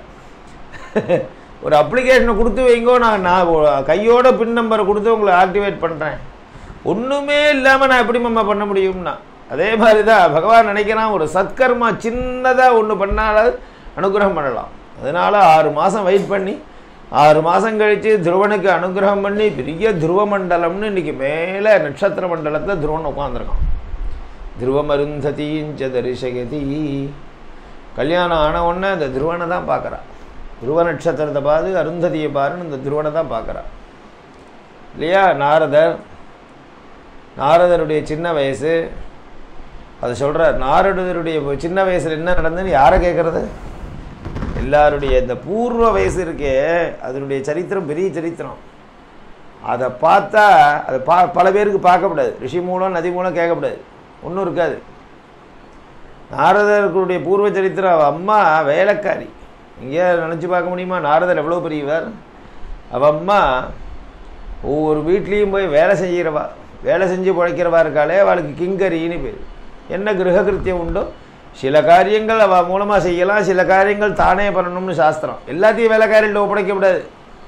ஒரு அப்ளிகேஷனை கொடுத்து வைங்கோ நான் நான் ஒ- கையோட பின் நம்பரை கொடுத்து உங்களை ஆக்டிவேட் பண்ணுறேன் ஒன்றுமே இல்லாமல் நான் எப்படிமாம்மா பண்ண முடியும்னா அதே மாதிரி தான் பகவான் நினைக்கிறான் ஒரு சத்கர்மா சின்னதாக ஒன்று பண்ணாலும் அனுகிரகம் பண்ணலாம் அதனால ஆறு மாதம் வெயிட் பண்ணி ஆறு மாதம் கழித்து துருவனுக்கு அனுகிரகம் பண்ணி பெரிய துருவ மண்டலம்னு இன்னைக்கு மேலே நட்சத்திர மண்டலத்தில் துருவன் உட்காந்துருக்கான் துருவமருந்ததிஞ்ச தரிசகதி கல்யாணம் ஆன உடனே அந்த துருவனை தான் பார்க்குறான் துருவ நட்சத்திரத்தை பார்த்து அருந்ததியை பாருன்னு இந்த துருவனை தான் பார்க்குறான் இல்லையா நாரதர் நாரதருடைய சின்ன வயசு அது சொல்கிறார் நாரதருடைய சின்ன வயசில் என்ன நடந்ததுன்னு யாரை கேட்குறது எல்லாருடைய இந்த பூர்வ வயசு இருக்கே அதனுடைய சரித்திரம் பெரிய சரித்திரம் அதை பார்த்தா அதை பா பல பேருக்கு பார்க்கக்கூடாது ரிஷி மூலம் நதி மூலம் கேட்கக்கூடாது ஒன்றும் இருக்காது நாரதர்களுடைய பூர்வ சரித்திரம் அவ அம்மா வேலைக்காரி எங்கேயா நினச்சி பார்க்க முடியுமா நாரதர் எவ்வளோ பெரியவர் அவ அம்மா ஒவ்வொரு வீட்லேயும் போய் வேலை செய்கிறவா வேலை செஞ்சு பிழைக்கிறவா இருக்காளே அவளுக்கு கிங்கரின்னு பேர் என்ன கிரககிருத்தியம் உண்டோ சில காரியங்கள் அவள் மூலமாக செய்யலாம் சில காரியங்கள் தானே பண்ணணும்னு சாஸ்திரம் எல்லாத்தையும் வேலைக்காரிகிட்ட ஒப்படைக்கக்கூடாது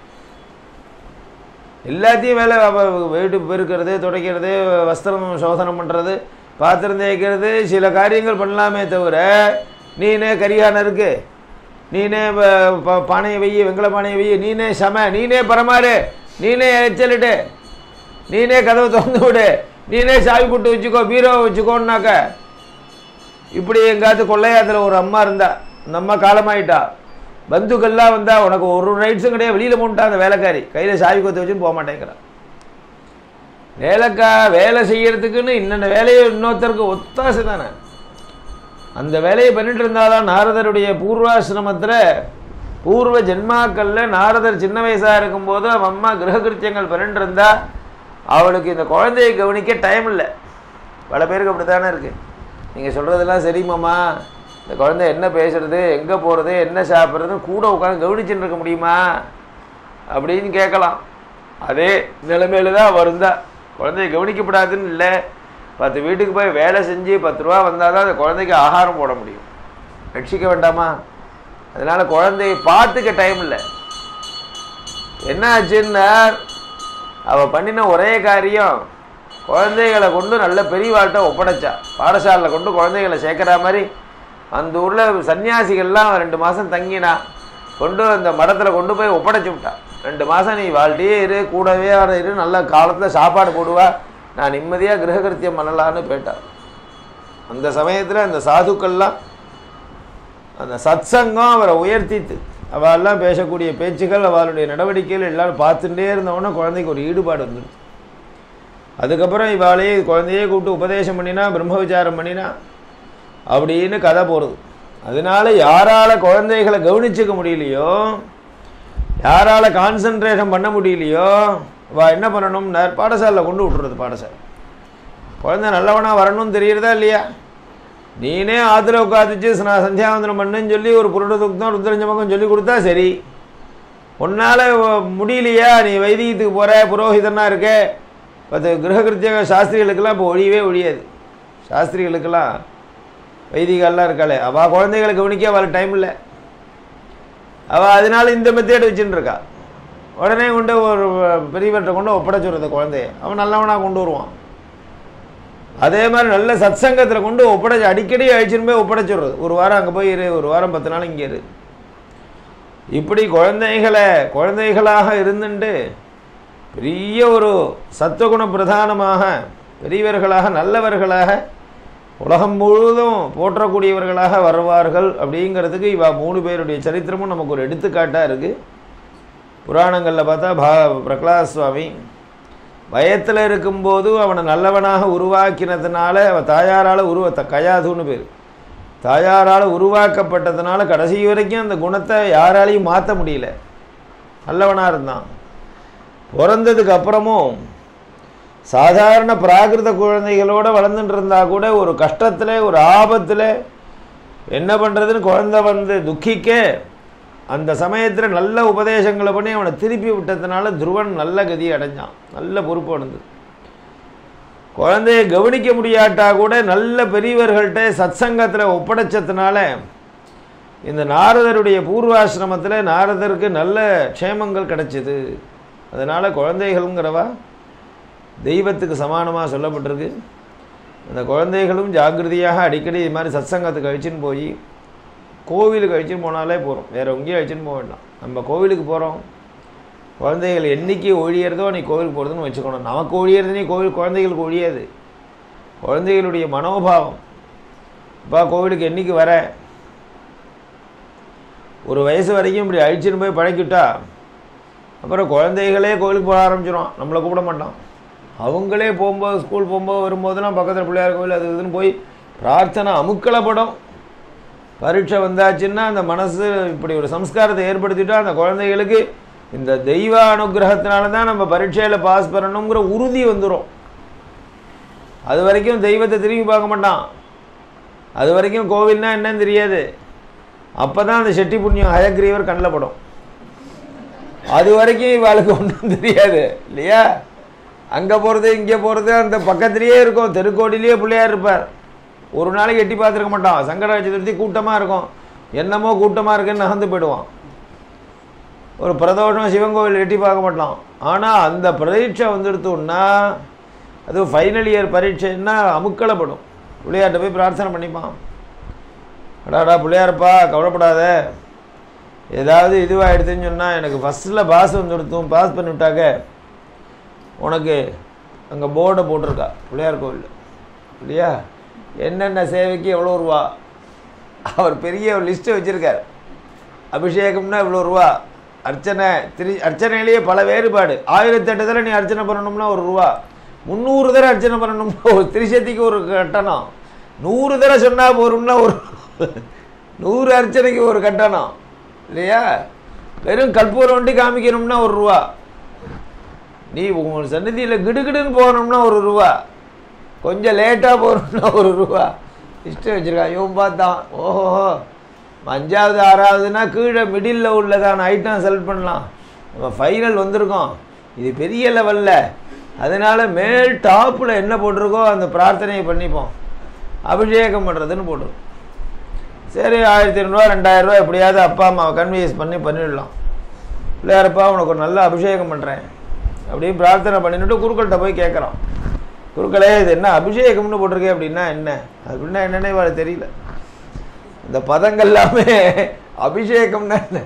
எல்லாத்தையும் வேலை அவ வீட்டு பெருக்கிறது துடைக்கிறது வஸ்திரம் சோதனம் பண்ணுறது பாத்திரம் தேய்க்கிறது சில காரியங்கள் பண்ணலாமே தவிர நீனே கரியான இருக்கு நீனே ப- ப- பானையை வெய்ய வெங்கல பானையை வெய்ய நீனே சம நீனே பரமாறு நீனே எச்சலிட்டு நீனே கதவை திறந்து விடு நீனே சாவி போட்டு வச்சுக்கோ பீரோவை வச்சுக்கோன்னாக்க இப்படி எங்காவது கொள்ளையாத்துல ஒரு அம்மா இருந்தா அந்த அம்மா காலமாயிட்டா பந்துக்கள்லாம் வந்தா உனக்கு ஒரு ரைட்ஸும் கிடையாது வெளியில போன்ட்டா அந்த வேலைக்காரி கையில சாவி கொத்து வச்சுன்னு போக மாட்டேங்கிறான் வேலைக்கா வேலை செய்யறதுக்குன்னு இன்னென்ன வேலையை இன்னொருத்தருக்கு ஒத்தாசை தானே அந்த வேலையை பண்ணிட்டு இருந்தாதான் நாரதருடைய பூர்வாசிரமத்துல பூர்வ ஜென்மாக்கள்ல நாரதர் சின்ன வயசா இருக்கும்போது அவன் அம்மா கிரககிருத்தியங்கள் பண்ணிட்டு இருந்தா அவளுக்கு இந்த குழந்தையை கவனிக்க டைம் இல்லை பல பேருக்கு அப்படி தானே இருக்கு நீங்கள் சொல்கிறதெல்லாம் சரி மாமா இந்த குழந்தை என்ன பேசுறது எங்கே போகிறது என்ன சாப்பிட்றதுன்னு கூட உட்காந்து கவனிச்சுட்டு இருக்க முடியுமா அப்படின்னு கேட்கலாம் அதே நிலைமையில தான் வருந்தா குழந்தைய கவனிக்கப்படாதுன்னு இல்லை பத்து வீட்டுக்கு போய் வேலை செஞ்சு பத்து ரூபா வந்தால் தான் அந்த குழந்தைக்கு ஆகாரம் போட முடியும் ரட்சிக்க வேண்டாமா அதனால குழந்தைய பார்த்துக்க டைம் இல்லை என்ன ஆச்சுன்னா அவ பண்ணின ஒரே காரியம் குழந்தைகளை கொண்டு நல்ல பெரியவாள்கிட்ட ஒப்படைச்சா பாடசாலையில் கொண்டு குழந்தைகளை சேர்க்குற மாதிரி அந்த ஊரில் சன்னியாசிகள்லாம் ரெண்டு மாதம் தங்கினா கொண்டு அந்த மடத்தில் கொண்டு போய் ஒப்படைச்சு விட்டா ரெண்டு மாதம் நீ வாழ்க்கையே இரு கூடவே அவரை இரு நல்ல காலத்தில் சாப்பாடு போடுவா நான் நிம்மதியாக கிரககிருத்தியம் பண்ணலான்னு போயிட்டார் அந்த சமயத்தில் அந்த சாதுக்கள்லாம் அந்த சத்சங்கம் அவரை உயர்த்தித்து அவெல்லாம் பேசக்கூடிய பேச்சுகள் அவளுடைய நடவடிக்கைகள் எல்லாரும் பார்த்துட்டே இருந்தவொடனே குழந்தைக்கு ஒரு ஈடுபாடு வந்துடுச்சு அதுக்கப்புறம் இவாளையே குழந்தையே கூப்பிட்டு உபதேசம் பண்ணினா பிரம்ம விசாரம் பண்ணினா அப்படின்னு கதை போகிறது அதனால யாரால குழந்தைகளை கவனிச்சுக்க முடியலையோ யாரால கான்சென்ட்ரேஷன் பண்ண முடியலையோ வா என்ன பண்ணணும்னா பாடசாலையில் கொண்டு விட்டுறது பாடசாலை குழந்தை நல்லவனா வரணும்னு தெரியறதா இல்லையா நீனே ஆத்துல உட்காந்துச்சு நான் சந்தியாவந்தனம் பண்ணுன்னு சொல்லி ஒரு புருடதுக்தம் ருத்ரஞ்சமகம் சொல்லி கொடுத்தா சரி உன்னால் முடியலையா நீ வைதிகத்துக்கு போகிற புரோஹிதனா இருக்க பத்து கிரககிருத்திய சாஸ்திரிகளுக்கெல்லாம் இப்போ ஒழியவே ஒழியாது சாஸ்திரிகளுக்கெல்லாம் வைதிகெல்லாம் இருக்காளே அவள் குழந்தைகளை கவனிக்க அவளுக்கு டைம் இல்லை அவள் அதனால இந்த மெத்தேடு வச்சுட்டு இருக்கா உடனே கொண்டு ஒரு பெரியவர்கிட்ட கொண்டு ஒப்படைச்சுடுறது குழந்தைய அவன் நல்லவனாக கொண்டு வருவான் அதே மாதிரி நல்ல சத்சங்கத்தில் கொண்டு ஒப்படைச்சு அடிக்கடி அழிச்சுன்னு போய் ஒப்படைச்சுடுறது ஒரு வாரம் அங்கே போய் இரு ஒரு வாரம் பத்து நாள் இங்கே இரு இப்படி குழந்தைகளை குழந்தைகளாக இருந்துட்டு பெரிய ஒரு சத்துவகுண பிரதானமாக பெரியவர்களாக நல்லவர்களாக உலகம் முழுவதும் போற்றக்கூடியவர்களாக வருவார்கள் அப்படிங்கிறதுக்கு இவ மூணு பேருடைய சரித்திரமும் நமக்கு ஒரு எடுத்துக்காட்டாக இருக்குது புராணங்களில் பார்த்தா பா பிரகலாத சுவாமி வயத்தில் இருக்கும்போது அவனை நல்லவனாக உருவாக்கினதுனால அவன் தாயாரால் உருவ த கயாதுன்னு பேர் தாயாரால் உருவாக்கப்பட்டதுனால கடைசி வரைக்கும் அந்த குணத்தை யாராலையும் மாற்ற முடியல நல்லவனாக இருந்தான் பிறந்ததுக்கு அப்புறமும் சாதாரண பிராகிருத குழந்தைகளோடு வளர்ந்துட்டு இருந்தா கூட ஒரு கஷ்டத்தில் ஒரு ஆபத்தில் என்ன பண்ணுறதுன்னு குழந்தை வந்து துக்கிக்க அந்த சமயத்தில் நல்ல உபதேசங்களை பண்ணி அவனை திருப்பி விட்டதுனால துருவன் நல்ல கதி அடைஞ்சான் நல்ல பொறுப்பு அடைஞ்சது குழந்தைய கவனிக்க முடியாட்டா கூட நல்ல பெரியவர்கள்ட்ட சத்சங்கத்தில் ஒப்படைச்சதுனால இந்த நாரதருடைய பூர்வாசிரமத்தில் நாரதருக்கு நல்ல க்ஷேமங்கள் கிடைச்சிது அதனால் குழந்தைகள்ங்கிறவா தெய்வத்துக்கு சமானமாக சொல்லப்பட்டிருக்கு அந்த குழந்தைகளும் ஜாக்கிரதையாக அடிக்கடி இது மாதிரி சத்சங்கத்துக்கு அழிச்சுன்னு போய் கோவிலுக்கு அழிச்சுன்னு போனாலே போகிறோம் வேறு எங்கேயும் அழிச்சுன்னு போக வேண்டாம் நம்ம கோவிலுக்கு போகிறோம் குழந்தைகள் என்னைக்கு ஒழியறதோ நீ கோவிலுக்கு போகிறதுன்னு வச்சுக்கணும் நமக்கு ஒழியறது நீ கோவில் குழந்தைகளுக்கு ஒழியாது குழந்தைகளுடைய மனோபாவம் அப்பா கோவிலுக்கு என்னைக்கு வர ஒரு வயசு வரைக்கும் இப்படி அழிச்சுன்னு போய் பழக்கிவிட்டா அப்புறம் குழந்தைகளே கோவிலுக்கு போக ஆரம்பிச்சிடும் நம்மளை கூப்பிட மாட்டான் அவங்களே போகும்போது ஸ்கூல் போகும்போது வரும்போதெல்லாம் பக்கத்தில் பிள்ளையார் கோவில் அது இதுன்னு போய் பிரார்த்தனை அமுக்கலப்படும் பரீட்சை வந்தாச்சுன்னா அந்த மனசு இப்படி ஒரு சம்ஸ்காரத்தை ஏற்படுத்திட்டா அந்த குழந்தைகளுக்கு இந்த தெய்வ அனுகிரகத்தினால தான் நம்ம பரீட்சையில் பாஸ் பண்ணணுங்கிற உறுதி வந்துடும் அது வரைக்கும் தெய்வத்தை திரும்பி பார்க்க மாட்டான் அது வரைக்கும் கோவில்னா என்னன்னு தெரியாது அப்போ தான் அந்த செட்டி புண்ணியம் ஹயக்ரீவர் கண்ணில் படும் அது வரைக்கும் இவாளுக்கு ஒன்றும் தெரியாது இல்லையா அங்கே போகிறது இங்கே போகிறது அந்த பக்கத்துலேயே இருக்கும் தெருக்கோடிலேயே பிள்ளையார் இருப்பார் ஒரு நாளைக்கு எட்டி பார்த்துருக்க மாட்டான் சங்கர சதுர்த்தி கூட்டமாக இருக்கும் என்னமோ கூட்டமாக இருக்குன்னு நகர்ந்து போயிடுவான் ஒரு பிரதோஷம் சிவன் கோவில் எட்டி பார்க்க மாட்டான் ஆனால் அந்த பரீட்சை வந்துடுத்தோன்னா அது ஃபைனல் இயர் பரீட்சைன்னா அமுக்களப்படும் பிள்ளையார்ட்ட போய் பிரார்த்தனை பண்ணிப்பான் அடாடா பிள்ளையாரப்பா கவலைப்படாத ஏதாவது இதுவாகிடுதுன்னு சொன்னால் எனக்கு ஃபஸ்ட்டில் பாஸ் வந்துடுத்தும் பாஸ் பண்ணிவிட்டாக்க உனக்கு அங்கே போர்டை போட்டிருக்கா பிள்ளையார் கோவில் இல்லையா என்னென்ன சேவைக்கு எவ்வளோ ரூபா அவர் பெரிய ஒரு லிஸ்ட்டு வச்சுருக்கார் அபிஷேகம்னா இவ்வளோ ரூபா அர்ச்சனை திரு அர்ச்சனையிலேயே பல வேறுபாடு ஆயிரத்தெட்டு தடவை நீ அர்ச்சனை பண்ணணும்னா ஒரு ரூபா முந்நூறு தடவை அர்ச்சனை பண்ணணும்னா ஒரு திருச்சதிக்கு ஒரு கட்டணம் நூறு தடவை சொன்னால் போகிறோம்னா ஒரு நூறு அர்ச்சனைக்கு ஒரு கட்டணம் இல்லையா வெறும் கற்பூரம் வண்டி காமிக்கணும்னா ஒரு ரூபா நீ உங்கள் சன்னதியில் கிடுகிடுன்னு போகணும்னா ஒரு ரூபா கொஞ்சம் லேட்டாக போகணும்னா ஒரு ரூபா இஷ்டம் வச்சுருக்கான் இவன் பார்த்தான் ஓஹோ அஞ்சாவது ஆறாவதுனா கீழே மிடில் உள்ளதான ஐட்டம் செலக்ட் பண்ணலாம் நம்ம ஃபைனல் வந்திருக்கோம் இது பெரிய லெவலில் அதனால் மேல் டாப்பில் என்ன போட்டிருக்கோ அந்த பிரார்த்தனையை பண்ணிப்போம் அபிஷேகம் பண்ணுறதுன்னு போட்டிருக்கோம் சரி ஆயிரத்தி ஐநூறுரூவா ரெண்டாயிரரூவா எப்படியாவது அப்பா அம்மாவை கன்வின்ஸ் பண்ணி பண்ணிடலாம் பிள்ளையாரப்பா உனக்கு ஒரு நல்ல அபிஷேகம் பண்ணுறேன் அப்படின்னு பிரார்த்தனை பண்ணிட்டு குருக்கள்கிட்ட போய் கேட்குறான் குருக்களே இது என்ன அபிஷேகம்னு போட்டிருக்கே அப்படின்னா என்ன அப்படின்னா என்னன்னே இவளுக்கு தெரியல இந்த பதங்கள் எல்லாமே அபிஷேகம்னா என்ன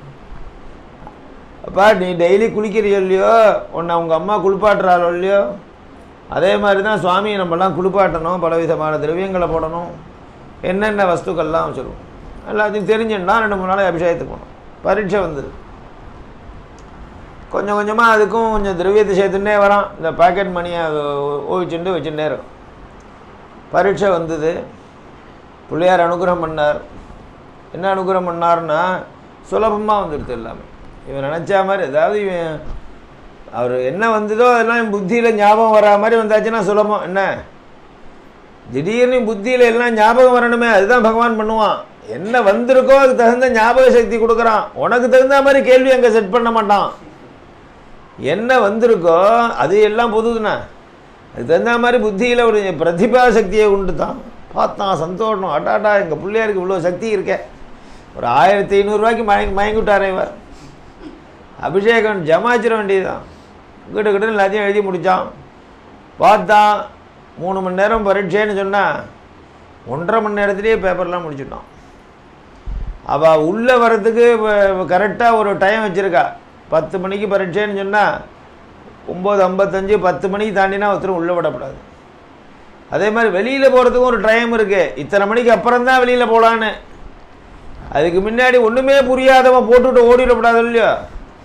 அப்பா நீ டெய்லி குளிக்கிறியோ இல்லையோ உன்னை உங்கள் அம்மா குளிப்பாட்டுறாளோ இல்லையோ அதே மாதிரி தான் சுவாமியை நம்மலாம் குளிப்பாட்டணும் பல விதமான திரவியங்களை போடணும் என்னென்ன வஸ்துக்கள்லாம் சொல்லுவோம் எல்லாத்தையும் தெரிஞ்சுன்னா ரெண்டு மூணு நாளைக்கு அபிஷேகத்துக்கு போகணும் பரீட்சை வந்தது கொஞ்சம் கொஞ்சமாக அதுக்கும் கொஞ்சம் திரவியத்தை சேர்த்துட்டே வரான் இந்த பாக்கெட் மணியை ஓவிச்சுட்டு வச்சுட்டே இருக்கும் பரீட்சை வந்தது பிள்ளையார் அனுகிரகம் பண்ணார் என்ன அனுகிரகம் பண்ணார்னா சுலபமாக வந்துடுது எல்லாமே இவன் நினச்சா மாதிரி ஏதாவது இவன் அவர் என்ன வந்ததோ அதெல்லாம் என் புத்தியில் ஞாபகம் வரா மாதிரி வந்தாச்சுன்னா சுலபம் என்ன திடீர்னு புத்தியில் எல்லாம் ஞாபகம் வரணுமே அதுதான் பகவான் பண்ணுவான் என்ன வந்திருக்கோ அதுக்கு தகுந்த ஞாபக சக்தி கொடுக்குறான் உனக்கு தகுந்த மாதிரி கேள்வி அங்கே செட் பண்ண மாட்டான் என்ன வந்திருக்கோ அது எல்லாம் பொதுதுண்ணா அதுக்கு தகுந்த மாதிரி புத்தியில் ஒரு பிரதிபா சக்தியை உண்டு தான் பார்த்தான் சந்தோஷம் அட்டாட்டா எங்கள் பிள்ளையாருக்கு இவ்வளோ சக்தி இருக்கே ஒரு ஆயிரத்தி ஐநூறுரூவாய்க்கு மயங்கி மயங்கி விட்டாரே இவர் அபிஷேகம் ஜமாச்சிட வேண்டியதுதான் கிட்ட கிட்ட எல்லாத்தையும் எழுதி முடித்தான் பார்த்தான் மூணு மணி நேரம் பரீட்சைன்னு சொன்னால் ஒன்றரை மணி நேரத்துலேயே பேப்பர்லாம் முடிச்சுட்டான் அவள் உள்ளே வர்றதுக்கு கரெக்டாக ஒரு டைம் வச்சுருக்கா பத்து மணிக்கு பரீட்சைன்னு சொன்னால் ஒம்பது ஐம்பத்தஞ்சு பத்து மணிக்கு தாண்டினா ஒருத்தரும் உள்ளே விடக்கூடாது அதே மாதிரி வெளியில் போகிறதுக்கும் ஒரு டைம் இருக்குது இத்தனை மணிக்கு அப்புறம் தான் வெளியில் போகலான்னு அதுக்கு முன்னாடி ஒன்றுமே புரியாதவன் போட்டுவிட்டு ஓடிடக்கூடாது இல்லையோ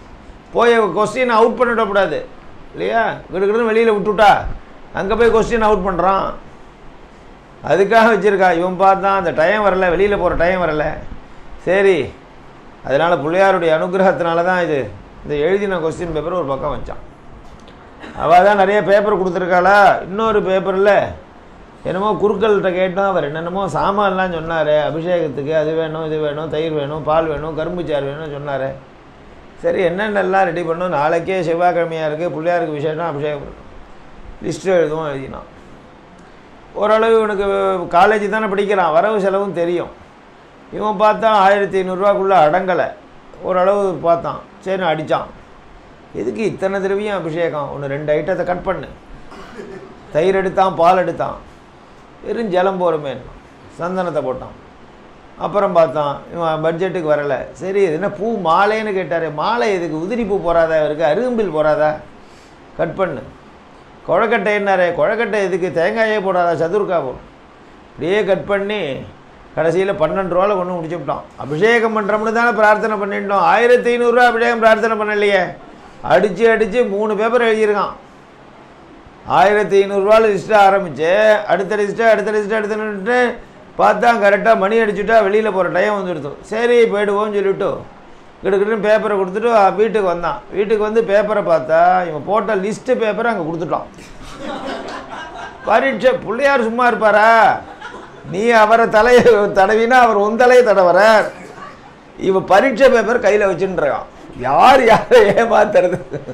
போய் கொஸ்டின் அவுட் பண்ணிடக்கூடாது இல்லையா கிடுக்கிடுன்னு வெளியில் விட்டுட்டா அங்கே போய் கொஸ்டின் அவுட் பண்ணுறான் அதுக்காக வச்சுருக்கா இவன் பார்த்தான் அந்த டைம் வரல வெளியில் போகிற டைம் வரல சரி அதனால் பிள்ளையாருடைய அனுகிரகத்தினால தான் இது இந்த எழுதின கொஸ்டின் பேப்பர் ஒரு பக்கம் வச்சான் அவள் தான் நிறைய பேப்பர் கொடுத்துருக்காளா இன்னொரு பேப்பரில் என்னமோ குறுக்கள்கிட்ட கேட்டோம் அவர் என்னென்னமோ சாமான்லாம் சொன்னார் அபிஷேகத்துக்கு அது வேணும் இது வேணும் தயிர் வேணும் பால் வேணும் கரும்புச்சாறு வேணும்னு சொன்னார் சரி என்னென்னலாம் ரெடி பண்ணணும் நாளைக்கே செவ்வாய்க்கிழமையாக இருக்குது பிள்ளையாருக்கு விசேஷம் அபிஷேகம் பண்ணணும் லிஸ்ட்டு எழுதுவோம் எழுதினான் ஓரளவு இவனுக்கு காலேஜ் தானே படிக்கிறான் வரவு செலவும் தெரியும் இவன் பார்த்தா ஆயிரத்தி ஐநூறுரூவாக்குள்ளே அடங்கலை ஓரளவு பார்த்தான் சரி அடித்தான் எதுக்கு இத்தனை திரவியம் அபிஷேகம் ஒன்று ரெண்டு ஐட்டத்தை கட் பண்ணு தயிர் எடுத்தான் பால் எடுத்தான் வெறும் ஜலம் போகிறமே சந்தனத்தை போட்டான் அப்புறம் பார்த்தான் இவன் பட்ஜெட்டுக்கு வரலை சரி இது என்ன பூ மாலைன்னு கேட்டார் மாலை எதுக்கு உதிரி பூ போகாதா இவருக்கு அரும்பில் போகாதா கட் பண்ணு குழக்கட்டை என்னாரே குழக்கட்டை எதுக்கு தேங்காயே போடாதா சதுர்க்கா போடும் அப்படியே கட் பண்ணி கடைசியில் பன்னெண்டு ரூபாவில் கொண்டு முடிச்சுவிட்டோம் அபிஷேகம் பண்ணுறோம்னு தானே பிரார்த்தனை பண்ணிட்டோம் ஆயிரத்தி ஐநூறுரூவா அபிஷேகம் பிரார்த்தனை பண்ணலையே அடித்து அடித்து மூணு பேப்பர் எழுதியிருக்கான் ஆயிரத்தி ஐநூறுரூவாவில் லிஸ்ட்டு ஆரம்பித்து அடுத்த லிஸ்ட்டு அடுத்த லிஸ்ட்டு அடுத்த லிஸ்ட்டு பார்த்தா கரெக்டாக மணி அடிச்சுட்டா வெளியில் போகிற டைம் வந்துடுது சரி போயிடுவோம்னு சொல்லிவிட்டு கிடுக்கிட்டுன்னு பேப்பரை கொடுத்துட்டு அஹ், வீட்டுக்கு வந்தான் வீட்டுக்கு வந்து பேப்பரை பார்த்தா இவன் போட்ட லிஸ்ட்டு பேப்பரை அங்கே கொடுத்துட்டான் பரீட்சை பிள்ளையார் சும்மா இருப்பாரா நீ அவரை தலையை தடவினா அவர் உன் தலையை தடவறார் இவன் பரீட்சை பேப்பர் கையில் வச்சுட்டுருக்கான் யார் யாரை ஏமாத்துறது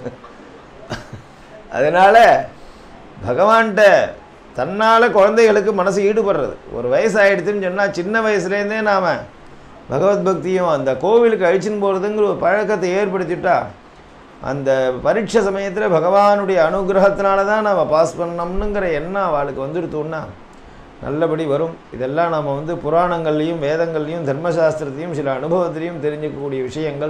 அதனால் பகவான்கிட்ட தன்னால் குழந்தைகளுக்கு மனசு ஈடுபடுறது ஒரு வயசு ஆயிடுச்சுன்னு சொன்னால் சின்ன வயசுலேருந்தே நாம் பகவத் பக்தியும் அந்த கோவிலுக்கு அழிச்சின்னு போகிறதுங்கிற ஒரு பழக்கத்தை ஏற்படுத்திட்டா அந்த பரீட்சை சமயத்தில் பகவானுடைய அனுகிரகத்தினால தான் நாம் பாஸ் பண்ணணுங்கிற எண்ணம் அவளுக்கு வந்துடுத்தோன்னா நல்லபடி வரும் இதெல்லாம் நாம் வந்து புராணங்கள்லையும் வேதங்கள்லையும் தர்மசாஸ்திரத்தையும் சில அனுபவத்திலையும் தெரிஞ்சுக்கக்கூடிய விஷயங்கள்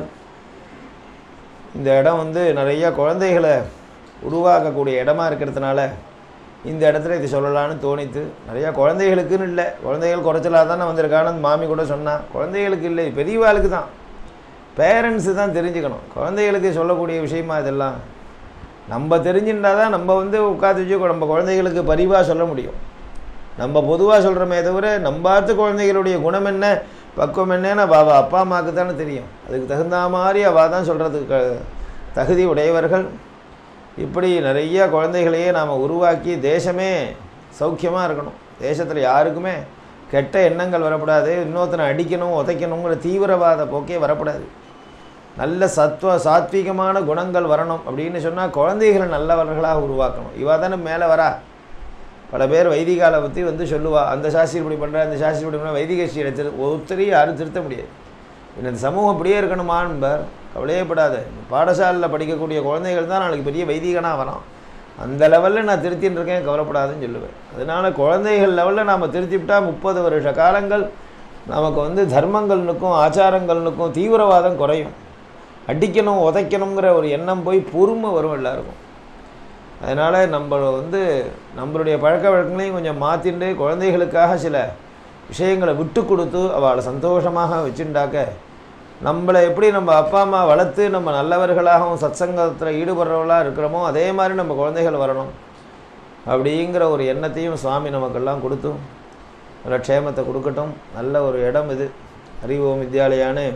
இந்த இடம் வந்து நிறைய குழந்தைகளை உருவாக்கக்கூடிய இடமா இருக்கிறதுனால இந்த இடத்துல இது சொல்லலான்னு தோணித்து நிறையா குழந்தைகளுக்குன்னு இல்லை குழந்தைகள் குறைச்சலாக தானே வந்திருக்கான்னு மாமி கூட சொன்னா குழந்தைகளுக்கு இல்லை பெரியவாளுக்கு தான் பேரண்ட்ஸு தான் தெரிஞ்சுக்கணும் குழந்தைகளுக்கு சொல்லக்கூடிய விஷயமா இதெல்லாம் நம்ம தெரிஞ்சுட்டா தான் நம்ம வந்து உட்காந்து வச்சு நம்ம குழந்தைகளுக்கு பரிவாக சொல்ல முடியும் நம்ம பொதுவாக சொல்கிறோமே தவிர நம்ம பார்த்து குழந்தைகளுடைய குணம் என்ன பக்குவம் என்னன்னு அவள் அப்பா அம்மாவுக்கு தானே தெரியும் அதுக்கு தகுந்த மாதிரி அவள் தான் சொல்கிறதுக்கு தகுதி உடையவர்கள் இப்படி நிறைய குழந்தைகளையே நாம் உருவாக்கி தேசமே சௌக்கியமாக இருக்கணும் தேசத்தில் யாருக்குமே கெட்ட எண்ணங்கள் வரக்கூடாது இன்னொருத்தனை அடிக்கணும் உதைக்கணுங்கிற தீவிரவாத போக்கே வரக்கூடாது நல்ல சத்துவ சாத்வீகமான குணங்கள் வரணும் அப்படின்னு சொன்னால் குழந்தைகளை நல்லவர்களாக உருவாக்கணும் இவா தானே மேலே வரா பல பேர் வைதிகாலை பற்றி வந்து சொல்லுவா அந்த சாஸ்திரி இப்படி பண்ணுற அந்த சாஸ்திரி இப்படி பண்ணுற வைதிக ஸ்ரீ திரு ஒருத்தரையும் யாரும் திருத்த முடியாது இந்த சமூகம் இப்படியே இருக்கணுமா என்பார் கவலையே படாத பாடசாலையில் படிக்கக்கூடிய குழந்தைகள் தான் நாளைக்கு பெரிய வைதிகனாக வரான் அந்த லெவலில் நான் திருத்தின்னு இருக்கேன் கவலைப்படாதுன்னு சொல்லுவேன் அதனால் குழந்தைகள் லெவலில் நாம் திருத்திவிட்டா முப்பது வருஷ காலங்கள் நமக்கு வந்து தர்மங்கள்னுக்கும் ஆச்சாரங்கள்னுக்கும் தீவிரவாதம் குறையும் அடிக்கணும் உதைக்கணுங்கிற ஒரு எண்ணம் போய் பொறுமை வரும் எல்லாருக்கும் அதனால் நம்ம வந்து நம்மளுடைய பழக்க வழக்கங்களையும் கொஞ்சம் மாற்றிண்டு குழந்தைகளுக்காக சில விஷயங்களை விட்டு கொடுத்து அவளை சந்தோஷமாக வச்சுட்டாக்க நம்மளை எப்படி நம்ம அப்பா அம்மா வளர்த்து நம்ம நல்லவர்களாகவும் சத்சங்கத்தில் ஈடுபடுறவர்களாக இருக்கிறோமோ அதே மாதிரி நம்ம குழந்தைகள் வரணும் அப்படிங்கிற ஒரு எண்ணத்தையும் சுவாமி நமக்கெல்லாம் கொடுத்தும் நல்ல க்ஷேமத்தை கொடுக்கட்டும் நல்ல ஒரு இடம் இது அறிவோம் வித்யாலயான்னு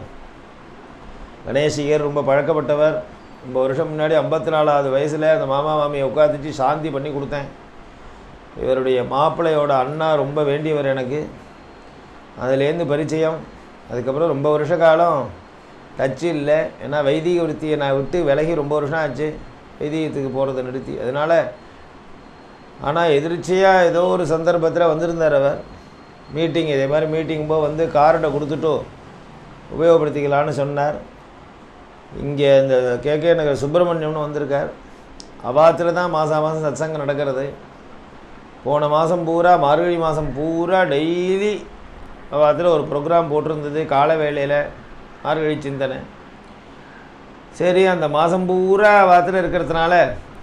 கணேசிகர் ரொம்ப பழக்கப்பட்டவர் ரொம்ப வருஷம் முன்னாடி ஐம்பத்தி நாலாவது வயசில் அந்த மாமா மாமியை உட்காந்துச்சு சாந்தி பண்ணி கொடுத்தேன் இவருடைய மாப்பிள்ளையோட அண்ணா ரொம்ப வேண்டியவர் எனக்கு அதுலேருந்து பரிச்சயம் அதுக்கப்புறம் ரொம்ப வருஷ காலம் டச்சு இல்லை ஏன்னா வைதிக விருத்தியை நான் விட்டு விலகி ரொம்ப வருஷம் ஆச்சு வைதிகத்துக்கு போகிறத நிறுத்தி அதனால் ஆனால் எதிர்ச்சியாக ஏதோ ஒரு சந்தர்ப்பத்தில் வந்திருந்தார் அவர் மீட்டிங் இதே மாதிரி மீட்டிங் போய் வந்து கார்டை கொடுத்துட்டு உபயோகப்படுத்திக்கலான்னு சொன்னார் இங்கே இந்த கேகே நகர் சுப்பிரமணியம்னு வந்திருக்கார் அவாத்தில் தான் மாதம் மாதம் சத்சங்கம் நடக்கிறது போன மாதம் பூரா மார்கழி மாதம் பூரா டெய்லி அவாத்தில் ஒரு ப்ரோக்ராம் போட்டிருந்தது கால வேளையில் மார்கழி சிந்தனை சரி அந்த மாதம் பூரா வாத்தில் இருக்கிறதுனால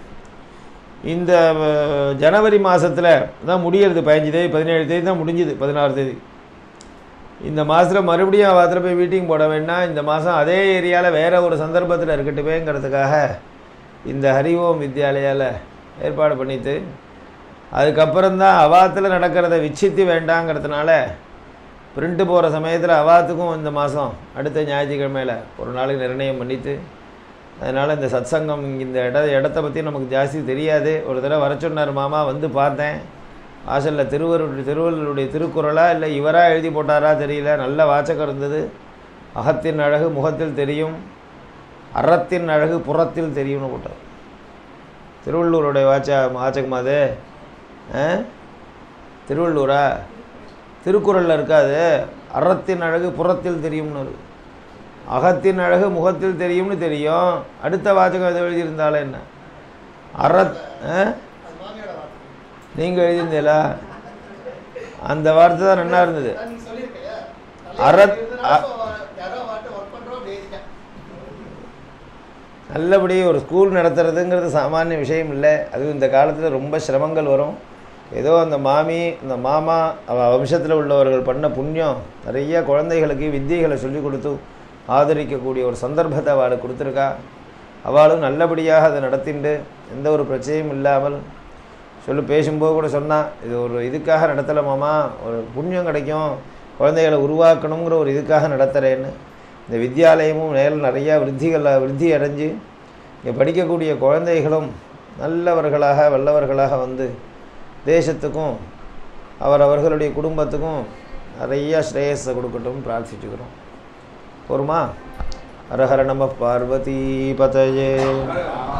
இந்த அஹ், ஜனவரி மாதத்தில் தான் முடியறது பதினஞ்சு தேதி பதினேழு தேதி தான் முடிஞ்சுது பதினாறு தேதி இந்த மாதத்தில் மறுபடியும் அவத்தில் போய் மீட்டிங் போட வேண்டாம் இந்த மாதம் அதே ஏரியாவில் வேறு ஒரு சந்தர்ப்பத்தில் இருக்கட்டுமேங்கிறதுக்காக இந்த ஹரிஓம் வித்யாலயாவில் ஏற்பாடு பண்ணிட்டு அதுக்கப்புறம்தான் அவாத்தில் நடக்கிறத விச்சித்து வேண்டாங்கிறதுனால பிரிண்ட்டு போகிற சமயத்தில் அவாத்துக்கும் இந்த மாதம் அடுத்த ஞாயிற்றுக்கிழமையில் ஒரு நாளைக்கு நிர்ணயம் பண்ணிட்டு அதனால் இந்த சத்சங்கம் இங்க இந்த இட இடத்த பற்றி நமக்கு ஜாஸ்தி தெரியாது ஒரு தடவை வர சொன்னார் மாமா வந்து பார்த்தேன் வாசலில் திருவருடைய திருவள்ளுடைய திருக்குறளா இல்லை இவராக எழுதி போட்டாரா தெரியல நல்ல வாச்சகம் இருந்தது அகத்தின் அழகு முகத்தில் தெரியும் அறத்தின் அழகு புறத்தில் தெரியும்னு போட்டார் திருவள்ளூருடைய வாச்சா வாச்சகமா அது ஆ? திருவள்ளூரா திருக்குறளில் இருக்காது அறத்தின் அழகு புறத்தில் தெரியும்னு இருக்கு அகத்தின் அழகு முகத்தில் தெரியும்னு தெரியும் அடுத்த வாச்சகம் எது எழுதியிருந்தாலும் என்ன அறத் ஆ? நீங்கள் எழுதியிருந்தீங்களா அந்த வார்த்தை தான் நல்லா இருந்தது அறத் அ- நல்லபடி ஒரு ஸ்கூல் நடத்துறதுங்கிறது சாமானிய விஷயம் இல்லை அதுவும் இந்த காலத்தில் ரொம்ப சிரமங்கள் வரும் ஏதோ அந்த மாமி அந்த மாமா அவ வம்சத்தில் உள்ளவர்கள் பண்ண புண்ணியம் நிறைய குழந்தைகளுக்கு வித்தியைகளை சொல்லிக் கொடுத்து ஆதரிக்கக்கூடிய ஒரு சந்தர்ப்பத்தை அவளுக்கு கொடுத்துருக்கா அவளும் நல்லபடியாக அதை நடத்திண்டு எந்த ஒரு பிரச்சனையும் இல்லாமல் சொல்லி பேசும்போது கூட சொன்னான் இது ஒரு இதுக்காக நடத்தலை மாமா ஒரு புண்ணியம் கிடைக்கும் குழந்தைகளை உருவாக்கணுங்கிற ஒரு இதுக்காக நடத்துகிறேன்னு இந்த வித்யாலயமும் மேல் நிறையா விருத்திகள் விருத்தி அடைஞ்சு இங்கே படிக்கக்கூடிய குழந்தைகளும் நல்லவர்களாக வல்லவர்களாக வந்து தேசத்துக்கும் அவர் அவர்களுடைய குடும்பத்துக்கும் நிறைய ஸ்ரேயஸை கொடுக்கட்டும் பிரார்த்திச்சுக்கிறோம் போருமா ஹரஹர நம பார்வதி பதயே